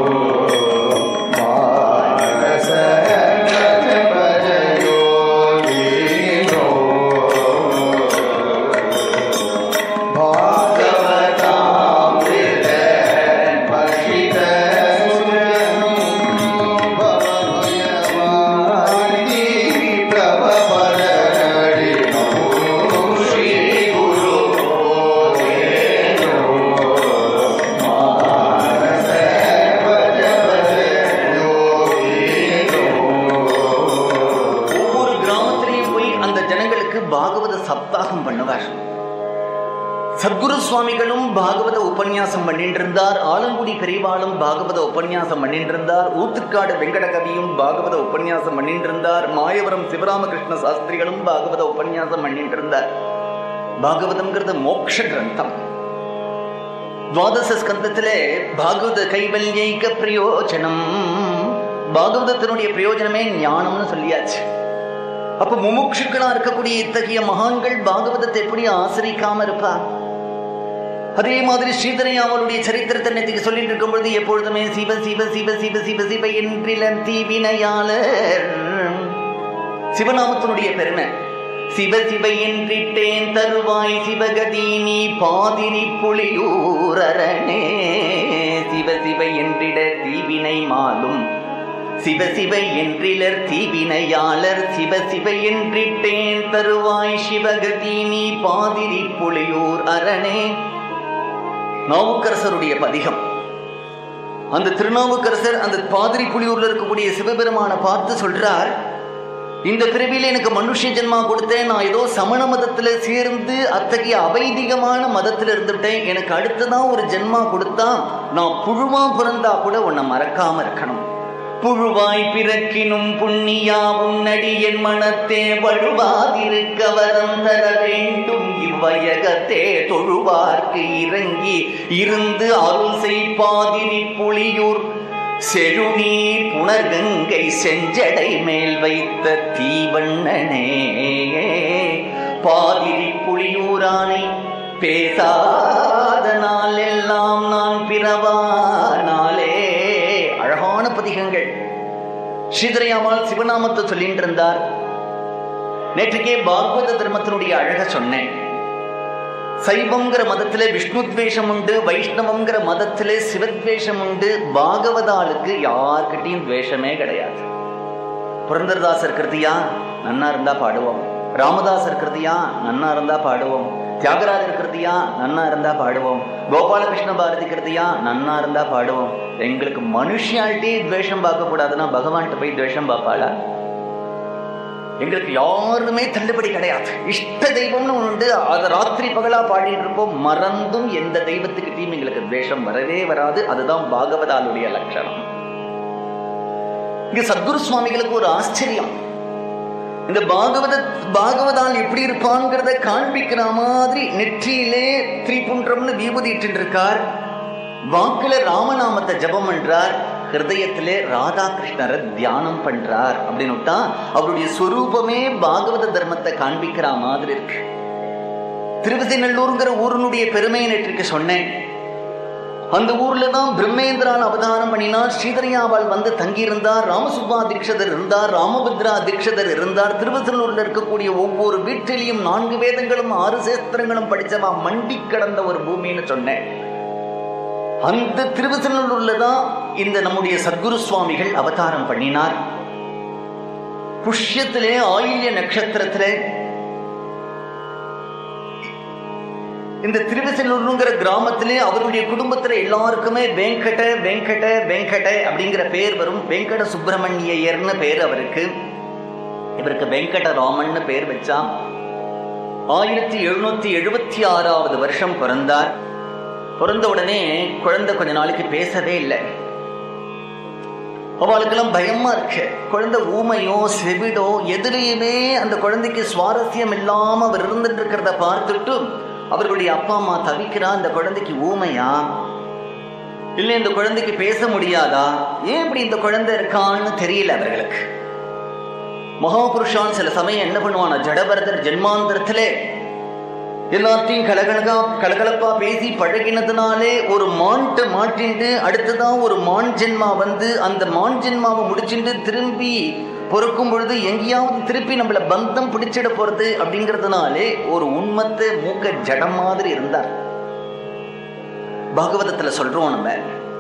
மானச பஜயோகினோ பாகவதாமிருத பஷித சுஜனோ பவமயமானி பிரபபரணி நமோ ஸ்ரீ குரு போதேனோ மானச ஒவ்வொரு கிராமத்திலையும் போய் அந்த ஜனங்களுக்கு பாகவத சப்தாகம் பண்ணுவார் சத்குரு சுவாமிகளும் பாகவத உபன்யாசம் பண்ணிட்டு இருந்தார் ஆலங்குடி பெரியவாளும் பாகவத உபன்யாசம் பண்ணிட்டு இருந்தார் ஊத்துக்காடு வெங்கட கவியும் பாகவத உபன்யாசம் பண்ணிட்டு இருந்தார் மாயவரம் சிவராமகிருஷ்ண சாஸ்திரிகளும் பாகவத உபன்யாசம் பண்ணிட்டு இருந்தார் பாகவதம்ங்கிறது மோக்ஷ கிரந்தம் துவாதச ஸ்கந்தத்திலே பாகவத கைவல்யைக பிரயோஜனம் பாகவதத்தினுடைய பிரயோஜனமே ஞானம்னு சொல்லியாச்சு அப்ப முமுட்சுக்களா இருக்கக்கூடிய இத்தகைய மகான்கள் பாகவதத்தை எப்படி ஆசிரிக்காம இருப்பா அதே மாதிரி ஸ்ரீதரையாவளுடைய சரித்திரத்தை நேற்றுக்கு சொல்லிட்டு இருக்கும் பொழுது எப்பொழுதுமே சிவ சிவ சிவ சிவ சிவ சிவ என்றிலம் தீவினையாளர் சிவநாமத்தினுடைய பெருமை சிவ சிவ என்றிட்டேன் தருவாய் சிவகதி நீ பாதிரி புலியூரரணே சிவ சிவ என்றிட தீவினை மாலும் சிவ சிவ என்றிலர் தீவினையாளர் சிவ சிவ என்றிட்டேன் தருவாய் சிவகதி நீ பாதிரி புலியூர் அரணே நாவுக்கரசருடைய பதிகம் அந்த திருநாவுக்கரசர் அந்த பாதிரி புலியூர்ல இருக்கக்கூடிய சிவபெருமானை பார்த்து சொல்றார் இந்த பிறவியில எனக்கு மனுஷ ஜென்மா கொடுத்தேன் நான் ஏதோ சமண மதத்துல சேர்ந்து அத்தகைய அவைதிகமான மதத்துல இருந்துட்டேன் எனக்கு அடுத்ததான் ஒரு ஜென்மா கொடுத்தா நான் புழுவா பிறந்தா கூட உன்னை மறக்காம இருக்கணும் புழுவாய் பிறக்கினும் புண்ணியா உன்னடி என் மனத்தே வழுவாதிருக்க வரம் தர வேண்டும் இவ்வையகத்தே தொழுவார்க்கு இறங்கி இருந்து அருள் செய்பாதிரி புலியூர் செழுநீர் புனர்கங்கை செஞ்சடை மேல் வைத்த தீவண்ணனே பாதிரி புலியூரானை பேசாத நாள் எல்லாம் நான் பிறவானாலே அழகான பதிகங்கள் ஸ்ரீதரையாமால் சிவநாமத்தை சொல்லிட்டு இருந்தார் நேற்றுக்கே பாகவத தர்மத்தினுடைய அழக சொன்னேன் சைவம்ங்கிற மதத்துல விஷ்ணு துவேஷம் உண்டு வைஷ்ணவம்ங்கிற மதத்துல சிவத்வேஷம் உண்டு பாகவதாளுக்கு யார்கிட்டயும் துவேஷமே கிடையாது புரந்தரதாசர் கிருதியா நன்னா இருந்தா பாடுவோம் ராமதாசர் கிருதியா நன்னா இருந்தா பாடுவோம் தியாகராஜர் கிருதியா நன்னா இருந்தா பாடுவோம் கோபாலகிருஷ்ண பாரதி கிருதியா நன்னா இருந்தா பாடுவோம் எங்களுக்கு மனுஷியால்ட்டே துவேஷம் பார்க்க கூடாதுன்னா பகவான்கிட்ட போய் துவேஷம் பார்ப்பாளா எங்களுக்கு யாருமே தள்ளுபடி கிடையாது இஷ்ட தெய்வம்னு ஒண்ணு உண்டு அதை ராத்திரி பகலா பாடிட்டு இருப்போம் மறந்தும் எந்த தெய்வத்துக்கிட்டையும் எங்களுக்கு துவேஷம் வரவே வராது அதுதான் பாகவதாலுடைய லட்சணம் இங்க சத்குரு சுவாமிகளுக்கு ஒரு ஆச்சரியம் இந்த பாகவத பாகவதால் எப்படி இருப்பான்ங்கிறத காண்பிக்கிற மாதிரி நெற்றியிலே திரிபுன்றம்னு விபூதி இட்டு இருக்கார் வாக்குல ராமநாமத்தை ஜபம் பண்றார் ஹிருதயத்திலே ராதாகிருஷ்ணரை தியானம் பண்றார் அப்படின்னு விட்டா அவருடைய சொரூபமே பாகவத தர்மத்தை காண்பிக்கிற மாதிரி இருக்கு திருவிசைநல்லூருங்கிற ஊரினுடைய பெருமையை நேற்றுக்கு சொன்னேன் அந்த ஊர்ல தான் பிரம்மேந்திரான் அவதாரம் பண்ணினார் ஸ்ரீதரியாவால் வந்து தங்கியிருந்தார் ராமசுப்பா தீட்சதர் இருந்தார் ராமபத்ரா தீட்சதர் இருந்தார் திருவசலூர்ல இருக்கக்கூடிய ஒவ்வொரு வீட்டிலையும் நான்கு வேதங்களும் ஆறு சேஸ்திரங்களும் படிச்சவா மண்டி கடந்த ஒரு பூமின்னு சொன்னேன் அந்த திருவசலூர்ல தான் இந்த நம்முடைய சத்குரு சுவாமிகள் அவதாரம் பண்ணினார் புஷ்யத்திலே ஆயில்ய நட்சத்திரத்திலே இந்த திருவசலூருங்கிற கிராமத்திலே அவருடைய குடும்பத்துல எல்லாருக்குமே வெங்கட வெங்கட வெங்கட அப்படிங்கிற பேர் வரும் வெங்கட சுப்பிரமணியர்னு பேர் அவருக்கு இவருக்கு வெங்கடராமன் பேர் வச்சான் ஆயிரத்தி எழுநூத்தி எழுபத்தி ஆறாவது வருஷம் பிறந்தார் பிறந்த உடனே குழந்தை கொஞ்ச நாளைக்கு பேசவே இல்லை அவளுக்கெல்லாம் பயமா இருக்கு குழந்தை ஊமையோ செவிடோ எதுலையுமே அந்த குழந்தைக்கு சுவாரஸ்யம் இல்லாம அவர் இருந்துட்டு இருக்கிறத பார்த்துட்டு அவர்களுடைய அப்பா அம்மா தவிக்கிறா இந்த குழந்தைக்கு ஊமையா இல்லை இந்த குழந்தைக்கு பேச முடியாதா ஏன் இப்படி இந்த குழந்தை இருக்கான்னு தெரியல அவர்களுக்கு மகாபுருஷான் சில சமயம் என்ன பண்ணுவானா ஜடபரதர் ஜென்மாந்திரத்திலே எல்லாத்தையும் கலகலகா கலகலப்பா பேசி பழகினதுனாலே ஒரு மான்ட்டு மாட்டிண்டு அடுத்ததான் ஒரு மான் ஜென்மா வந்து அந்த மான் ஜென்மாவை முடிச்சுட்டு திரும்பி பொறுக்கும் பொழுது எங்கேயாவது திருப்பி நம்மள பந்தம் பிடிச்சிட போறது அப்படிங்கிறதுனாலே ஒரு உண்மத்தை மூக்க ஜடம் மாதிரி இருந்தார் பாகவதத்துல சொல்றோம் நம்ம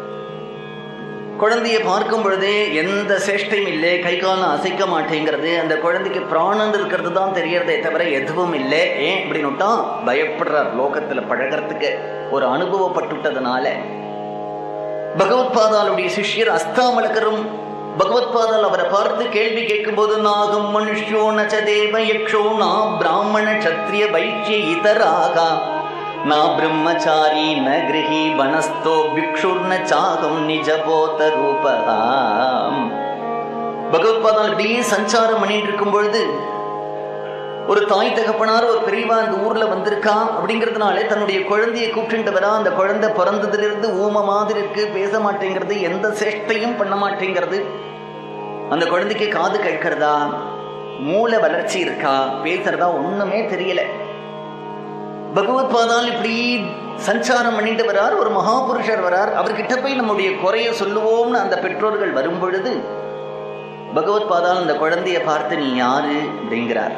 குழந்தையை பார்க்கும் பொழுதே எந்த சேஷ்டையும் இல்லை கை காலம் அசைக்க மாட்டேங்கிறது அந்த குழந்தைக்கு பிராணன் இருக்கிறது தான் தெரியறதே தவிர எதுவும் இல்லை ஏன் அப்படின்னுட்டா பயப்படுறார் லோகத்துல பழகிறதுக்கு ஒரு அனுபவப்பட்டுட்டதுனால பகவத் பாதாளுடைய சிஷ்யர் அஸ்தாமலகரும் பகவத் பாதால் அவரை பார்த்து கேள்வி கேட்கும்போது நாகம் மனுஷ்யோ நச்ச தேவ யக்ஷோ நா பிராமண சத்திரிய வைஷ்ய இதராகா நா பிரம்மச்சாரி ந கிரகி வனஸ்தோ பிக்ஷுர்ன சாகம் நிஜபோத ரூபகாம் பகவத் பாதால் இப்படியே சஞ்சாரம் பண்ணிட்டு இருக்கும் பொழுது ஒரு தாய் தகப்பனார் ஒரு பெரியவா அந்த ஊர்ல வந்திருக்கா அப்படிங்கிறதுனால தன்னுடைய குழந்தையை கூப்பிட்டு வரா அந்த குழந்தை பிறந்ததிலிருந்து ஊம மாதிரி இருக்கு பேச மாட்டேங்கிறது எந்த சேஷ்டையும் பண்ண மாட்டேங்கிறது அந்த குழந்தைக்கு காது கேட்கிறதா மூளை வளர்ச்சி இருக்கா பேசுறதா ஒண்ணுமே தெரியல பகவத் பாதால் இப்படி சஞ்சாரம் பண்ணிட்டு வரார் ஒரு மகாபுருஷர் வரார் அவர்கிட்ட போய் நம்முடைய குறைய சொல்லுவோம்னு அந்த பெற்றோர்கள் வரும் பொழுது பகவத் பாதால் அந்த குழந்தைய பார்த்து நீ யாரு அப்படிங்கிறார்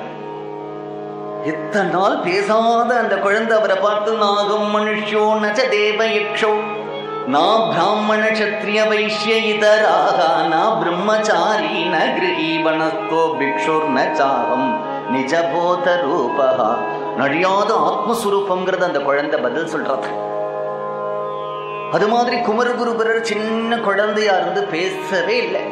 இத்தனை நாள் பேசாத அந்த குழந்தை அவரை பார்த்து நாகம் மனுஷ்யோ நச்ச தேவ யக்ஷோ நா பிராமண சத்திரிய வைஷ்ய இதராக நா பிரம்மச்சாரி ந கிரகி வனஸ்தோ பிக்ஷுர் ந சாகம் நிஜபோத ரூபா நழியாத ஆத்மஸ்வரூபங்கிறது அந்த குழந்தை பதில் சொல்றது அது மாதிரி குமரகுருபரர் சின்ன குழந்தையா இருந்து பேசவே இல்லை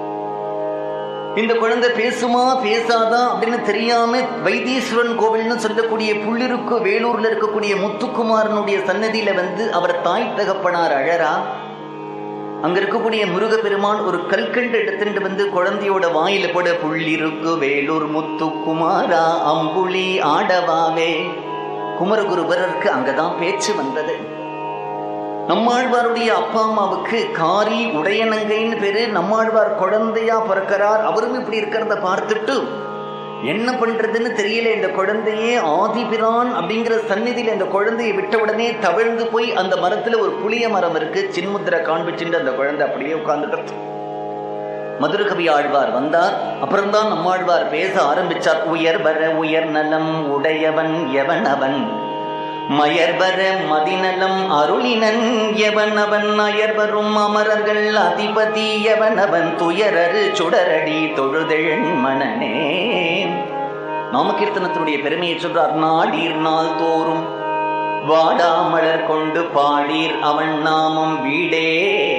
இந்த குழந்தை பேசுமா பேசாதா அப்படின்னு தெரியாம வைத்தீஸ்வரன் கோவில்னு சொல்லக்கூடிய புள்ளிருக்கு வேலூர்ல இருக்கக்கூடிய முத்துக்குமாரனுடைய சன்னதியில வந்து அவர் தாய் தகப்பனார் அழறா அங்க இருக்கக்கூடிய முருகப்பெருமான் ஒரு கல்கண்டு எடுத்துட்டு வந்து குழந்தையோட வாயில போட புள்ளிருக்கு வேலூர் முத்துக்குமாரா அம்புலி ஆடவாவே குமரகுருபரருக்கு அங்கதான் பேச்சு வந்தது நம்மாழ்வாருடைய அப்பா அம்மாவுக்கு காரி உடையனங்கைன்னு பேரு நம்மாழ்வார் குழந்தையா பிறக்கிறார் அவரும் இப்படி இருக்கிறத பார்த்துட்டு என்ன பண்றதுன்னு தெரியல இந்த குழந்தையே ஆதிபிரான் அப்படிங்கிற சந்நிதியில இந்த குழந்தையை விட்ட உடனே தவிழ்ந்து போய் அந்த மரத்துல ஒரு புளிய மரம் இருக்கு சின்முத்திரை காண்பிச்சுட்டு அந்த குழந்தை அப்படியே உட்கார்ந்துட்டு மதுரகவி ஆழ்வார் வந்தார் அப்புறம்தான் நம்மாழ்வார் பேச ஆரம்பிச்சார் உயர் வர உயர் நலம் உடையவன் எவன் அவன் மயர்வர மதிநலம் அருளினன் எவனவன் அயர்வரும் அமரர்கள் அதிபதி எவனவன் துயரரு சுடரடி தொழுதெழன் மனனே நாமகீர்த்தனத்தினுடைய பெருமையை சொல்றார் நாடீர் நாள் தோறும் வாடாமலர் கொண்டு பாடீர் அவன் நாமம் வீடே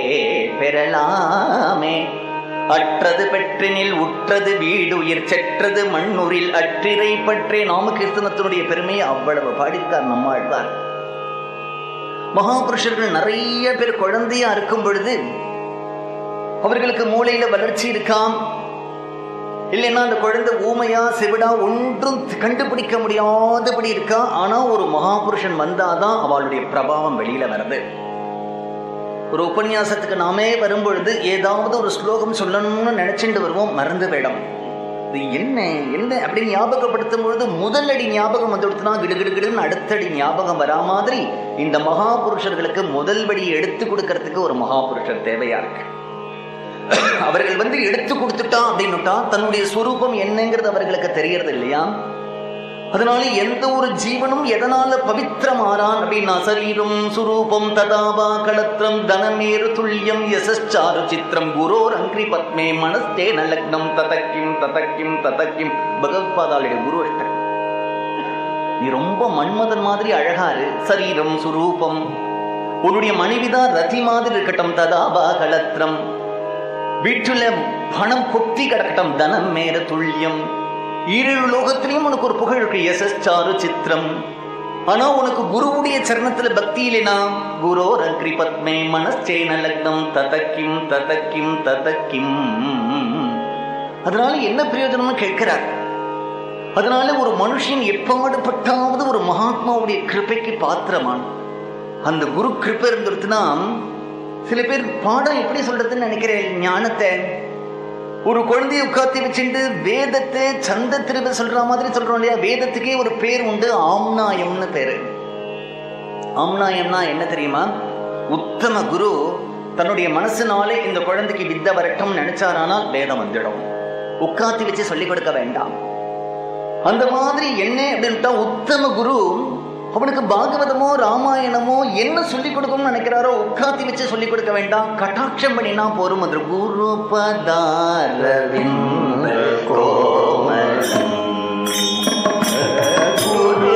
பெறலாமே அற்றது பெற்றினில் உற்றது வீடு உயிர் செற்றது மண்ணுரில் அற்றிரை பற்றே நாமகீர்த்தனத்தினுடைய பெருமையை அவ்வளவு பாடித்தார் நம்மாழ்வார் மகாபுருஷர்கள் நிறைய பேர் குழந்தையா இருக்கும் பொழுது அவர்களுக்கு மூளையில வளர்ச்சி இருக்காம் இல்லைன்னா அந்த குழந்தை ஊமையா செவிடா ஒன்றும் கண்டுபிடிக்க முடியாதபடி இருக்கா ஆனா ஒரு மகாபுருஷன் வந்தாதான் அவளுடைய பிரபாவம் வெளியில வருது ஒரு உபன்யாசத்துக்கு நாமே வரும்பொழுது ஏதாவது ஒரு ஸ்லோகம் சொல்லணும்னு நினைச்சுட்டு வருவோம் மறந்து போயிடும் இது என்ன என்ன அப்படின்னு ஞாபகப்படுத்தும் பொழுது முதல் அடி ஞாபகம் வந்துடுத்துனா கிடுகிடுகிடுன்னு அடுத்த அடி ஞாபகம் வரா மாதிரி இந்த மகாபுருஷர்களுக்கு முதல் வடி எடுத்து கொடுக்கறதுக்கு ஒரு மகாபுருஷர் தேவையா இருக்கு அவர்கள் வந்து எடுத்து கொடுத்துட்டா அப்படின்னுட்டா தன்னுடைய ஸ்வரூபம் என்னங்கிறது அவர்களுக்கு தெரியறது இல்லையா அதனால எந்த ஒரு ஜீவனும் எதனால பவித்திரமாறான் அப்படின்னா சரீரம் சுரூபம் ததாவா களத்திரம் தனமேரு துல்லியம் யசாரு சித்திரம் குரோர் அங்கிரி பத்மே மனஸ்தே நலக்னம் ததக்கிம் ததக்கிம் ததக்கிம் பகவத்பாதாளுடைய குரு அஷ்டகம் நீ ரொம்ப மன்மதன் மாதிரி அழகாரு சரீரம் சுரூபம் உன்னுடைய மனைவிதான் ரதி மாதிரி இருக்கட்டும் ததாபா கலத்திரம் வீட்டுல பணம் கொட்டி கிடக்கட்டும் தனம் மேல துல்லியம் ஈரேழு லோகத்திலையும் உனக்கு ஒரு புகழ் இருக்கு யசஸ்சாரு சித்திரம் ஆனா உனக்கு குருவுடைய சரணத்துல பக்தி இல்லைனா குரோர கிருபத்மே மனச்சேன லக்னம் ததக்கிம் ததக்கிம் ததக்கிம் அதனால என்ன பிரயோஜனம்னு கேட்கிறார் அதனால ஒரு மனுஷன் எப்பாடுபட்டாவது ஒரு மகாத்மாவுடைய கிருபைக்கு பாத்திரமான் அந்த குரு கிருப்பை இருந்துருச்சுன்னா சில பேர் பாடம் எப்படி சொல்றதுன்னு நினைக்கிறேன் ஞானத்தை ஒரு குழந்தையை உட்காத்தி வச்சுட்டு வேதத்தை சந்த திரும்ப சொல்ற மாதிரி சொல்றோம் இல்லையா வேதத்துக்கே ஒரு பேர் உண்டு ஆம்னாயம்னு பேரு ஆம்னாயம்னா என்ன தெரியுமா உத்தம குரு தன்னுடைய மனசுனாலே இந்த குழந்தைக்கு வித்த வரட்டும் நினைச்சாரானால் வேதம் வந்துடும் உட்காத்தி வச்சு சொல்லிக் கொடுக்க வேண்டாம் அந்த மாதிரி என்ன அப்படின்ட்டா உத்தம குரு அவனுக்கு பாகவதமோ ராமாயணமோ என்ன சொல்லிக் கொடுக்கணும்னு நினைக்கிறாரோ உட்காத்தி வச்சு சொல்லிக் கொடுக்க வேண்டாம் கட்டாட்சம் பண்ணினா போரும் அது குரு பதாரவிந்த கோமலம் குரு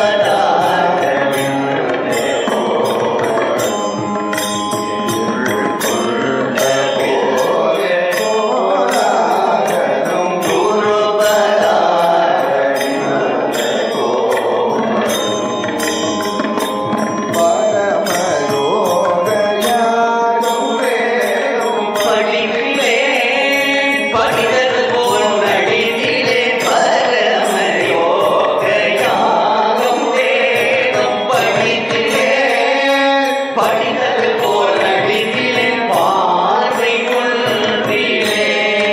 படிப்பிலே படிதல் போல் நடிதிலே பரமயோக யாகம் வேதம் படித்திலே படிதல் போல் நடிதிலே பார்வை ஒன்றிலே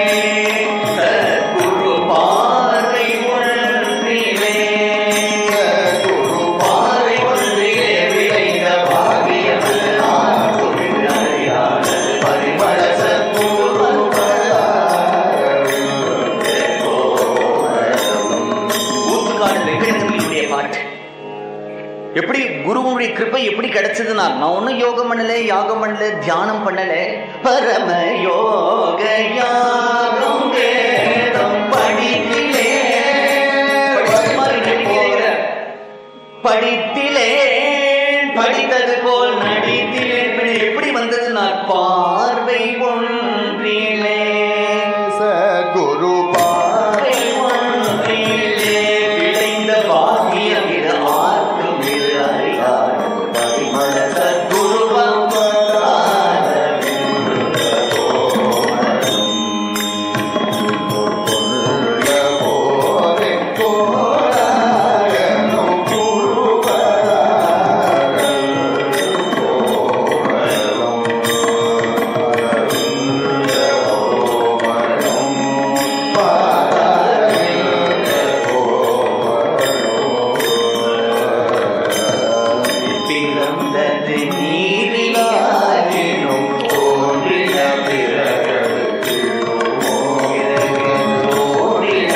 சத்குரு பார்வை ஒன்றிலே பார்வை ஒன்றிலே விளைந்த பாகியம் பரிமள சத்குரு ஊத்துக்காடு வெங்கடகிரியுடைய பாட்டு எப்படி குருவுடைய கிருப்பை எப்படி கிடைச்சதுன்னா நான் ஒன்னும் யோகம் பண்ணல யாகம் பண்ணல தியானம் பண்ணல பரம யோக யாகம் வேதம் படித்திலே படிச்ச மாதிரி நடிக்கிறேன். படித்திலே படித்தது போல் நடித்திலே இப்படி எப்படி வந்தது நான் பார்வை ஒன்றிலே குரு பார்வை ஒன்றிலே விளைந்த பாக்கியம் இது ஆர்க்கும் இது அறியாது பரிமள சத்குருவம் பிறந்தது நீரிலாயினும் தோன்றின பிறகு தோன்றின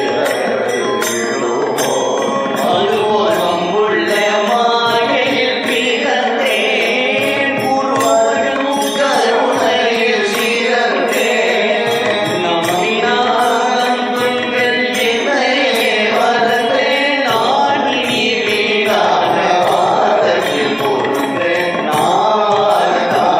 அதுபோல் அம்புள்ள மாயையில் பிறந்தேன் குருவரும் கருணையில் சிறந்தேன் நம்பினான் துங்கள் என்னையே மறந்தேன் நான் இனி வீணான பாதத்தில் பொருந்தேன் நான்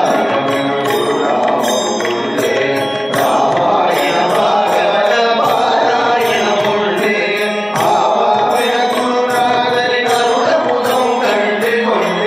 ராமாயண பாகவத பாராயணம் உள்ளேன் அருளமுதம் கண்டு கொண்டு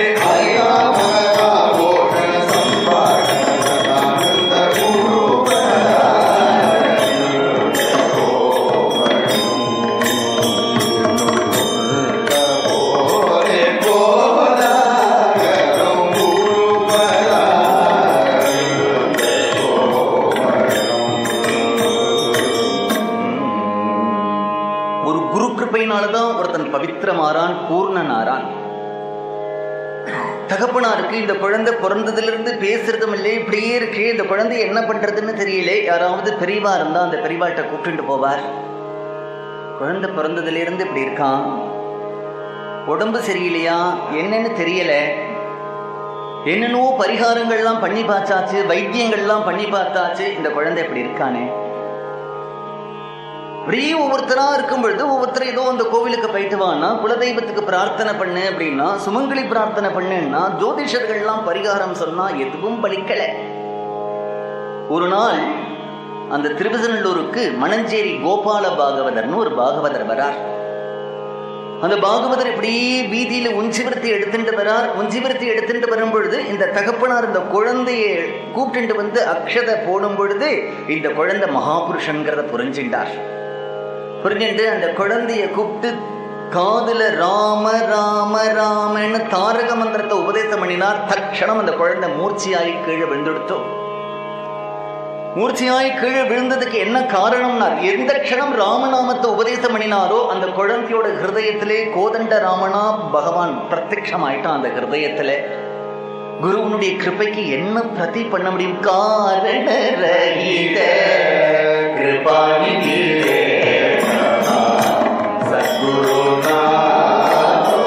ஒரு குரு கிருப்பையினாலதான் ஒருத்தன் பவித்திரமாறான் பூர்ணனாரான் தகப்பனாருக்கு இந்த குழந்தை பிறந்ததுல இருந்து பேசுறதும் இல்லை இப்படியே இருக்கு இந்த குழந்தை என்ன பண்றதுன்னு தெரியல யாராவது பெரியவா இருந்தா அந்த பெரியவாட்ட கூப்பிட்டு போவார் குழந்தை பிறந்ததுல இருந்து இப்படி இருக்கான் உடம்பு சரியில்லையா என்னன்னு தெரியல என்னென்னவோ பரிகாரங்கள்லாம் பண்ணி பார்த்தாச்சு வைத்தியங்கள்லாம் பண்ணி பார்த்தாச்சு இந்த குழந்தை இப்படி இருக்கானே அப்படியே ஒவ்வொருத்தரா இருக்கும் பொழுது ஒவ்வொருத்தர் ஏதோ அந்த கோவிலுக்கு போயிட்டு வான்னா குலதெய்வத்துக்கு பிரார்த்தனை பண்ணு அப்படின்னா சுமங்கலி பிரார்த்தனை பண்ணுன்னா ஜோதிஷர்கள்லாம் பரிகாரம் சொன்னா எதுவும் பலிக்கல ஒரு நாள் அந்த திருவிசநல்லூருக்கு மணஞ்சேரி கோபால பாகவதர்னு ஒரு பாகவதர் வரார் அந்த பாகவதர் இப்படியே வீதியில உஞ்சிவிரத்தை எடுத்துட்டு வரார் உஞ்சிவிரத்தை எடுத்துட்டு வரும் பொழுது இந்த தகப்பனார் இந்த குழந்தையை கூப்பிட்டு வந்து அக்ஷதை போடும் பொழுது இந்த குழந்தை மகாபுருஷன்கிறத புரிஞ்சின்றார் புரிஞ்சுட்டு அந்த குழந்தைய கூப்பிட்டு காதுல ராம ராம ராமன்னு தாரக மந்திரத்தை உபதேசம் பண்ணினார் தட்சணம் அந்த குழந்தை மூர்ச்சியாகி கீழே விழுந்துடுத்தோம் மூர்ச்சியாய் கீழே விழுந்ததுக்கு என்ன காரணம்னா எந்த க்ஷணம் ராமநாமத்தை உபதேசம் பண்ணினாரோ அந்த குழந்தையோட ஹிருதயத்திலே கோதண்ட ராமனா பகவான் பிரத்யக்ஷம் ஆயிட்டான் அந்த ஹிருதயத்துல குருவனுடைய கிருபைக்கு என்ன பிரதி பண்ண முடியும் காரண ரகித கிருபாநிதி சத்குரு நாதோ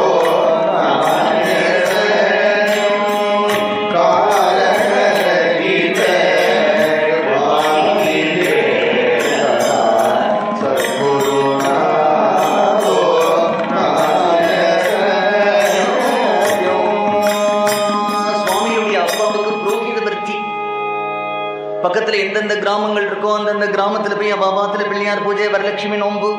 காரணரகித கிருபாநிதி சத்குரு நாதோ சுவாமியுடைய அப்பாவுக்கு புரோகித விருத்தி பக்கத்துல எந்தெந்த கிராமங்கள் இருக்கோ அந்தந்த கிராமத்துல போய் அவாபாத்துல பிள்ளையார் பூஜை வரலட்சுமி நோன்பு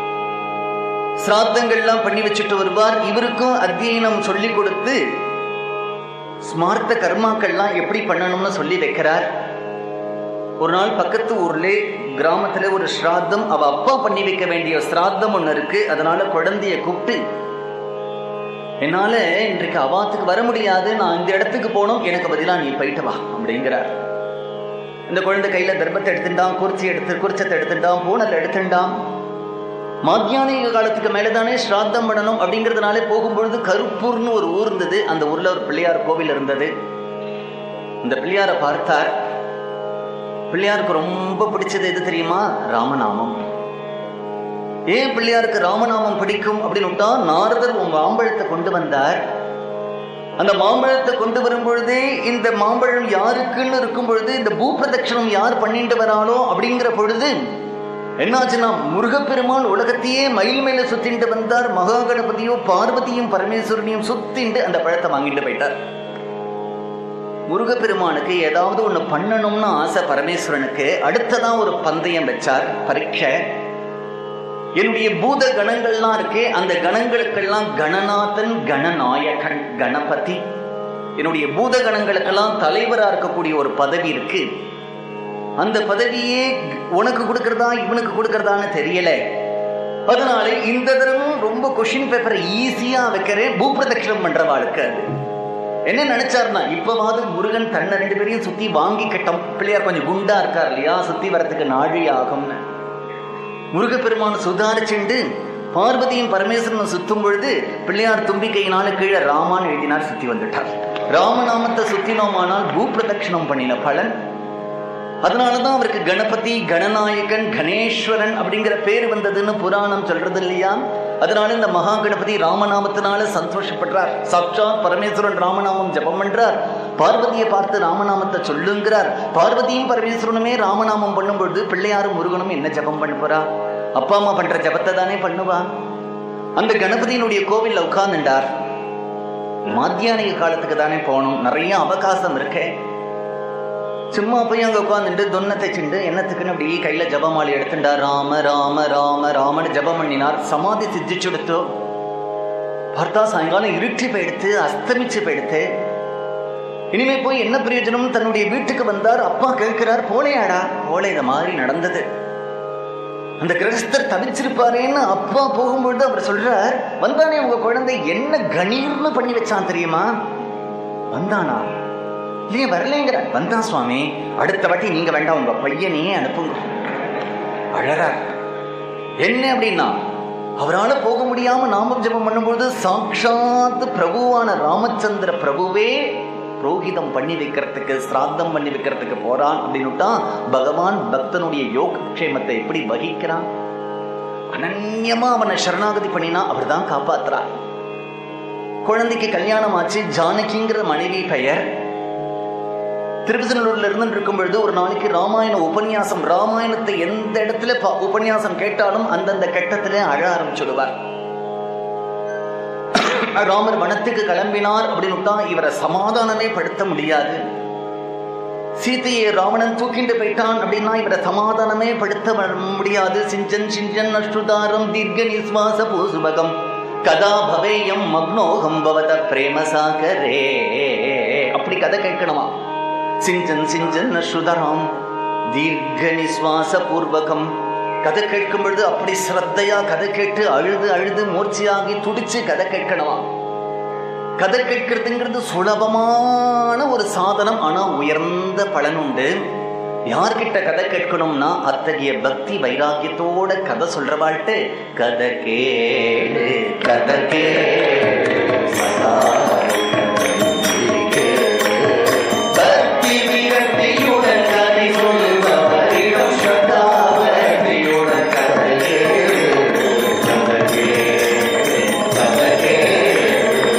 சிராத்தங்கள்லாம் பண்ணி வச்சுட்டு வருவார் இவருக்கும் அத்தியனம் சொல்லி கொடுத்து ஸ்மார்த்த கர்மாக்கள்லாம் எப்படி பண்ணணும்னு சொல்லி வைக்கிறார் ஒரு நாள் பக்கத்து ஊர்ல கிராமத்துல ஒரு ஸ்ராத்தம் அவ அப்பா பண்ணி வைக்க வேண்டிய ஸ்ராத்தம் ஒண்ணு இருக்கு அதனால குழந்தைய கூப்பிட்டு என்னால இன்றைக்கு அவாத்துக்கு வர முடியாது நான் இந்த இடத்துக்கு போகணும் எனக்கு பதிலா நீ போயிட்டு வா அப்படிங்கிறார் இந்த குழந்தை கையில தர்மத்தை எடுத்துட்டான் குறிச்சி எடுத்து குறிச்சத்தை எடுத்துட்டான் பூனல் எடுத்துட்டான் மாத்தியானிக காலத்துக்கு மேலதானே ஸ்ராத்தம் பண்ணணும் அப்படிங்கிறதுனால போகும்பொழுது கருப்பூர்னு ஒரு ஊர் இருந்தது அந்த ஊர்ல ஒரு பிள்ளையார் கோவில் இருந்தது இந்த பிள்ளையாரை பார்த்தார் பிள்ளையாருக்கு ரொம்ப பிடிச்சது எது தெரியுமா ராமநாமம் ஏன் பிள்ளையாருக்கு ராமநாமம் பிடிக்கும் அப்படின்னு விட்டா நாரதர் உன் மாம்பழத்தை கொண்டு வந்தார் அந்த மாம்பழத்தை கொண்டு வரும் பொழுதே இந்த மாம்பழம் யாருக்குன்னு இருக்கும் பொழுது இந்த பூப்பிரதட்சணம் யார் பண்ணிட்டு வராளோ அப்படிங்கிற பொழுது என்னாச்சுன்னா முருகப்பெருமான் உலகத்தையே மயில் மேல சுத்திட்டு வந்தார் மகா கணபதியோ பார்வதியும் பரமேஸ்வரனையும் சுத்திண்டு அந்த பழத்தை வாங்கிட்டு போயிட்டார் முருகப்பெருமானுக்கு ஏதாவது ஒண்ணு பண்ணணும்னு ஆசை பரமேஸ்வரனுக்கு அடுத்ததான் ஒரு பந்தயம் வச்சார் பரீட்சை என்னுடைய பூத கணங்கள்லாம் இருக்கே அந்த கணங்களுக்கெல்லாம் கணநாதன் கணநாயகன் கணபதி என்னுடைய பூத கணங்களுக்கெல்லாம் தலைவரா இருக்கக்கூடிய ஒரு பதவி இருக்கு அந்த பதவியே உனக்கு கொடுக்கறதா இவனுக்கு கொடுக்கறதான்னு தெரியல அதனால இந்த தடவும் ரொம்ப கொஷின் பேப்பரை ஈஸியா வைக்கிறேன் பூப்பிரதட்சணம் பண்றவாளுக்கு அது என்ன நினைச்சாருன்னா இப்பவாவது முருகன் தன்னை ரெண்டு பேரையும் சுத்தி வாங்கி கட்டம் பிள்ளையார் கொஞ்சம் குண்டா இருக்கார் இல்லையா சுத்தி வரதுக்கு நாழி ஆகும்னு முருகப்பெருமான் சுதாரிச்சுண்டு பார்வதியும் பரமேஸ்வரனும் சுத்தும் பொழுது பிள்ளையார் தும்பிக்கையினால கீழே ராமான்னு எழுதினார் சுத்தி வந்துட்டார் ராமநாமத்தை சுத்தினோமானால் பூப்பிரதட்சணம் பண்ணின பலன் அதனாலதான் அவருக்கு கணபதி கணநாயகன் கணேஸ்வரன் அப்படிங்கிற பேர் வந்ததுன்னு புராணம் சொல்றது இல்லையா அதனால இந்த மகா கணபதி ராமநாமத்தினால சந்தோஷப்படுறார் சாட்சாத் பரமேஸ்வரன் ராமநாமம் ஜெபம் பண்றார் பார்வதியை பார்த்து ராமநாமத்தை சொல்லுங்கிறார் பார்வதியும் பரமேஸ்வரனுமே ராமநாமம் பண்ணும்பொழுது பிள்ளையாரும் முருகனும் என்ன ஜெபம் பண்ண போறா அப்பா அம்மா பண்ற ஜெபத்தை தானே பண்ணுவா அந்த கணபதியினுடைய கோவில்ல உட்கார்ந்துட்டார் மாத்தியானிக காலத்துக்கு தானே போகணும் நிறைய அவகாசம் இருக்கே சும்மா போய் அங்க உட்காந்துட்டு தொன்னத்தை சிண்டு என்னத்துக்குன்னு அப்படி கையில ஜபமாலி எடுத்துட்டா ராம ராம ராம ராமன்னு ஜபம் பண்ணினார் சமாதி சித்திச்சுடுத்து பார்த்தா சாயங்காலம் இருட்டி போயிடுத்து அஸ்தமிச்சு போயிடுத்து இனிமே போய் என்ன பிரயோஜனம் தன்னுடைய வீட்டுக்கு வந்தார் அப்பா கேட்கிறார் போலையாடா போல இந்த மாதிரி நடந்தது அந்த கிரகஸ்தர் தவிச்சிருப்பாரேன்னு அப்பா போகும்பொழுது அவர் சொல்றார் வந்தானே உங்க குழந்தை என்ன கணீர்னு பண்ணி வச்சான் தெரியுமா வந்தானா இல்லையே வரலைங்கிற வந்தான் சுவாமி அடுத்த வாட்டி நீங்க வேண்டாம் உங்க பையனையே அனுப்புங்க அழறார் என்ன அப்படின்னா அவரால போக முடியாம நாமம் ஜெபம் பண்ணும்போது சாட்சாத் பிரபுவான ராமச்சந்திர பிரபுவே புரோகிதம் பண்ணி வைக்கிறதுக்கு சிராத்தம் பண்ணி வைக்கிறதுக்கு போறான் அப்படின்னுட்டா பகவான் பக்தனுடைய யோகக்ஷேமத்தை எப்படி வகிக்கிறான் அனன்யமா அவனை சரணாகதி பண்ணினா அவர் தான் காப்பாத்துறார் குழந்தைக்கு கல்யாணம் ஆச்சு ஜானகிங்கிற மனைவி பெயர் திருவிசநல்லூர்ல இருந்து இருக்கும் பொழுது ஒரு நாளைக்கு ராமாயண உபன்யாசம் ராமாயணத்தை எந்த இடத்துல ப- உபன்யாசம் கேட்டாலும் அந்தந்த கட்டத்துல அழ ஆரம்பிச்சுடுவார் ராமர் வனத்துக்கு கிளம்பினார் அப்படின்னு இவரை சமாதானமே படுத்த முடியாது சீதையை ராவணன் தூக்கிட்டு போயிட்டான் அப்படின்னா இவரை சமாதானமே படுத்த வ- முடியாது சிஞ்சன் சிஞ்சன் அஸ்ருதாரம் தீர்க்க நிஸ்வாச பூசுபகம் கதா பவேயம் மக்னோகம் பவத பிரேமசாகரே அப்படி கதை கேட்கணுமா சிஞ்சன் சிஞ்சன் அஸ்ருதராம் தீர்க்க நிஸ்வாச பூர்வகம் கதை கேட்கும் பொழுது அப்படி சிரத்தையா கதை கேட்டு அழுது அழுது மூர்ச்சியாகி துடிச்சு கதை கேட்கணுமா கதை கேட்கிறதுங்கிறது சுலபமான ஒரு சாதனம் ஆனா உயர்ந்த பலன் உண்டு யார்கிட்ட கதை கேட்கணும்னா அத்தகைய பக்தி வைராக்கியத்தோட கதை சொல்றவாழ்ட்டு கதை கேடு கதை கேடு சதா பக்தி விரக்தியுடன் கதை சொல்லுபவரிடம் ஸ்ரத்தா பக்தியுடன் கதை கேடு கதை கேடு கதை கேடு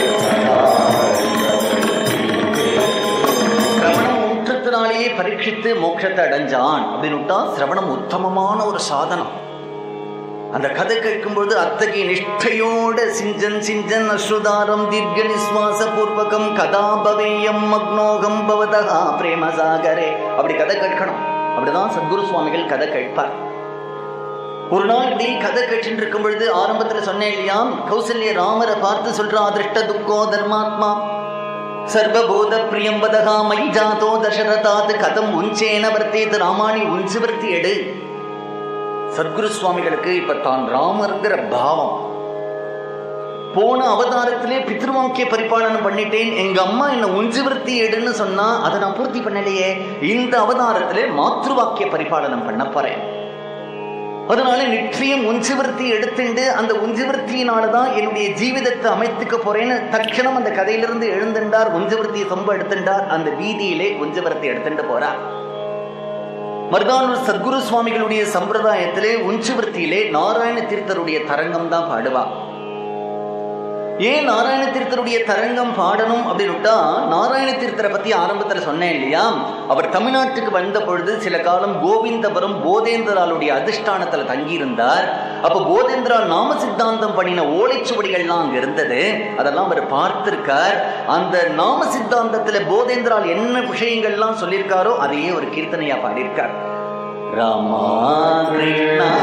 சிரவணம் ஊற்றத்தினாலேயே பரீட்சித்து மோட்சத்தை அடைஞ்சான் அப்படின்னு விட்டா சிரவணம் உத்தமமான ஒரு சாதனம் அந்த கதை கேட்கும்பொழுது அத்தகைய நிஷ்டையோட சிஞ்சன் சிஞ்சன் அஸ்ருதாரம் தீர்க்க நிஸ்வாச பூர்வகம் கதா பவேயம் மக்னோகம் பவதகா பிரேமசாகரே அப்படி கதை கேட்கணும் அப்படிதான் சத்குரு சுவாமிகள் கதை கேட்பார் ஒரு நாள் இப்படி கதை கேட்டுட்டு இருக்கும் பொழுது ஆரம்பத்துல சொன்னேன் இல்லையா கௌசல்ய ராமரை பார்த்து சொல்றா அதிருஷ்ட துக்கோ தர்மாத்மா சர்வபூத பிரியம் வதகா மயி ஜாதோ தசரதாத் கதம் உஞ்சேன வர்த்தேத் ராமாணி உஞ்சு வர்த்தி எடு சத்குரு சுவாமிகளுக்கு இப்ப தான் ராமருங்கிற பாவம் போன அவதாரத்திலே பித்ருவாக்கிய பரிபாலனம் பண்ணிட்டேன் எங்க அம்மா என்ன உஞ்சுவர்த்தி எடுன்னு சொன்னா அதை நான் பூர்த்தி பண்ணலையே இந்த அவதாரத்திலே மாத்ருவாக்கிய பரிபாலனம் பண்ண போறேன் அதனால நிச்சயம் உஞ்சுவர்த்தி எடுத்துண்டு அந்த உஞ்சுவர்த்தியினாலதான் என்னுடைய ஜீவிதத்தை அமைத்துக்க போறேன்னு தட்சணம் அந்த கதையிலிருந்து எழுந்துண்டார் உஞ்சுவர்த்தியை சொம்ப எடுத்துண்டார் அந்த வீதியிலே உஞ்சுவர்த்தி எடுத்துட்டு போறார் மருதானூர் சத்குரு சுவாமிகளுடைய சம்பிரதாயத்திலே உஞ்சுவர்த்தியிலே நாராயண தீர்த்தருடைய தரங்கம் தான் பாடுவா ஏன் நாராயண தீர்த்தருடைய தரங்கம் பாடணும் அப்படின்னுட்டா நாராயண தீர்த்தரை பத்தி ஆரம்பத்துல சொன்னேன் இல்லையா அவர் தமிழ்நாட்டுக்கு வந்த பொழுது சில காலம் கோவிந்தபுரம் போதேந்திராளுடைய அதிஷ்டானத்துல தங்கியிருந்தார் அப்ப போதேந்திரால் நாம சித்தாந்தம் பண்ணின ஓலைச்சுவடிகள்லாம் அங்க இருந்தது அதெல்லாம் அவர் பார்த்திருக்கார் அந்த நாம சித்தாந்தத்துல போதேந்திரால் என்ன விஷயங்கள்லாம் சொல்லியிருக்காரோ அதையே ஒரு கீர்த்தனையா பாடியிருக்கார் ராமா கிருஷ்ணா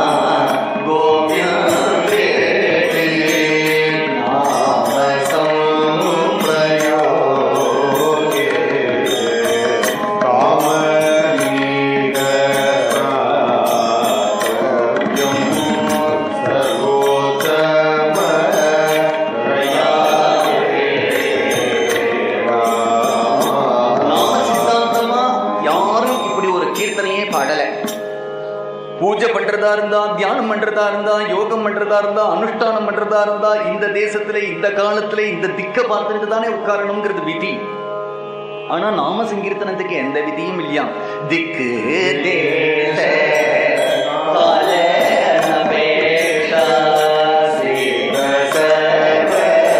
கோவிந்தே நாம சித்தாந்தமா யாரும் இப்படி ஒரு கீர்த்தனையே பாடல பூஜை பண்றதா இருந்தா தியானம் பண்றதா இருந்தா யோகம் பண்றதா இருந்தா அனுஷ்டானம் பண்றதா இருந்தா இந்த தேசத்துல இந்த காலத்துல இந்த திக்க பார்த்துட்டு தானே உட்காரணுங்கிறது விதி ஆனா நாம சங்கீர்த்தனத்துக்கு எந்த விதியும் இல்லையா திக்கு தேச கால நபேஷா சேவ சர்வ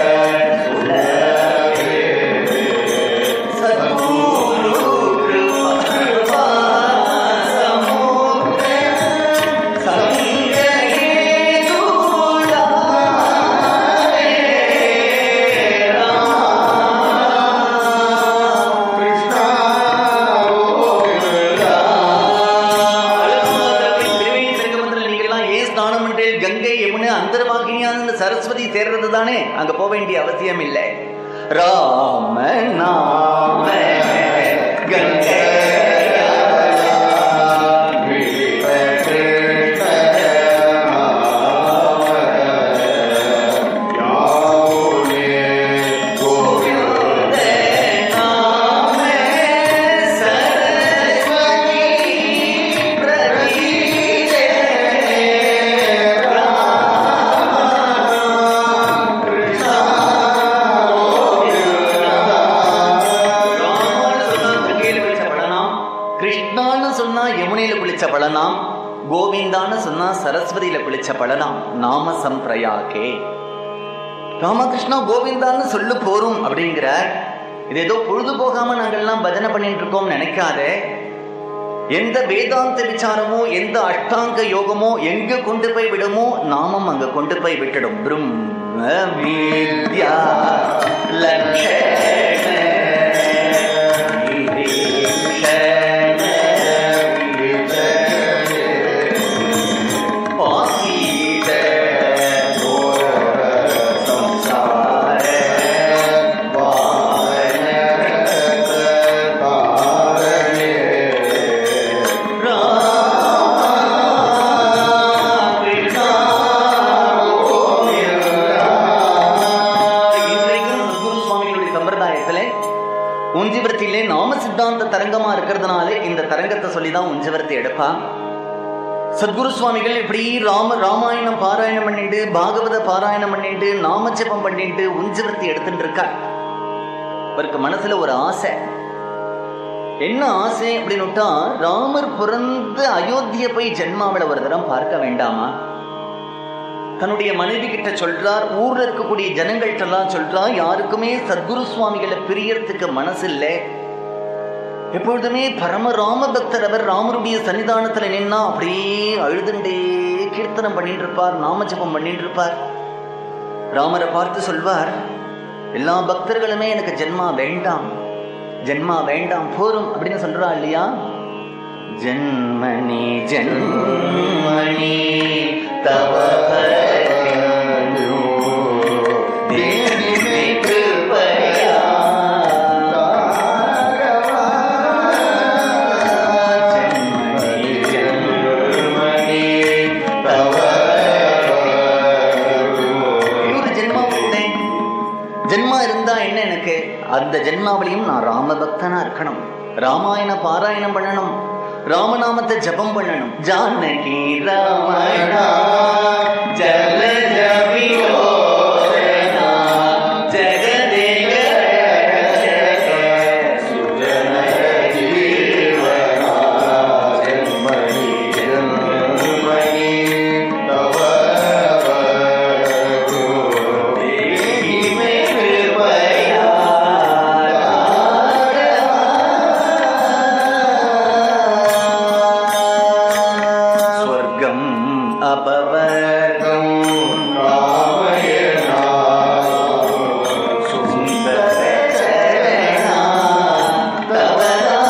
சத்குரு கிருபா சமுத்திர கங்கை யமுனை அந்தர்வாகினியான சரஸ்வதி சேர்றது தானே அங்க போக வேண்டிய அவசியம் இல்லை ராம நாம கங்கை கிருஷ்ணான்னு சொன்னா யமுனையில குளிச்ச பலனாம் கோவிந்தான்னு சொன்னா சரஸ்வதியில குளிச்ச பலனாம் நாம சம்பிரயாகே ராமகிருஷ்ணா கோவிந்தான்னு சொல்லு போரும் அப்படிங்கிறார் இது ஏதோ பொழுது போகாம நாங்கள்லாம் பஜனை பண்ணிட்டு இருக்கோம் நினைக்காத எந்த வேதாந்த விசாரமோ எந்த அஷ்டாங்க யோகமோ எங்க கொண்டு போய் விடுமோ நாமம் அங்க கொண்டு போய் விட்டுடும் பிரம்ம வித்யா லட்சண விதீஷண பாகீத சம்சார இன்றைக்கும் சத்குரு சுவாமிகளுடைய சம்பிரதாயத்திலே உஞ்சிவர்த்தியிலே நாம சித்தாந்த தரங்கமா இருக்கிறதுனால இந்த தரங்கத்தை சொல்லிதான் உஞ்சவர்த்தி எடுப்பா சத்குரு சுவாமிகள் இப்படி ராம ராமாயணம் பாராயணம் பண்ணிட்டு பாகவத பாராயணம் பண்ணிட்டு நாமஜபம் பண்ணிட்டு உஞ்சவர்த்தி எடுத்துட்டு இருக்கார் அவருக்கு மனசுல ஒரு ஆசை என்ன ஆசை அப்படின்னு விட்டா ராமர் பிறந்து அயோத்திய போய் ஜென்மாவில ஒரு தரம் பார்க்க வேண்டாமா தன்னுடைய மனைவி கிட்ட சொல்றார் ஊர்ல இருக்கக்கூடிய ஜனங்கள்ட்ட எல்லாம் சொல்றார் யாருக்குமே சத்குரு சுவாமிகளை பிரியறதுக்கு மனசு இல்லை எப்பொழுதுமே பரம ராம பக்தர் அவர் ராமருடைய சன்னிதானத்துல நின்னா அப்படியே அழுதுண்டே கீர்த்தனம் பண்ணிட்டு இருப்பார் நாமஜபம் பண்ணிட்டு இருப்பார் ராமரை பார்த்து சொல்வார் எல்லா பக்தர்களுமே எனக்கு ஜென்மா வேண்டாம் ஜென்மா வேண்டாம் போரும் அப்படின்னு சொல்றா இல்லையா ஜன்மணி ஜன்மணி தவ பரமோ தேவி கிருபயா ஜன்மணி ஜன்மணி தவ இன்னொரு ஜென்மா உண்டேன் ஜென்மா இருந்தா என்ன எனக்கு அந்த ஜென்மாவிலையும் நான் ராமபக்தனா இருக்கணும் ராமாயண பாராயணம் பண்ணணும் ராமநாமத்தை ஜபம் பண்ணணும் ஜானகி ராமணா ஜல ஜபியோரனா ஜெகதேக ரட்சக சுஜன ஜீவனா ஜன்மணி ஜன்மணி தேவி மே கிருபயா ஸ்வர்க்கம் அபவர்க்கம் சுந்தர சரணா தவ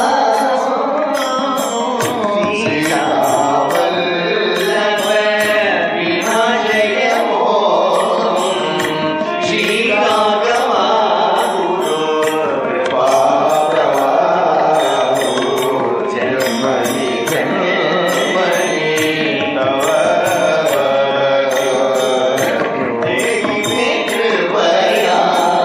சீதா வல்லப விநாசய மோகம் ஸ்ரீராகவா குரு கிருபா ஜன்மணி ஜன்மணி தேவி மே கிருபயா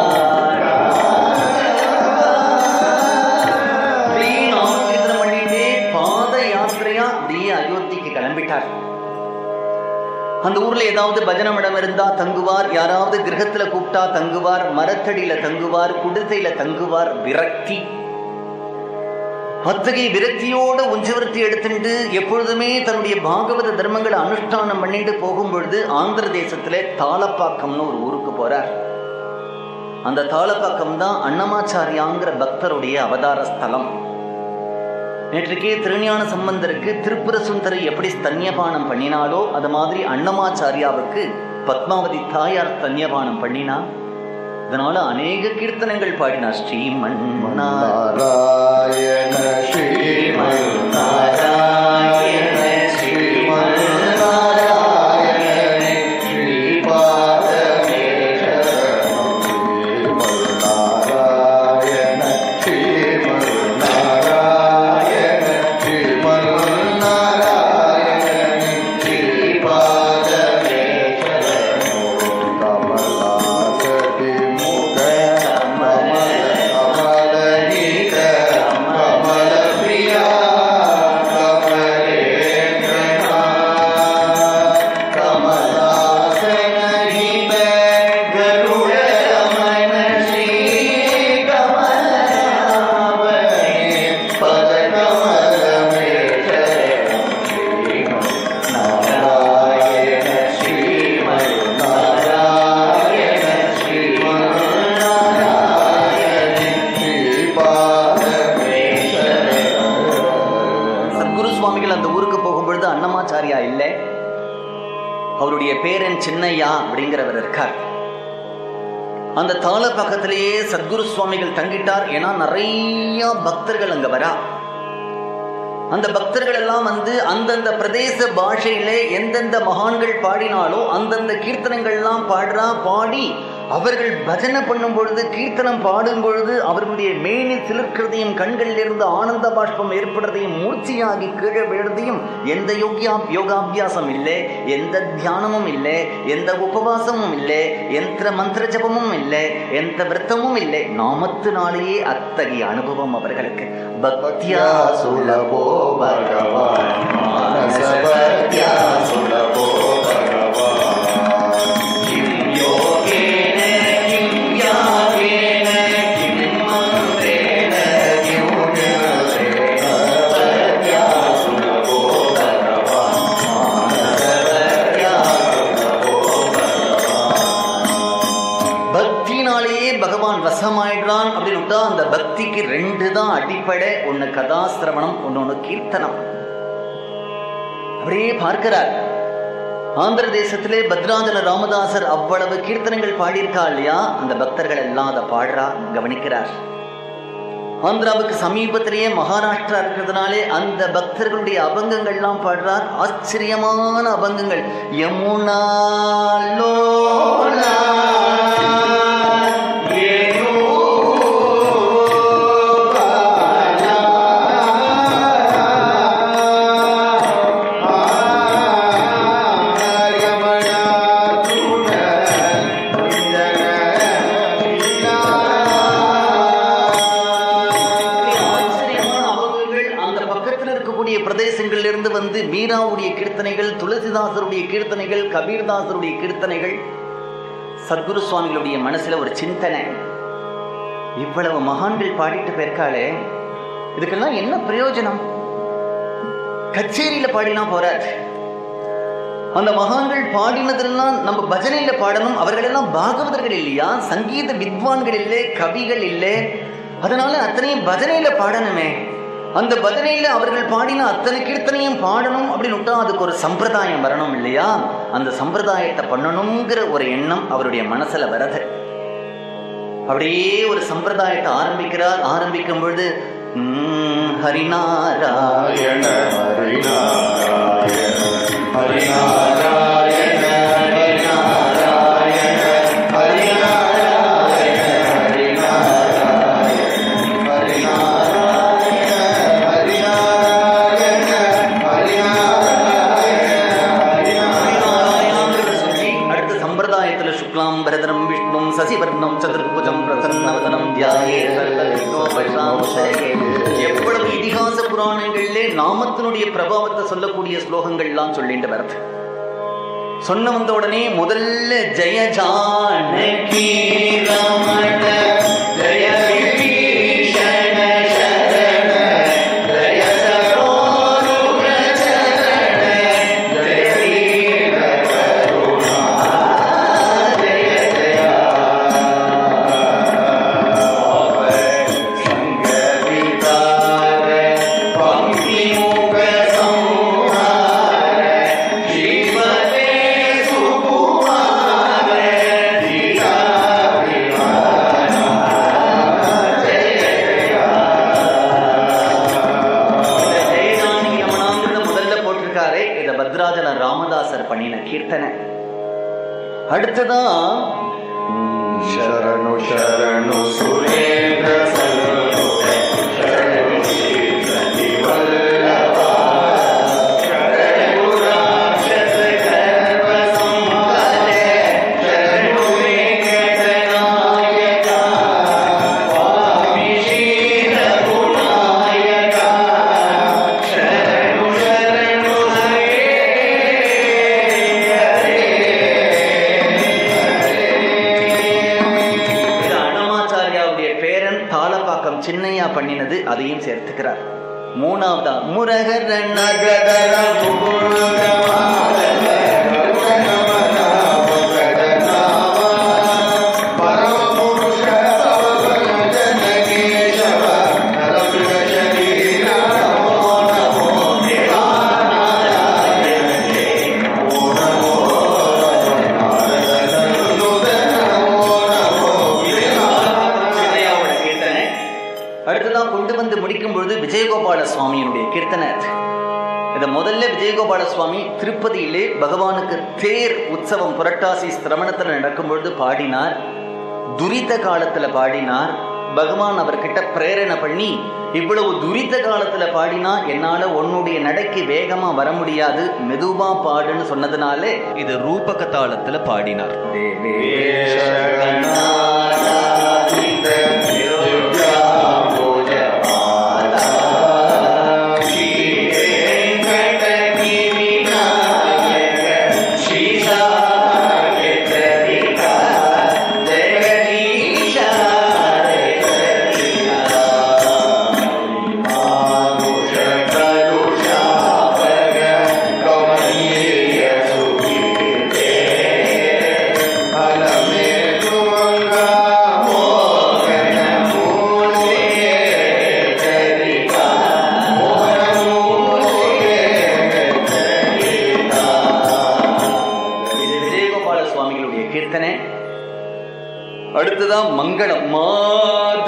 அப்படியே நாமகீர்த்தனம் பண்ணிட்டே பாத யாத்திரையா அப்படியே அயோத்திக்கு கிளம்பிட்டார் அந்த ஊர்ல ஏதாவது பஜனை மடம் இருந்தா தங்குவார் யாராவது கிரகத்துல கூப்பிட்டா தங்குவார் மரத்தடியில தங்குவார் குடிசையில தங்குவார் விரக்தி அத்தகைய விரக்தியோட உஞ்சவர்த்தி எடுத்துட்டு எப்பொழுதுமே தன்னுடைய பாகவத தர்மங்களை அனுஷ்டானம் பண்ணிட்டு போகும் பொழுது ஆந்திர தேசத்துல தாளப்பாக்கம்னு ஒரு ஊருக்கு போறார் அந்த தாளப்பாக்கம் தான் அன்னமாச்சாரியாங்கிற பக்தருடைய அவதார ஸ்தலம் நேற்றுக்கே திருஞான சம்பந்தருக்கு திருப்புர சுந்தரி எப்படி ஸ்தன்யபானம் பண்ணினாலோ அது மாதிரி அன்னமாச்சாரியாவுக்கு பத்மாவதி தாயார் ஸ்தன்யபானம் பண்ணினா இதனால அநேக கீர்த்தனங்கள் பாடினா ஸ்ரீமன் நாராயண ஸ்ரீமன் நாராயண ஸ்ரீமன் நாராயண ஸ்ரீபாதமே சரணம் ஸ்ரீமன் நாராயண ஸ்ரீமன் நாராயண ஸ்ரீமன் நாராயண ஸ்ரீபாதமே சரணம் கமலாசதி முக கமல கமல நீத கமல பிரியா சுவாமிகள் அந்த ஊருக்கு போகும்பொழுது அன்னமாச்சாரியா இல்லை அவருடைய பேரன் சின்னையா அப்படிங்கிறவர் இருக்கார் அந்த தாள பக்கத்திலேயே சத்குரு சுவாமிகள் தங்கிட்டார் ஏன்னா நிறைய பக்தர்கள் அங்க வரா அந்த பக்தர்கள் எல்லாம் வந்து அந்தந்த பிரதேச பாஷையிலே எந்தெந்த மகான்கள் பாடினாலோ அந்தந்த கீர்த்தனங்கள்லாம் பாடுறா பாடி அவர்கள் பஜனை பண்ணும் பொழுது கீர்த்தனம் பாடும் பொழுது அவர்களுடைய மேனி சிலிர்க்கிறதையும் கண்களில் இருந்து ஆனந்த பாஷ்பம் ஏற்படுறதையும் மூர்ச்சியாகி கீழே விழுறதையும் எந்த யோகியா யோகாபியாசம் இல்லை எந்த தியானமும் இல்லை எந்த உபவாசமும் இல்லை எந்த மந்திர ஜபமும் இல்லை எந்த விரத்தமும் இல்லை நாமத்தினாலேயே அத்தகைய அனுபவம் அவர்களுக்கு பக்தியா சுலபோ பகவான் மானசபத்யா சுலபோ பகவான் கிம் யோகேன கிம் யாகேன கிம் மந்திரேன கிம் பத்யா சுலபோ பகவான் மானசபத்யா சுலபோ பக்தினாலேயே பகவான் வசமாயிடுறான் அப்படின்னு விட்டா அந்த பக்திக்கு ரெண்டு தான் அடிப்படை ஒண்ணு கதாசிரவணம் ஒன்னொன்னு கீர்த்தனம் அப்படியே பார்க்கிறார் ஆந்திர தேசத்திலே பத்ராஜல ராமதாசர் அவ்வளவு கீர்த்தனங்கள் பாடியிருக்கா இல்லையா அந்த பக்தர்கள் எல்லாம் அதை பாடுறா கவனிக்கிறார் ஆந்திராவுக்கு சமீபத்திலேயே மகாராஷ்டிரா இருக்கிறதுனாலே அந்த பக்தர்களுடைய அபங்கங்கள்லாம் பாடுறார் ஆச்சரியமான அபங்கங்கள் யமுனா லோலா ஆச்சரியமான அபங்கங்கள் அந்த பக்கத்தில் இருக்கக்கூடிய பிரதேசங்கள்ல இருந்து வந்து மீராவுடைய கீர்த்தனைகள் துளசிதாசருடைய கீர்த்தனைகள் கபீர்தாசருடைய கீர்த்தனைகள் சத்குரு சுவாமிகளுடைய மனசுல ஒரு சிந்தனை இவ்வளவு மகான்கள் பாடிட்டு போயிருக்காளே இதுக்கெல்லாம் என்ன பிரயோஜனம் கச்சேரியில பாடினா போறாது அந்த மகான்கள் பாடினதெல்லாம் நம்ம பஜனையில பாடணும் அவர்கள் எல்லாம் பாகவதர்கள் இல்லையா சங்கீத வித்வான்கள் இல்லை கவிகள் இல்லை அதனால அத்தனையும் பஜனையில பாடணுமே அந்த பஜனையில அவர்கள் பாடின அத்தனை கீர்த்தனையும் பாடணும் அப்படின்னு விட்டா அதுக்கு ஒரு சம்பிரதாயம் வரணும் இல்லையா அந்த சம்பிரதாயத்தை பண்ணணுங்கிற ஒரு எண்ணம் அவருடைய மனசுல வரது அப்படியே ஒரு சம்பிரதாயத்தை ஆரம்பிக்கிறார் ஆரம்பிக்கும் பொழுது "ம், ஹரிநாரா நாராயண ஹரிநாராயண ஹரிநாராயண ஹரிநாராயண ஹரிநாராயண ஹரிநாராயண ஹரிநாராயணாங்கிறத சொல்லி அடுத்த சம்பிரதாயத்துல சுக்லாம் பரதரம் விஷ்ணும் சசிவர்ணம் சதுர்புஜம் பிரசன்னவதனம் தியாயே சர்வவிக்னோபசாந்தரே. எவ்வளவு இதிகாச புராணங்களிலே நாமத்தினுடைய பிரபாவத்தை சொல்லக்கூடிய ஸ்லோகங்கள்லாம் சொல்லிட்டு வருது சொன்ன வந்த உடனே முதல்ல ஜெய ஜானகி ரமண ஜெய விபீஷண சரண ஜெய சரோருக சரண ஜெய வீர கருணா ஜெய ஜெய சங்கரிதார பங்கி முக சம்ஹார ஜீவனே சுகுமார ஜீவா ஜெயஜானகி ரமணாங்கிறத முதல்ல போட்டிருக்காரே இத பத்ராஜல ராமதாசர் பண்ணின கீர்த்தனை அடுத்ததா ಶರಣು ಶರಣು ಸುರೇಂದ್ರ ಸರೋಜ ಶರಣು ಶ್ರೀ ವಲ್ಲಭ ಶರಣು ರಾಕ್ಷಸ ಗರ್ವ ಸಂಹರೆ ಶರಣು ವೆಂಕಟನಾಯಕ ಸ್ವಾಮಿ ಶ್ರೀರ ಗುಣಾಯಕ ಶರಣು ಶರಣು ಹರೇ இது அன்னமாச்சாரியாவுடைய பேரன் தாளப்பாக்கம் சின்னையா பண்ணினது அதையும் சேர்த்துக்கிறார் மூணாவதா முரகர நகதர ಪರಮ இந்த முதல்ல விஜயகோபால சுவாமி திருப்பதியிலே பகவானுக்கு தேர் உற்சவம் புரட்டாசி சிரவணத்துல நடக்கும் பொழுது பாடினார் துரித காலத்துல பாடினார் பகவான் அவர்கிட்ட பிரேரணை பண்ணி இவ்வளவு துரித காலத்துல பாடினா என்னால உன்னுடைய நடைக்கு வேகமா வர முடியாது மெதுவா பாடுன்னு சொன்னதுனாலே இது ரூபக தாளத்துல பாடினார் இது விஜயகோபால சுவாமிகளுடைய கீர்த்தனை அடுத்ததான் மங்களம் மாத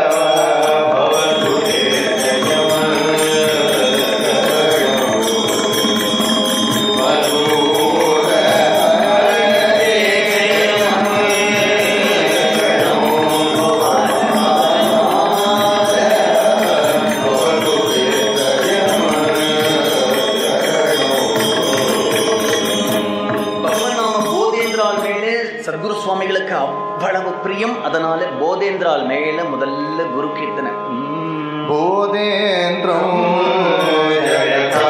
பகவநாம போதேந்திரால் மேலே சத்குரு சுவாமிகளுக்கு அவ்வளவு பிரியம் அதனால போதேந்திரால் மேல முதல்ல குரு கீர்த்தனை உம். போதேந்திரம் ஜயதா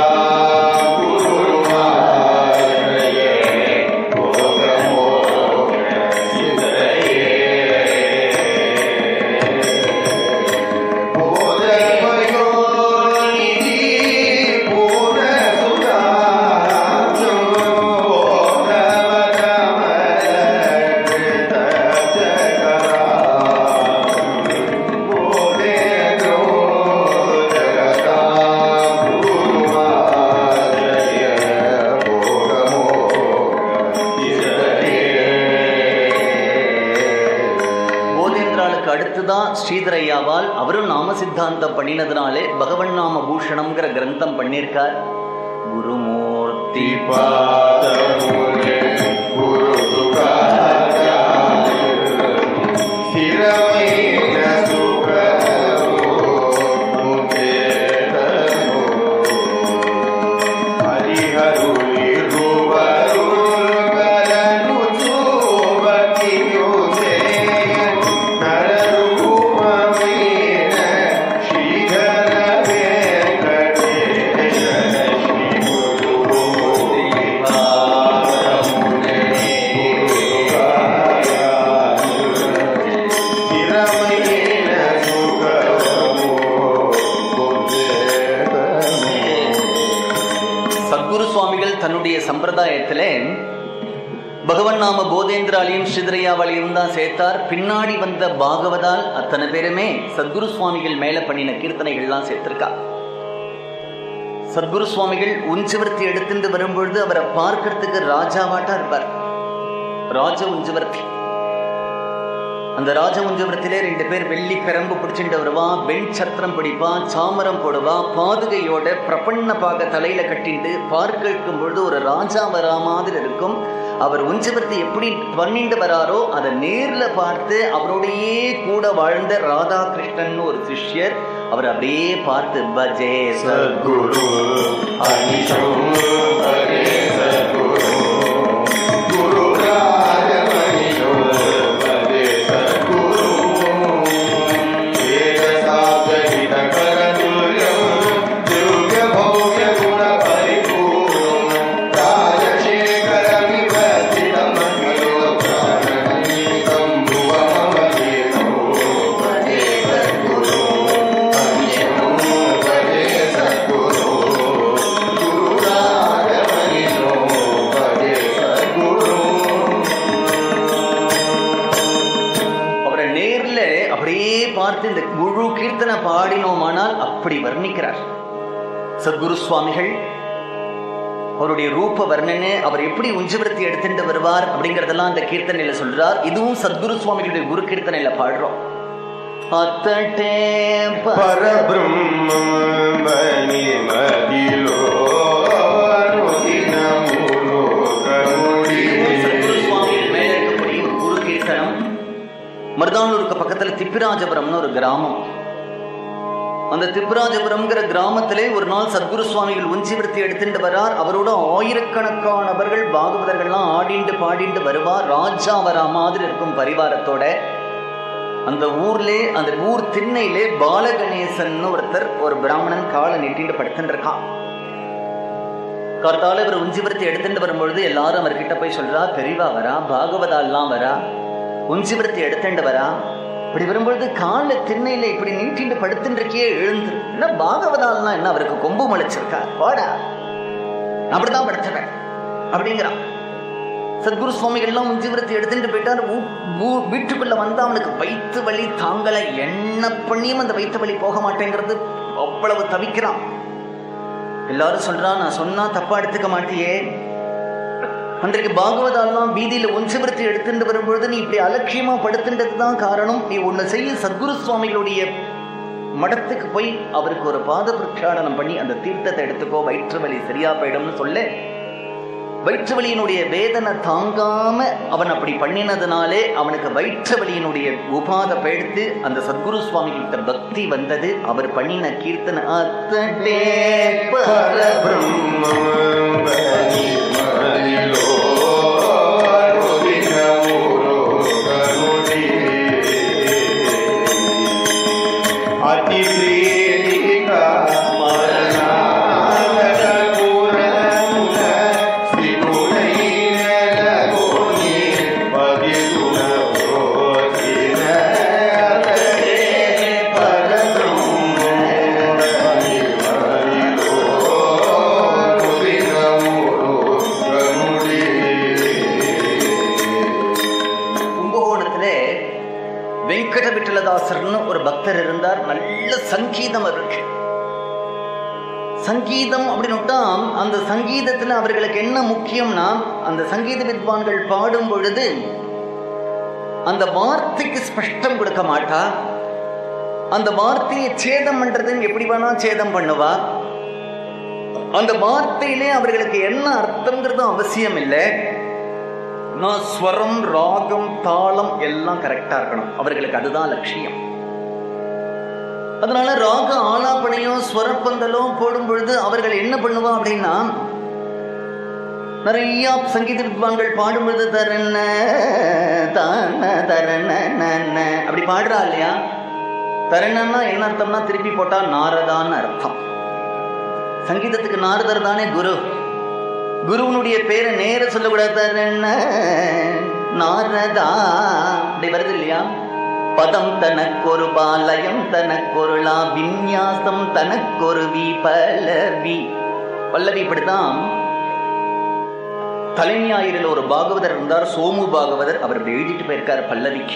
போதேந்திராளுக்கு அடுத்துதான் ஸ்ரீதரையாவால் அவரும் நாம சித்தாந்தம் பண்ணினதுனாலே பகவன் நாம பூஷணம்ங்கிற கிரந்தம் பண்ணியிருக்கார் குருமூர்த்தி பாதமுனே குரு ஸ்திரமைன சுகமோ முகேதமோ ಹರಿಹರುಳಿರುವರುಗಲನು ಚೂವಕಿಯುಸೇ ನರರೂಪಮೀನ ಶ್ರೀಧರ ವೆಂಕಟೇಶ ಶ್ರೀ ಗುರು ಪಾದಮುನೆ ಸ್ಥಿರಮೈನ ಸುಖಮೋ ಬುದ್ಧೇತಮೋ சத்குரு சுவாமிகள் தன்னுடைய சம்பிரதாயத்திலே பகவன் நாம போதேந்திராலையும் ஸ்ரீதரையாவாலையும் தான் சேர்த்தார் பின்னாடி வந்த பாகவதால் அத்தனை பேருமே சத்குரு சுவாமிகள் மேல பண்ணின கீர்த்தனைகள்லாம் சேர்த்திருக்கா சத்குரு சுவாமிகள் உஞ்சவர்த்தி எடுத்துட்டு வரும்பொழுது அவரை பார்க்கறதுக்கு ராஜாவாட்டா இருப்பார் ராஜ உஞ்சவர்த்தி அந்த ராஜ உஞ்சவரத்திலே ரெண்டு பேர் வெள்ளி பெரம்பு பிடிச்சிட்டு வருவா வெண் சத்திரம் பிடிப்பா சாமரம் போடுவா பாதுகையோட பிரபண்ண பாக தலையில கட்டிட்டு பார்க்கும் பொழுது ஒரு ராஜா வரா மாதிரி இருக்கும் அவர் உஞ்சவர்த்தி எப்படி பண்ணிட்டு வராரோ அதை நேர்ல பார்த்து அவரோடையே கூட வாழ்ந்த ராதாகிருஷ்ணன் ஒரு சிஷ்யர் அவர் அப்படியே பார்த்து பஜே सद्गुरु अनिशो हरे सद्गुरु गुरु राजमनिशो हरे सद्गुरु एकसाप्तहित करतुल्यं दिव्य भव्य गुण परिपूर्णं राजशेखर विवस्थितं प्राणनीतं भुवमवतीर्णो हरे सद्गुरु अनिशो हरे सद्गुरु गुरु राजमनिशो हरे सद्गुरु அவரை நேர்ல அப்படியே பார்த்து இந்த முழு கீர்த்தனை பாடினோமானால் அப்படி வர்ணிக்கிறார் சத்குரு சுவாமிகள் அவருடைய ரூப வர்ணனை அவர் எப்படி உஞ்சவிருத்தி எடுத்துட்டு வருவார் அப்படிங்கறதெல்லாம் அந்த கீர்த்தனையில சொல்றார் இதுவும் சத்குரு சுவாமிகளுடைய குரு கீர்த்தனையில பாடுறோம் అతటే పరబ్రహ్మని మదిలో மருதானூருக்கு பக்கத்துல திப்பிராஜபுரம்னு ஒரு கிராமம் அந்த திப்பிராஜபுரம்ங்கிற கிராமத்திலே ஒரு நாள் சத்குரு சுவாமிகள் உஞ்சிவிருத்தி எடுத்துட்டு வரார் அவரோட ஆயிரக்கணக்கானவர்கள் பாகவதர்கள்லாம் ஆடிண்டு பாடிண்டு வருவார் ராஜா வரா மாதிரி இருக்கும் பரிவாரத்தோட அந்த ஊர்லே அந்த ஊர் திண்ணையிலே பாலகணேசன் ஒருத்தர் ஒரு பிராமணன் காலை நீட்டிட்டு படுத்துட்டு இருக்கான் கார்த்தால இவர் உஞ்சிபுரத்தை எடுத்துட்டு வரும்பொழுது எல்லாரும் அவர்கிட்ட போய் சொல்றா பெரியவா வரா பாகவதாலாம் வரா உஞ்சிபுரத்தை எடுத்துட்டு வரா இப்படி வரும்பொழுது கால திண்ணையில இப்படி நீட்டிட்டு படுத்துட்டு இருக்கியே எழுந்து என்ன பாகவதாலாம் என்ன அவருக்கு கொம்பு முளைச்சிருக்கா வாடா அப்படிதான் படுத்துறேன் அப்படிங்கிறான் சத்குரு சுவாமிகள்லாம் உஞ்சிபுரத்தை எடுத்துட்டு போயிட்டார் ஊ- ஊ- வீட்டுக்குள்ள வந்தா அவனுக்கு வயிற்று வலி தாங்கல என்ன பண்ணியும் அந்த வயிற்று வலி போக மாட்டேங்கிறது அவ்வளவு தவிக்கிறான் எல்லாரும் சொல்றா நான் சொன்னா தப்பா எடுத்துக்க மாட்டியே அன்றைக்கு பாகவதாலாம் வீதியில உஞ்சபுரத்தை எடுத்துட்டு வரும்பொழுது நீ இப்படி அலட்சியமா படுத்துன்றது தான் காரணம் நீ ஒண்ணு செய்ய சத்குரு சுவாமிகளுடைய மடத்துக்கு போய் அவருக்கு ஒரு பாத பிரக்ஷாடனம் பண்ணி அந்த தீர்த்தத்தை எடுத்துக்கோ வயிற்று வலி சரியா போயிடும்னு சொல்ல வயிற்று வலியினுடைய வேதனை தாங்காம அவன் அப்படி பண்ணினதுனாலே அவனுக்கு வயிற்று வலியினுடைய உபாத பெடுத்து அந்த சத்குரு சுவாமி கிட்ட பக்தி வந்தது அவர் பண்ணின கீர்த்தனை அத்தட்டே பரபிரம்ம అతి ప్రీతిక మరణాలకూరముల స్థితులైన గోని పదిగుణ ప్రోచిన అతడే పరబ్రహ్మ హరిలో రుదినములు కనుడి கும்பகோணத்திலே வெங்கட விட்டலதாசர்னு ஒரு பக்தர் இருந்தார் நல்ல சங்கீதம் அவருக்கு சங்கீதம் அப்படின்னுட்டா அந்த சங்கீதத்துல அவர்களுக்கு என்ன முக்கியம்னா அந்த சங்கீத வித்வான்கள் பாடும் பொழுது அந்த வார்த்தைக்கு ஸ்பஷ்டம் கொடுக்க மாட்டா அந்த வார்த்தையை சேதம் பண்றதுன்னு எப்படி வேணா சேதம் பண்ணுவா அந்த வார்த்தையிலே அவர்களுக்கு என்ன அர்த்தம்ங்கிறதும் அவசியம் இல்லை நான் ஸ்வரம் ராகம் தாளம் எல்லாம் கரெக்டா இருக்கணும் அவர்களுக்கு அதுதான் லட்சியம் அதனால ராக ஆலாப்பனையும் ஸ்வரப்பந்தலும் போடும் பொழுது அவர்கள் என்ன பண்ணுவா அப்படின்னா நிறைய சங்கீத வித்வான்கள் பாடும் பொழுது தரன தான தரன நன்ன அப்படி பாடுறா இல்லையா தரணன்னா என்ன அர்த்தம்னா திருப்பி போட்டா நாரதான்னு அர்த்தம் சங்கீதத்துக்கு நாரதர் தானே குரு குருவனுடைய பேரை நேர சொல்லக்கூடாது தரண நாரதா அப்படி வருது இல்லையா பதம் தனக்கொரு பாலயம் தனக்கொருளா விந்யாசம் தனக்கொரு வி பல்லவி பல்லவி இப்படித்தான் தலைஞாயிறில் ஒரு பாகவதர் இருந்தார் சோமு பாகவதர் அவர் இப்படி எழுதிட்டு போயிருக்கார் பல்லவிக்கு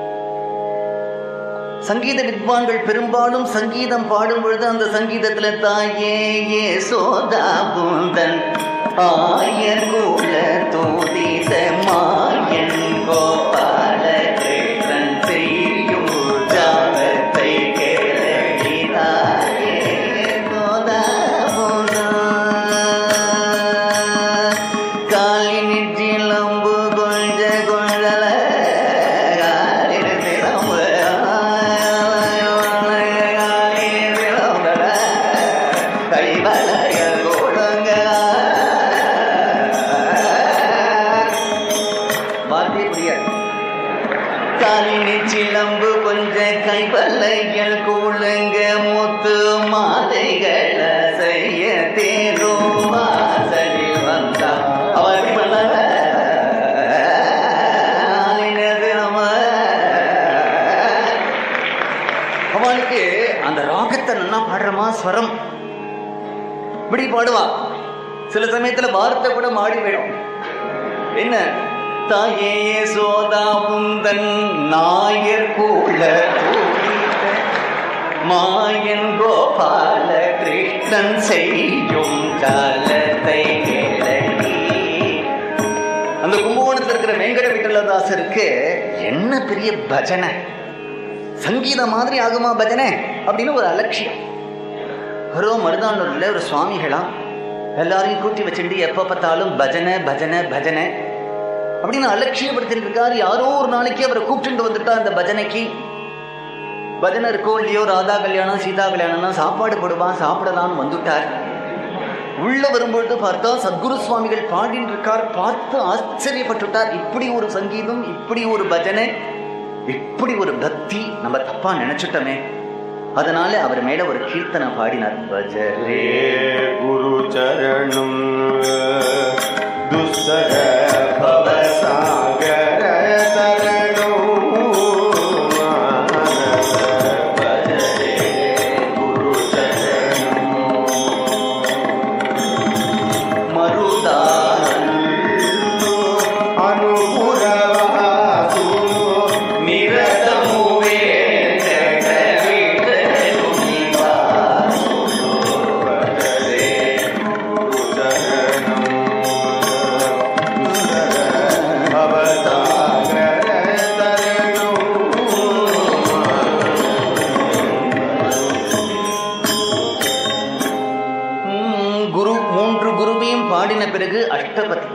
சங்கீத வித்வான்கள் பெரும்பாலும் சங்கீதம் பாடும் பொழுது அந்த சங்கீதத்துல தாயே ஏ சோதா பூந்தன் ஆயர் கூல தூதித மாயன் கோபால கிருஷ்ணன் செய்யும் ஜாகத்தை கேளடி தாயே சோதா பூந்தன் காலினில் சிலம்பு கொஞ்ச கொள்ளல காலில் சிலம்பு காலில் சிலம்புல கைவளைய கொடுங்க வார்த்தையே புரியாது காலினி சிலம்பு கொஞ்ச கைவல்லைகள் கூழுங்க முத்து மாதைகளை செய்ய தேரும் வாசலில் வந்தா அவ எப்படி பண்ணாங்க ஆலினது நம்ம. அவளுக்கு அந்த ராகத்தை நல்லா பாடுறமா ஸ்வரம் இப்படி பாடுவா சில சமயத்துல வார்த்தை கூட மாடி போயிடும் என்ன தாயே சோதா புந்தன் நாயர் கூட மாயன் கோபால கிருஷ்ணன் செய்யும் காலத்தை கேளடி அந்த கும்பகோணத்தில் இருக்கிற வெங்கட விட்டலதாசருக்கு என்ன பெரிய பஜனை சங்கீதம் மாதிரி ஆகுமா பஜனை அப்படின்னு ஒரு அலட்சியம் ஒரு மருதானூர்ல ஒரு சுவாமிகளா எல்லாரையும் கூட்டி வச்சுட்டு எப்ப பார்த்தாலும் பஜனை பஜனை பஜனை அப்படின்னு அலட்சியப்படுத்திட்டு இருக்காரு யாரோ ஒரு நாளைக்கு அவரை கூப்பிட்டு வந்துட்டா அந்த பஜனைக்கு பஜனை இருக்கோ இல்லையோ ராதா கல்யாணம் சீதா கல்யாணம்னா சாப்பாடு போடுவான் சாப்பிடலாம்னு வந்துட்டார் உள்ள வரும்பொழுது பார்த்தா சத்குரு சுவாமிகள் பாடின்னு இருக்கார் பார்த்து ஆச்சரியப்பட்டுட்டார் இப்படி ஒரு சங்கீதம் இப்படி ஒரு பஜனை இப்படி ஒரு பக்தி நம்ம தப்பா நினைச்சிட்டோமே அதனால அவர் மேல ஒரு கீர்த்தனை பாடினார் பஜரே குரு சரணம் துஸ்தர பவசாகர தரணம் பஜரே குரு சரணம் மருதான அனுபுரவாசு நிரதமுவே பஜரே குரு சரணம் பவசாகர தரணம் ம், குரு மூன்று குருவையும் பாடின பிறகு அஷ்டபதி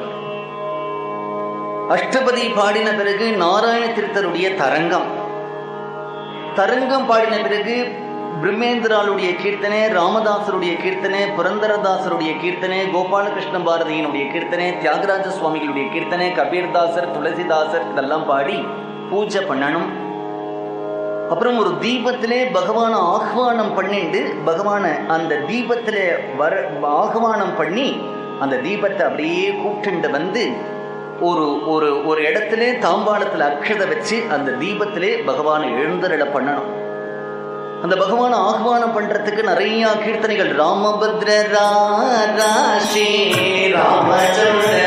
அஷ்டபதி பாடின பிறகு நாராயண திருத்தருடைய தரங்கம் தரங்கம் பாடின பிறகு பிரம்மேந்திராளுடைய கீர்த்தனை ராமதாசருடைய கீர்த்தனை புரந்தரதாசருடைய கீர்த்தனை கோபாலகிருஷ்ண பாரதியினுடைய கீர்த்தனை தியாகராஜ சுவாமிகளுடைய கீர்த்தனை கபீர்தாசர் துளசிதாசர் இதெல்லாம் பாடி பூஜை பண்ணணும் அப்புறம் ஒரு தீபத்திலே பகவான ஆஹ்வானம் பண்ணிண்டு பகவான அந்த தீபத்திலே வர ஆஹ்வானம் பண்ணி அந்த தீபத்தை அப்படியே கூப்பிட்டு வந்து ஒரு ஒரு ஒரு இடத்துல தாம்பாளத்துல அக்ஷதை வச்சு அந்த தீபத்திலே பகவானை எழுந்தருள பண்ணணும் அந்த பகவானை ஆஹ்வானம் பண்றதுக்கு நிறைய கீர்த்தனைகள் ராமபத்ர ரா ஸ்ரீ ராமச்சந்திர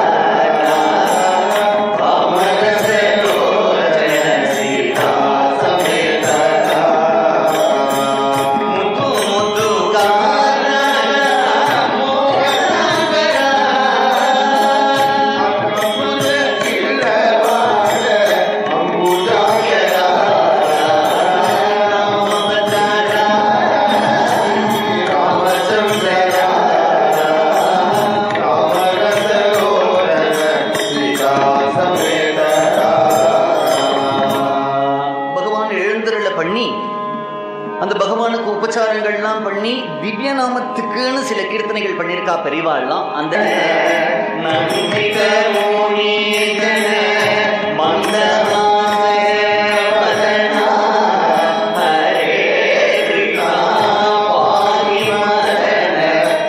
முத்து முத்து பகவான் எழுந்தருள பண்ணி அந்த பகவானுக்கு உபச்சாரங்கள்லாம் பண்ணி திவ்ய நாமத்துக்குன்னு சில கீர்த்தனைகள் பண்ணியிருக்கா பெரியவாள்லாம் அந்த நந்தித மோனிதன மந்தமாய வதனா ஹரே கிருஷ்ணா பாதி மரண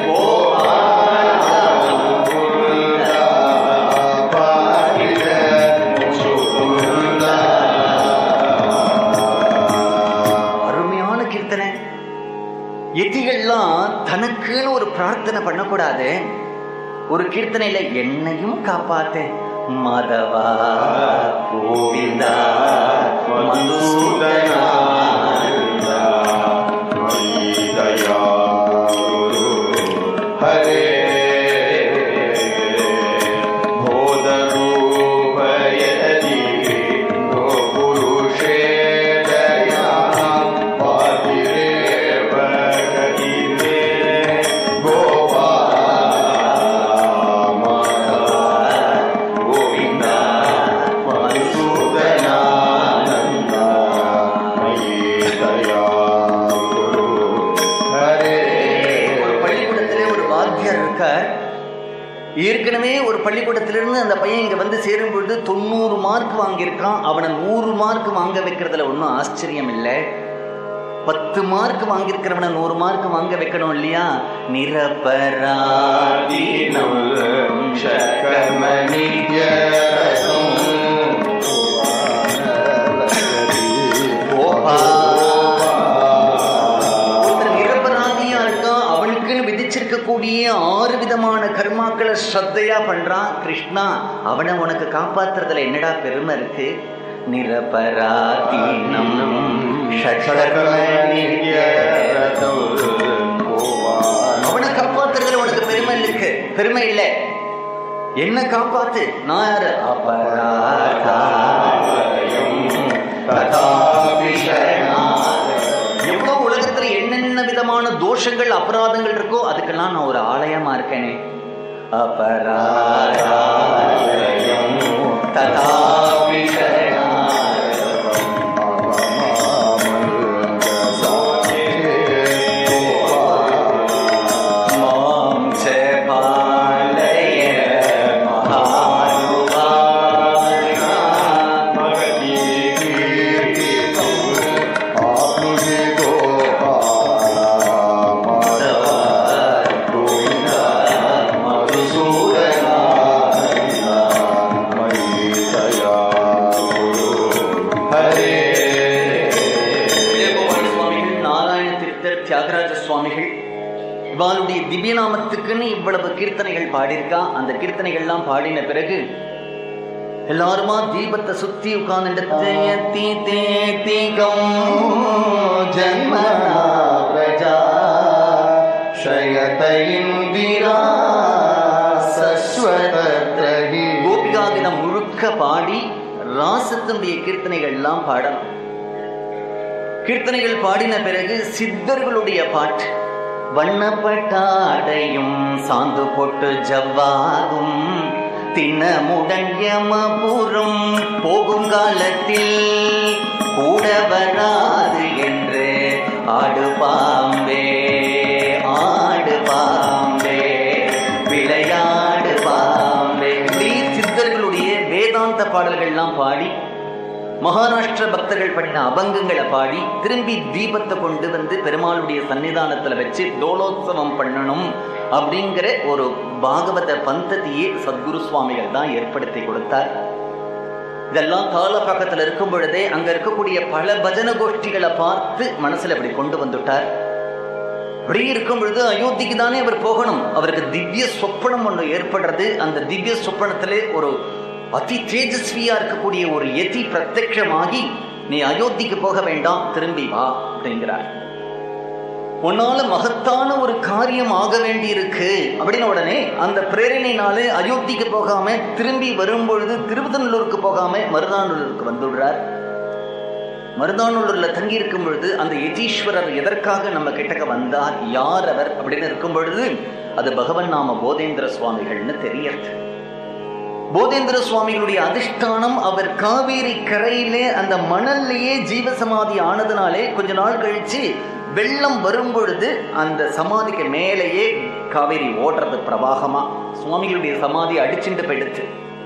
அருமையான கீர்த்தனை எதிகள்லாம் தனக்குன்னு ஒரு பிரார்த்தனை பண்ணக்கூடாது ஒரு கீர்த்தனையில என்னையும் காப்பாத்த மாதவா கோவிந்தா மதுசூதனா ஹரே போதரூபயதி நோ புருஷே தயா பாதிரேவ கதிரே கோபால மாதவ கோவிந்தா மதுசூதனானந்தா மயி தயா குரு ஹரே ஒரு பள்ளிக்கூடத்திலே ஒரு வாத்தியார் இருக்கார் ஏற்கனவே ஒரு பள்ளிக்கூடத்திலிருந்து அந்த பையன் இங்க வந்து சேரும் பொழுது தொண்ணூறு மார்க் வாங்கியிருக்கான் அவனை நூறு மார்க் வாங்க வைக்கிறதுல ஒன்றும் ஆச்சரியம் இல்லை பத்து மார்க் வாங்கியிருக்கிறவனை நூறு மார்க் வாங்க வைக்கணும் இல்லையா நிரபராதீனம் ஒருத்தர் நிரபராதியா இருக்கான் அவனுக்குன்னு விதிச்சிருக்கக்கூடிய ஆறு விதமான கர்மாக்களை ஸ்ரத்தையா பண்றான் கிருஷ்ணா அவனை உனக்கு காப்பாத்துறதுல என்னடா பெருமை இருக்கு நிரபராதீனம் ஷட்கர்மணிய அவனை காப்பாத்துறதுல உனக்கு பெருமை இருக்கு பெருமை இல்ல என்ன காப்பாத்து நான் யாரு அபராதா எவ்வளவு உலகத்துல என்னென்ன விதமான தோஷங்கள் அபராதங்கள் இருக்கோ அதுக்கெல்லாம் நான் ஒரு ஆலயமா இருக்கேனே அபராதாலயம் ததாபி சரணாய மாம் ச பாலய மகானுபாவா விஜயகோபால சுவாமிகள் நாராயண தீர்த்தர் தியாகராஜ சுவாமிகள் இவாளுடைய திவ்யநாமத்துக்குன்னு இவ்வளவு கீர்த்தனைகள் பாடியிருக்கா அந்த கீர்த்தனைகள்லாம் பாடின பிறகு எல்லாருமா தீபத்தை சுத்தி உட்கார்ந்துட்டு ஜன்மனா பிரஜா ஷயத இந்திரா சஸ்வதத்ரஹி கோபிகாகிதம் முழுக்க பாடி ராசத்தினுடைய கீர்த்தனைகள் எல்லாம் பாடணும் கீர்த்தனைகள் பாடின பிறகு சித்தர்களுடைய பாட்டு வண்ணப்பட்டாடையும் சாந்து போட்டு ஜவ்வாதும் தினமுடன் யமபுரம் போகும் காலத்தில் கூட வராது என்று ஆடு பாம்பே ஆடு பாம்பே விளையாடு பாம்பே இப்படி சித்தர்களுடைய வேதாந்த பாடல்கள்லாம் பாடி மகாராஷ்டிர பக்தர்கள் பண்ணின அபங்கங்களை பாடி திரும்பி தீபத்தை கொண்டு வந்து பெருமாளுடைய சன்னிதானத்துல வச்சு தோலோத்சவம் பண்ணணும் அப்படிங்கிற ஒரு பாகவத பந்ததியை சத்குரு சுவாமிகள் தான் ஏற்படுத்தி கொடுத்தார் இதெல்லாம் கால பக்கத்துல இருக்கும் பொழுதே அங்க இருக்கக்கூடிய பல பஜன கோஷ்டிகளை பார்த்து மனசுல அப்படி கொண்டு வந்துட்டார் அப்படி இருக்கும் பொழுது அயோத்திக்கு தானே அவர் போகணும் அவருக்கு திவ்ய சொப்பனம் ஒன்று ஏற்படுறது அந்த திவ்ய சொப்பனத்திலே ஒரு அதி தேஜஸ்வியா இருக்கக்கூடிய ஒரு எதி பிரத்யட்சமாகி நீ அயோத்திக்கு போக வேண்டாம் திரும்பி வா அப்படிங்கிறார் உன்னால மகத்தான ஒரு காரியம் ஆக வேண்டி இருக்கு அப்படின்னு உடனே அந்த பிரேரணையினாலே அயோத்திக்கு போகாம திரும்பி வரும் பொழுது திருவிதநல்லூருக்கு போகாம மருதானூருக்கு வந்துடுறார் மருதானூர்ல தங்கி இருக்கும் பொழுது அந்த யதீஸ்வரர் எதற்காக நம்ம கிட்டக்க வந்தார் யார் அவர் அப்படின்னு இருக்கும் பொழுது அது பகவன் நாம போதேந்திர சுவாமிகள்னு தெரியறது போதேந்திர சுவாமிகளுடைய அதிஷ்டானம் அவர் காவேரி கரையிலே அந்த மணல்லையே ஜீவசமாதி ஆனதுனாலே கொஞ்ச நாள் கழிச்சு வெள்ளம் வரும் பொழுது அந்த சமாதிக்கு மேலேயே காவேரி ஓடுறது பிரவாகமா சுவாமிகளுடைய சமாதி அடிச்சுட்டு போயிடுச்சு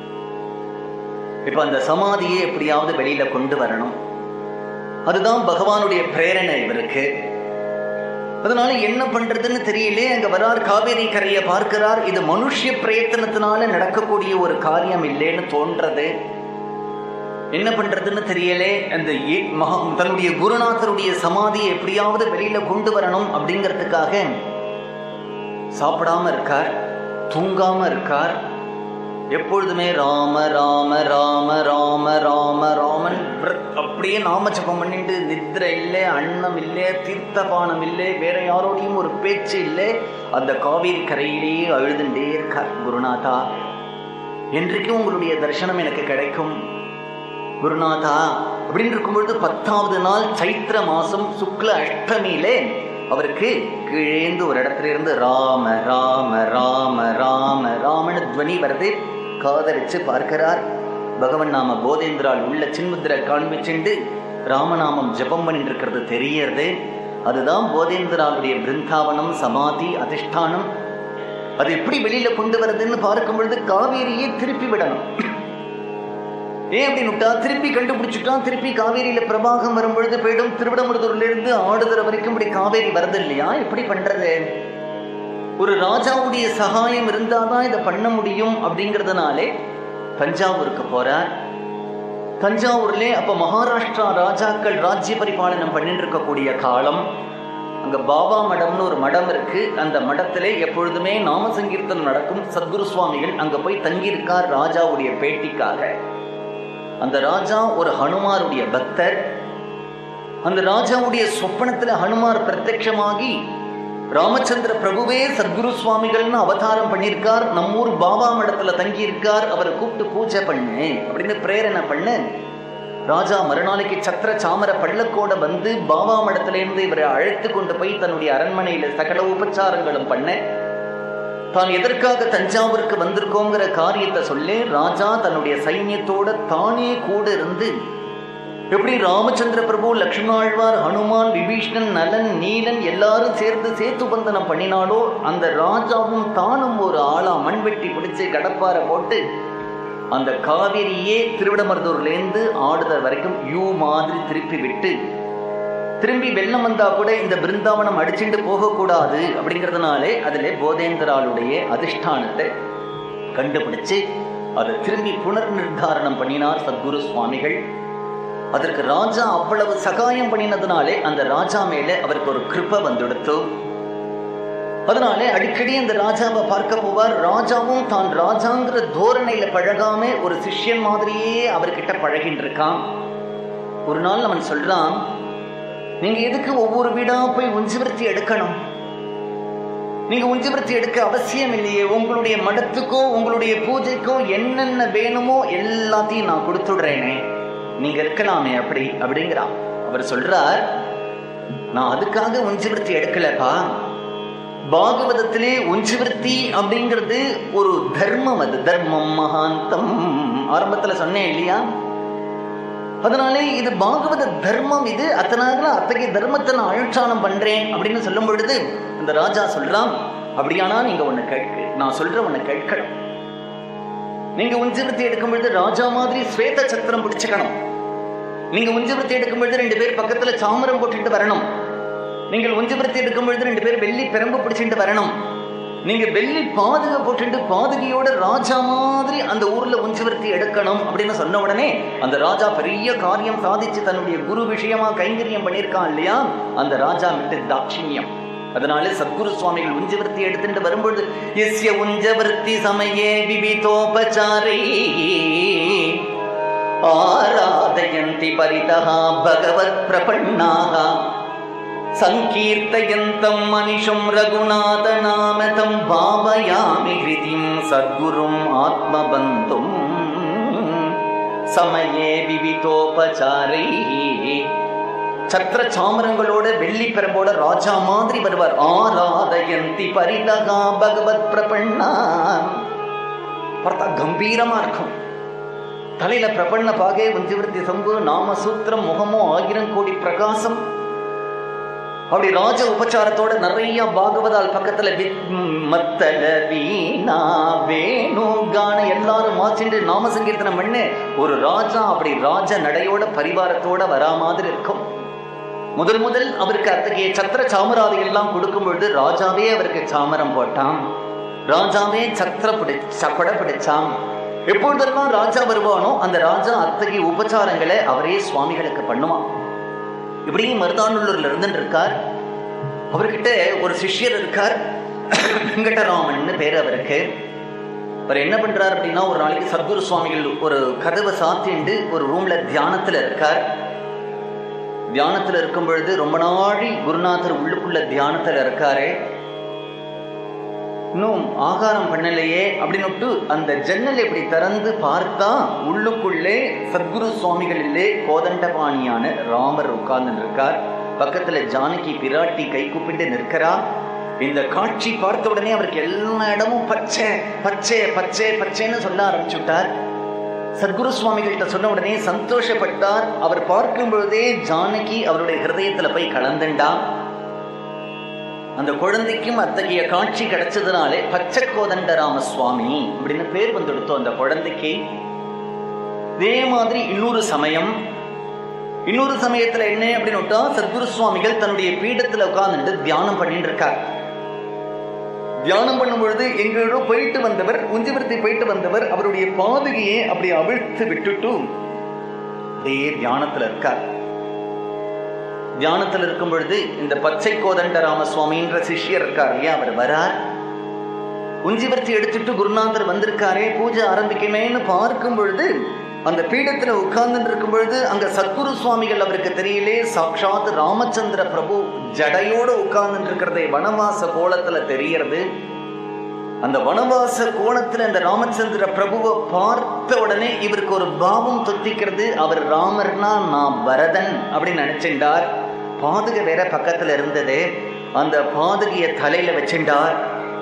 இப்ப அந்த சமாதியை எப்படியாவது வெளியில கொண்டு வரணும் அதுதான் பகவானுடைய பிரேரணை இவருக்கு அதனால என்ன பண்றதுன்னு தெரியல அங்க வரார் காவேரி கரையை பார்க்கிறார் இது மனுஷ்ய பிரயத்தனத்தினால நடக்கக்கூடிய ஒரு காரியம் இல்லைன்னு தோன்றது என்ன பண்றதுன்னு தெரியல அந்த ஏ- மகா தன்னுடைய குருநாதருடைய சமாதியை எப்படியாவது வெளியில கொண்டு வரணும் அப்படிங்கிறதுக்காக சாப்பிடாம இருக்கார் தூங்காம இருக்கார் எப்பொழுதுமே ராம ராம ராம ராம ராம ராமன் விரத் அப்படியே நாம ஜபம் பண்ணிட்டு நித்திரை இல்லை அன்னம் இல்லை தீர்த்தபானம் இல்லை வேற யாரோடையும் ஒரு பேச்சு இல்லை அந்த காவேரி கரையிலேயே அழுதுண்டே இருக்கார் குருநாதா என்றைக்கும் உங்களுடைய தரிசனம் எனக்கு கிடைக்கும் குருநாதா அப்படின்னு இருக்கும் பொழுது பத்தாவது நாள் சைத்திர மாசம் சுக்ல அஷ்டமியிலே அவருக்கு கீழேந்து ஒரு இடத்துல இருந்து ராம ராம ராம ராம ராமன்னு துவனி வருது காதலிச்சு பார்க்கிறார் பகவன் நாம போதேந்திரால் உள்ள சின்முத்திர காண்பிச்சுண்டு ராமநாமம் ஜெபம் பண்ணிட்டு இருக்கிறது தெரியறது அதுதான் போதேந்திராவுடைய பிருந்தாவனம் சமாதி அதிஷ்டானம் அது எப்படி வெளியில கொண்டு வருதுன்னு பார்க்கும் பொழுது காவேரியை திருப்பி விடணும் ஏன் அப்படின்னு விட்டா திருப்பி கண்டுபிடிச்சுட்டான் திருப்பி காவேரியில பிரபாகம் வரும் பொழுது போயிடும் திருவிடமுருதூர்ல இருந்து ஆடுதுறை வரைக்கும் இப்படி காவேரி வருது இல்லையா எப்படி பண்றது ஒரு ராஜாவுடைய சகாயம் இருந்தாதான் இதை பண்ண முடியும் அப்படிங்கிறதுனாலே தஞ்சாவூருக்கு போறார் தஞ்சாவூர்ல அப்ப மகாராஷ்டிரா ராஜாக்கள் ராஜ்ய பரிபாலனம் பண்ணிட்டு இருக்கக்கூடிய காலம் அங்க பாபா மடம்னு ஒரு மடம் இருக்கு அந்த மடத்திலே எப்பொழுதுமே நாம சங்கீர்த்தனம் நடக்கும் சத்குரு சுவாமிகள் அங்க போய் தங்கியிருக்கார் ராஜாவுடைய பேட்டிக்காக அந்த ராஜா ஒரு ஹனுமாருடைய பக்தர் அந்த ராஜாவுடைய சொப்பனத்துல ஹனுமார் பிரத்யட்சமாகி ராமச்சந்திர பிரபுவே சத்குரு சுவாமிகள்னு அவதாரம் பண்ணியிருக்கார் நம்மூர் பாபா மடத்துல தங்கி இருக்கார் அவரை கூப்பிட்டு பூஜை பண்ணு அப்படின்னு பிரேரணை பண்ணு ராஜா மறுநாளைக்கு சத்திர சாமர பள்ளக்கோட வந்து பாபா மடத்துல இருந்து இவரை அழைத்து கொண்டு போய் தன்னுடைய அரண்மனையில சகல உபச்சாரங்களும் பண்ண தான் எதற்காக தஞ்சாவூருக்கு வந்திருக்கோங்கிற காரியத்தை சொல்லி ராஜா தன்னுடைய சைன்யத்தோட தானே கூட இருந்து எப்படி ராமச்சந்திர பிரபு லக்ஷ்மணாழ்வார் ஹனுமான் விபீஷ்ணன் நலன் நீலன் எல்லாரும் சேர்ந்து சேத்து பந்தனம் பண்ணினாலோ அந்த ராஜாவும் தானும் ஒரு ஆளா மண்வெட்டி பிடிச்சு கடப்பாரை போட்டு அந்த காவிரியே திருவிடமருதூர்லேருந்து ஆடுதல் வரைக்கும் யூ மாதிரி திருப்பி விட்டு திரும்பி வெள்ளம் வந்தா கூட இந்த பிருந்தாவனம் அடிச்சுட்டு போகக்கூடாது அப்படிங்கிறதுனாலே அதுல போதேந்திராளுடைய அதிஷ்டானத்தை கண்டுபிடிச்சு அதை திரும்பி புனர் நிர்தாரணம் பண்ணினார் சத்குரு சுவாமிகள் அதற்கு ராஜா அவ்வளவு சகாயம் பண்ணினதுனாலே அந்த ராஜா மேல அவருக்கு ஒரு கிருப்பை வந்துடுத்து அதனாலே அடிக்கடி அந்த ராஜாவை பார்க்க போவார் ராஜாவும் தான் ராஜாங்கிற தோரணையில பழகாம ஒரு சிஷ்யன் மாதிரியே அவர்கிட்ட பழகின்னு இருக்கான் ஒரு நாள் அவன் சொல்றான் நீங்க எதுக்கு ஒவ்வொரு வீடா போய் உஞ்சிவிருத்தி எடுக்கணும் நீங்க உஞ்சிவிருத்தி எடுக்க அவசியம் இல்லையே உங்களுடைய மடத்துக்கோ உங்களுடைய பூஜைக்கோ என்னென்ன வேணுமோ எல்லாத்தையும் நான் கொடுத்துடுறேனே நீங்க இருக்கலாமே அப்படி அப்படிங்கிறான் அவர் சொல்றார் நான் அதுக்காக உஞ்சிவிருத்தி எடுக்கலப்பா பாகவதத்திலே உஞ்சிவிருத்தி அப்படிங்கிறது ஒரு தர்மம் அது தர்மம் மகாந்தம் ஆரம்பத்துல சொன்னேன் இல்லையா அதனாலே இது பாகவத தர்மம் இது அதனால அத்தகைய தர்மத்தை நான் அனுஷ்டானம் பண்றேன் அப்படின்னு சொல்லும் பொழுது இந்த ராஜா சொல்றான் அப்படியானா நீங்க ஒண்ணு கேட்க நான் சொல்ற ஒண்ணு கேட்கணும் நீங்க உஞ்சிவிருத்தி எடுக்கும் பொழுது ராஜா மாதிரி ஸ்வேத சத்திரம் பிடிச்சுக்கணும் நீங்க உஞ்சிவிருத்தி எடுக்கும் பொழுது ரெண்டு பேர் பக்கத்துல சாமரம் போட்டுட்டு வரணும் நீங்கள் உஞ்சிவிருத்தி எடுக்கும் பொழுது ரெண்டு பேர் வெள்ளி பெரம்பு பிடிச்சிட்டு வரணும் நீங்க வெள்ளி பாதுகை போட்டுட்டு பாதுகையோட ராஜா மாதிரி அந்த ஊர்ல உஞ்சிவிருத்தி எடுக்கணும் அப்படின்னு சொன்ன உடனே அந்த ராஜா பெரிய காரியம் சாதிச்சு தன்னுடைய குரு விஷயமா கைங்கரியம் பண்ணியிருக்கான் இல்லையா அந்த ராஜா விட்டு தாட்சிணியம் அதனால சத்குரு சுவாமிகள் உஞ்சவர்த்தி எடுத்துட்டு வரும்பொழுது எஸ்ய உஞ்சவர்த்தி சமயே விவிதோபசாரை ஆராதயந்தி பரிதः பகவத் பிரபன்னாः சங்கீர்த்தயந்தம் மனிஷம் ரகுநாத நாமதம் பாவயாமி ஹிருதிம் சத்குரும் ஆத்மபந்தும் சமயே விவிதோபசாரை சத்திர சாமரங்களோட வெள்ளி பெரம்போட ராஜா மாதிரி வருவார் ஆராதயந்தி பரிதகா பகவத் பிரபண்ணா பார்த்தா கம்பீரமா இருக்கும் தலையில பிரபண்ண பாகே வஞ்சிவிருத்தி சம்பு நாம சூத்திரம் முகமோ ஆயிரம் கோடி பிரகாசம் அப்படி ராஜ உபச்சாரத்தோட நிறைய பாகவதால் பக்கத்துல வித்- மத்தல வீணா வேணு கான எல்லாரும் மாச்சிண்டு நாம சங்கீர்த்தனம் பண்ணு ஒரு ராஜா அப்படி ராஜ நடையோட பரிவாரத்தோட வரா மாதிரி இருக்கும் முதல் முதல் அவருக்கு அத்தகைய சத்திர சாமராதி எல்லாம் கொடுக்கும் பொழுது ராஜாவே அவருக்கு சாமரம் போட்டான் ராஜாவே சத்திர பிடி சப்பட பிடிச்சான் எப்பொழுதெல்லாம் ராஜா வருவானோ அந்த ராஜா அத்தகைய உபச்சாரங்களை அவரே சுவாமிகளுக்கு பண்ணுவான் இப்படி மருதானூர்ல இருந்துட்டு இருக்கார் அவர்கிட்ட ஒரு சிஷ்யர் இருக்கார் வெங்கடராமன் பேர் அவருக்கு அவர் என்ன பண்றார் அப்படின்னா ஒரு நாளைக்கு சத்குரு சுவாமிகள் ஒரு கதவை சாத்திண்டு ஒரு ரூம்ல தியானத்துல இருக்கார் தியானத்துல இருக்கும் பொழுது ரொம்ப நாழி குருநாதர் உள்ளுக்குள்ள தியானத்துல இருக்காரே இன்னும் ஆகாரம் பண்ணலையே அப்படின்னுட்டு அந்த ஜன்னல் இப்படி திறந்து பார்த்தா உள்ளுக்குள்ளே சத்குரு சுவாமிகளிலே கோதண்டபாணியான ராமர் உட்கார்ந்து இருக்கார் பக்கத்துல ஜானகி பிராட்டி கை கூப்பிட்டு நிற்கிறா இந்த காட்சி பார்த்த உடனே அவருக்கு எல்லா இடமும் பச்சை பச்சை பச்சை பச்சைன்னு சொல்ல ஆரம்பிச்சுட்டார் சத்குரு சுவாமிகள்கிட்ட சொன்ன உடனே சந்தோஷப்பட்டார் அவர் பார்க்கும் பொழுதே ஜானகி அவருடைய ஹிருதயத்துல போய் கலந்துண்டா அந்த குழந்தைக்கும் அத்தகைய காட்சி கிடைச்சதுனாலே பச்சை கோதண்டராம சுவாமி அப்படின்னு பேர் வந்துடுத்தோம் அந்த குழந்தைக்கு இதே மாதிரி இன்னொரு சமயம் இன்னொரு சமயத்துல என்ன அப்படின்னு விட்டா சத்குரு சுவாமிகள் தன்னுடைய பீடத்துல உட்கார்ந்துட்டு தியானம் பண்ணிட்டு இருக்கார் தியானம் பண்ணும் பொழுது எங்களோட போயிட்டு வந்தவர் உஞ்சிபுரத்தை போயிட்டு வந்தவர் அவருடைய பாதுகையை அப்படி அவிழ்த்து விட்டுட்டு அப்படியே தியானத்துல இருக்கார் தியானத்தில் இருக்கும் பொழுது இந்த பச்சை கோதண்ட ராமசுவாமின்ற சிஷ்யர் இருக்கார் இல்லையா அவர் வரார் உஞ்சிவர்த்தி எடுத்துட்டு குருநாதர் வந்திருக்காரே பூஜை ஆரம்பிக்குமேன்னு பார்க்கும் பொழுது அந்த பீடத்துல உட்கார்ந்துட்டு இருக்கும் பொழுது அங்க சத்குரு சுவாமிகள் அவருக்கு தெரியலே சாட்சாத் ராமச்சந்திர பிரபு ஜடையோட உட்கார்ந்துட்டு இருக்கிறதை வனவாச கோலத்துல தெரியறது அந்த வனவாச கோணத்துல அந்த ராமச்சந்திர பிரபுவை பார்த்த உடனே இவருக்கு ஒரு பாவம் தொத்திக்கிறது அவர் ராமர்னா நான் பரதன் அப்படின்னு நினைச்சிருந்தார் பாதுகை வேற பக்கத்துல இருந்தது அந்த பாதுகைய தலையில வச்சிருந்தார்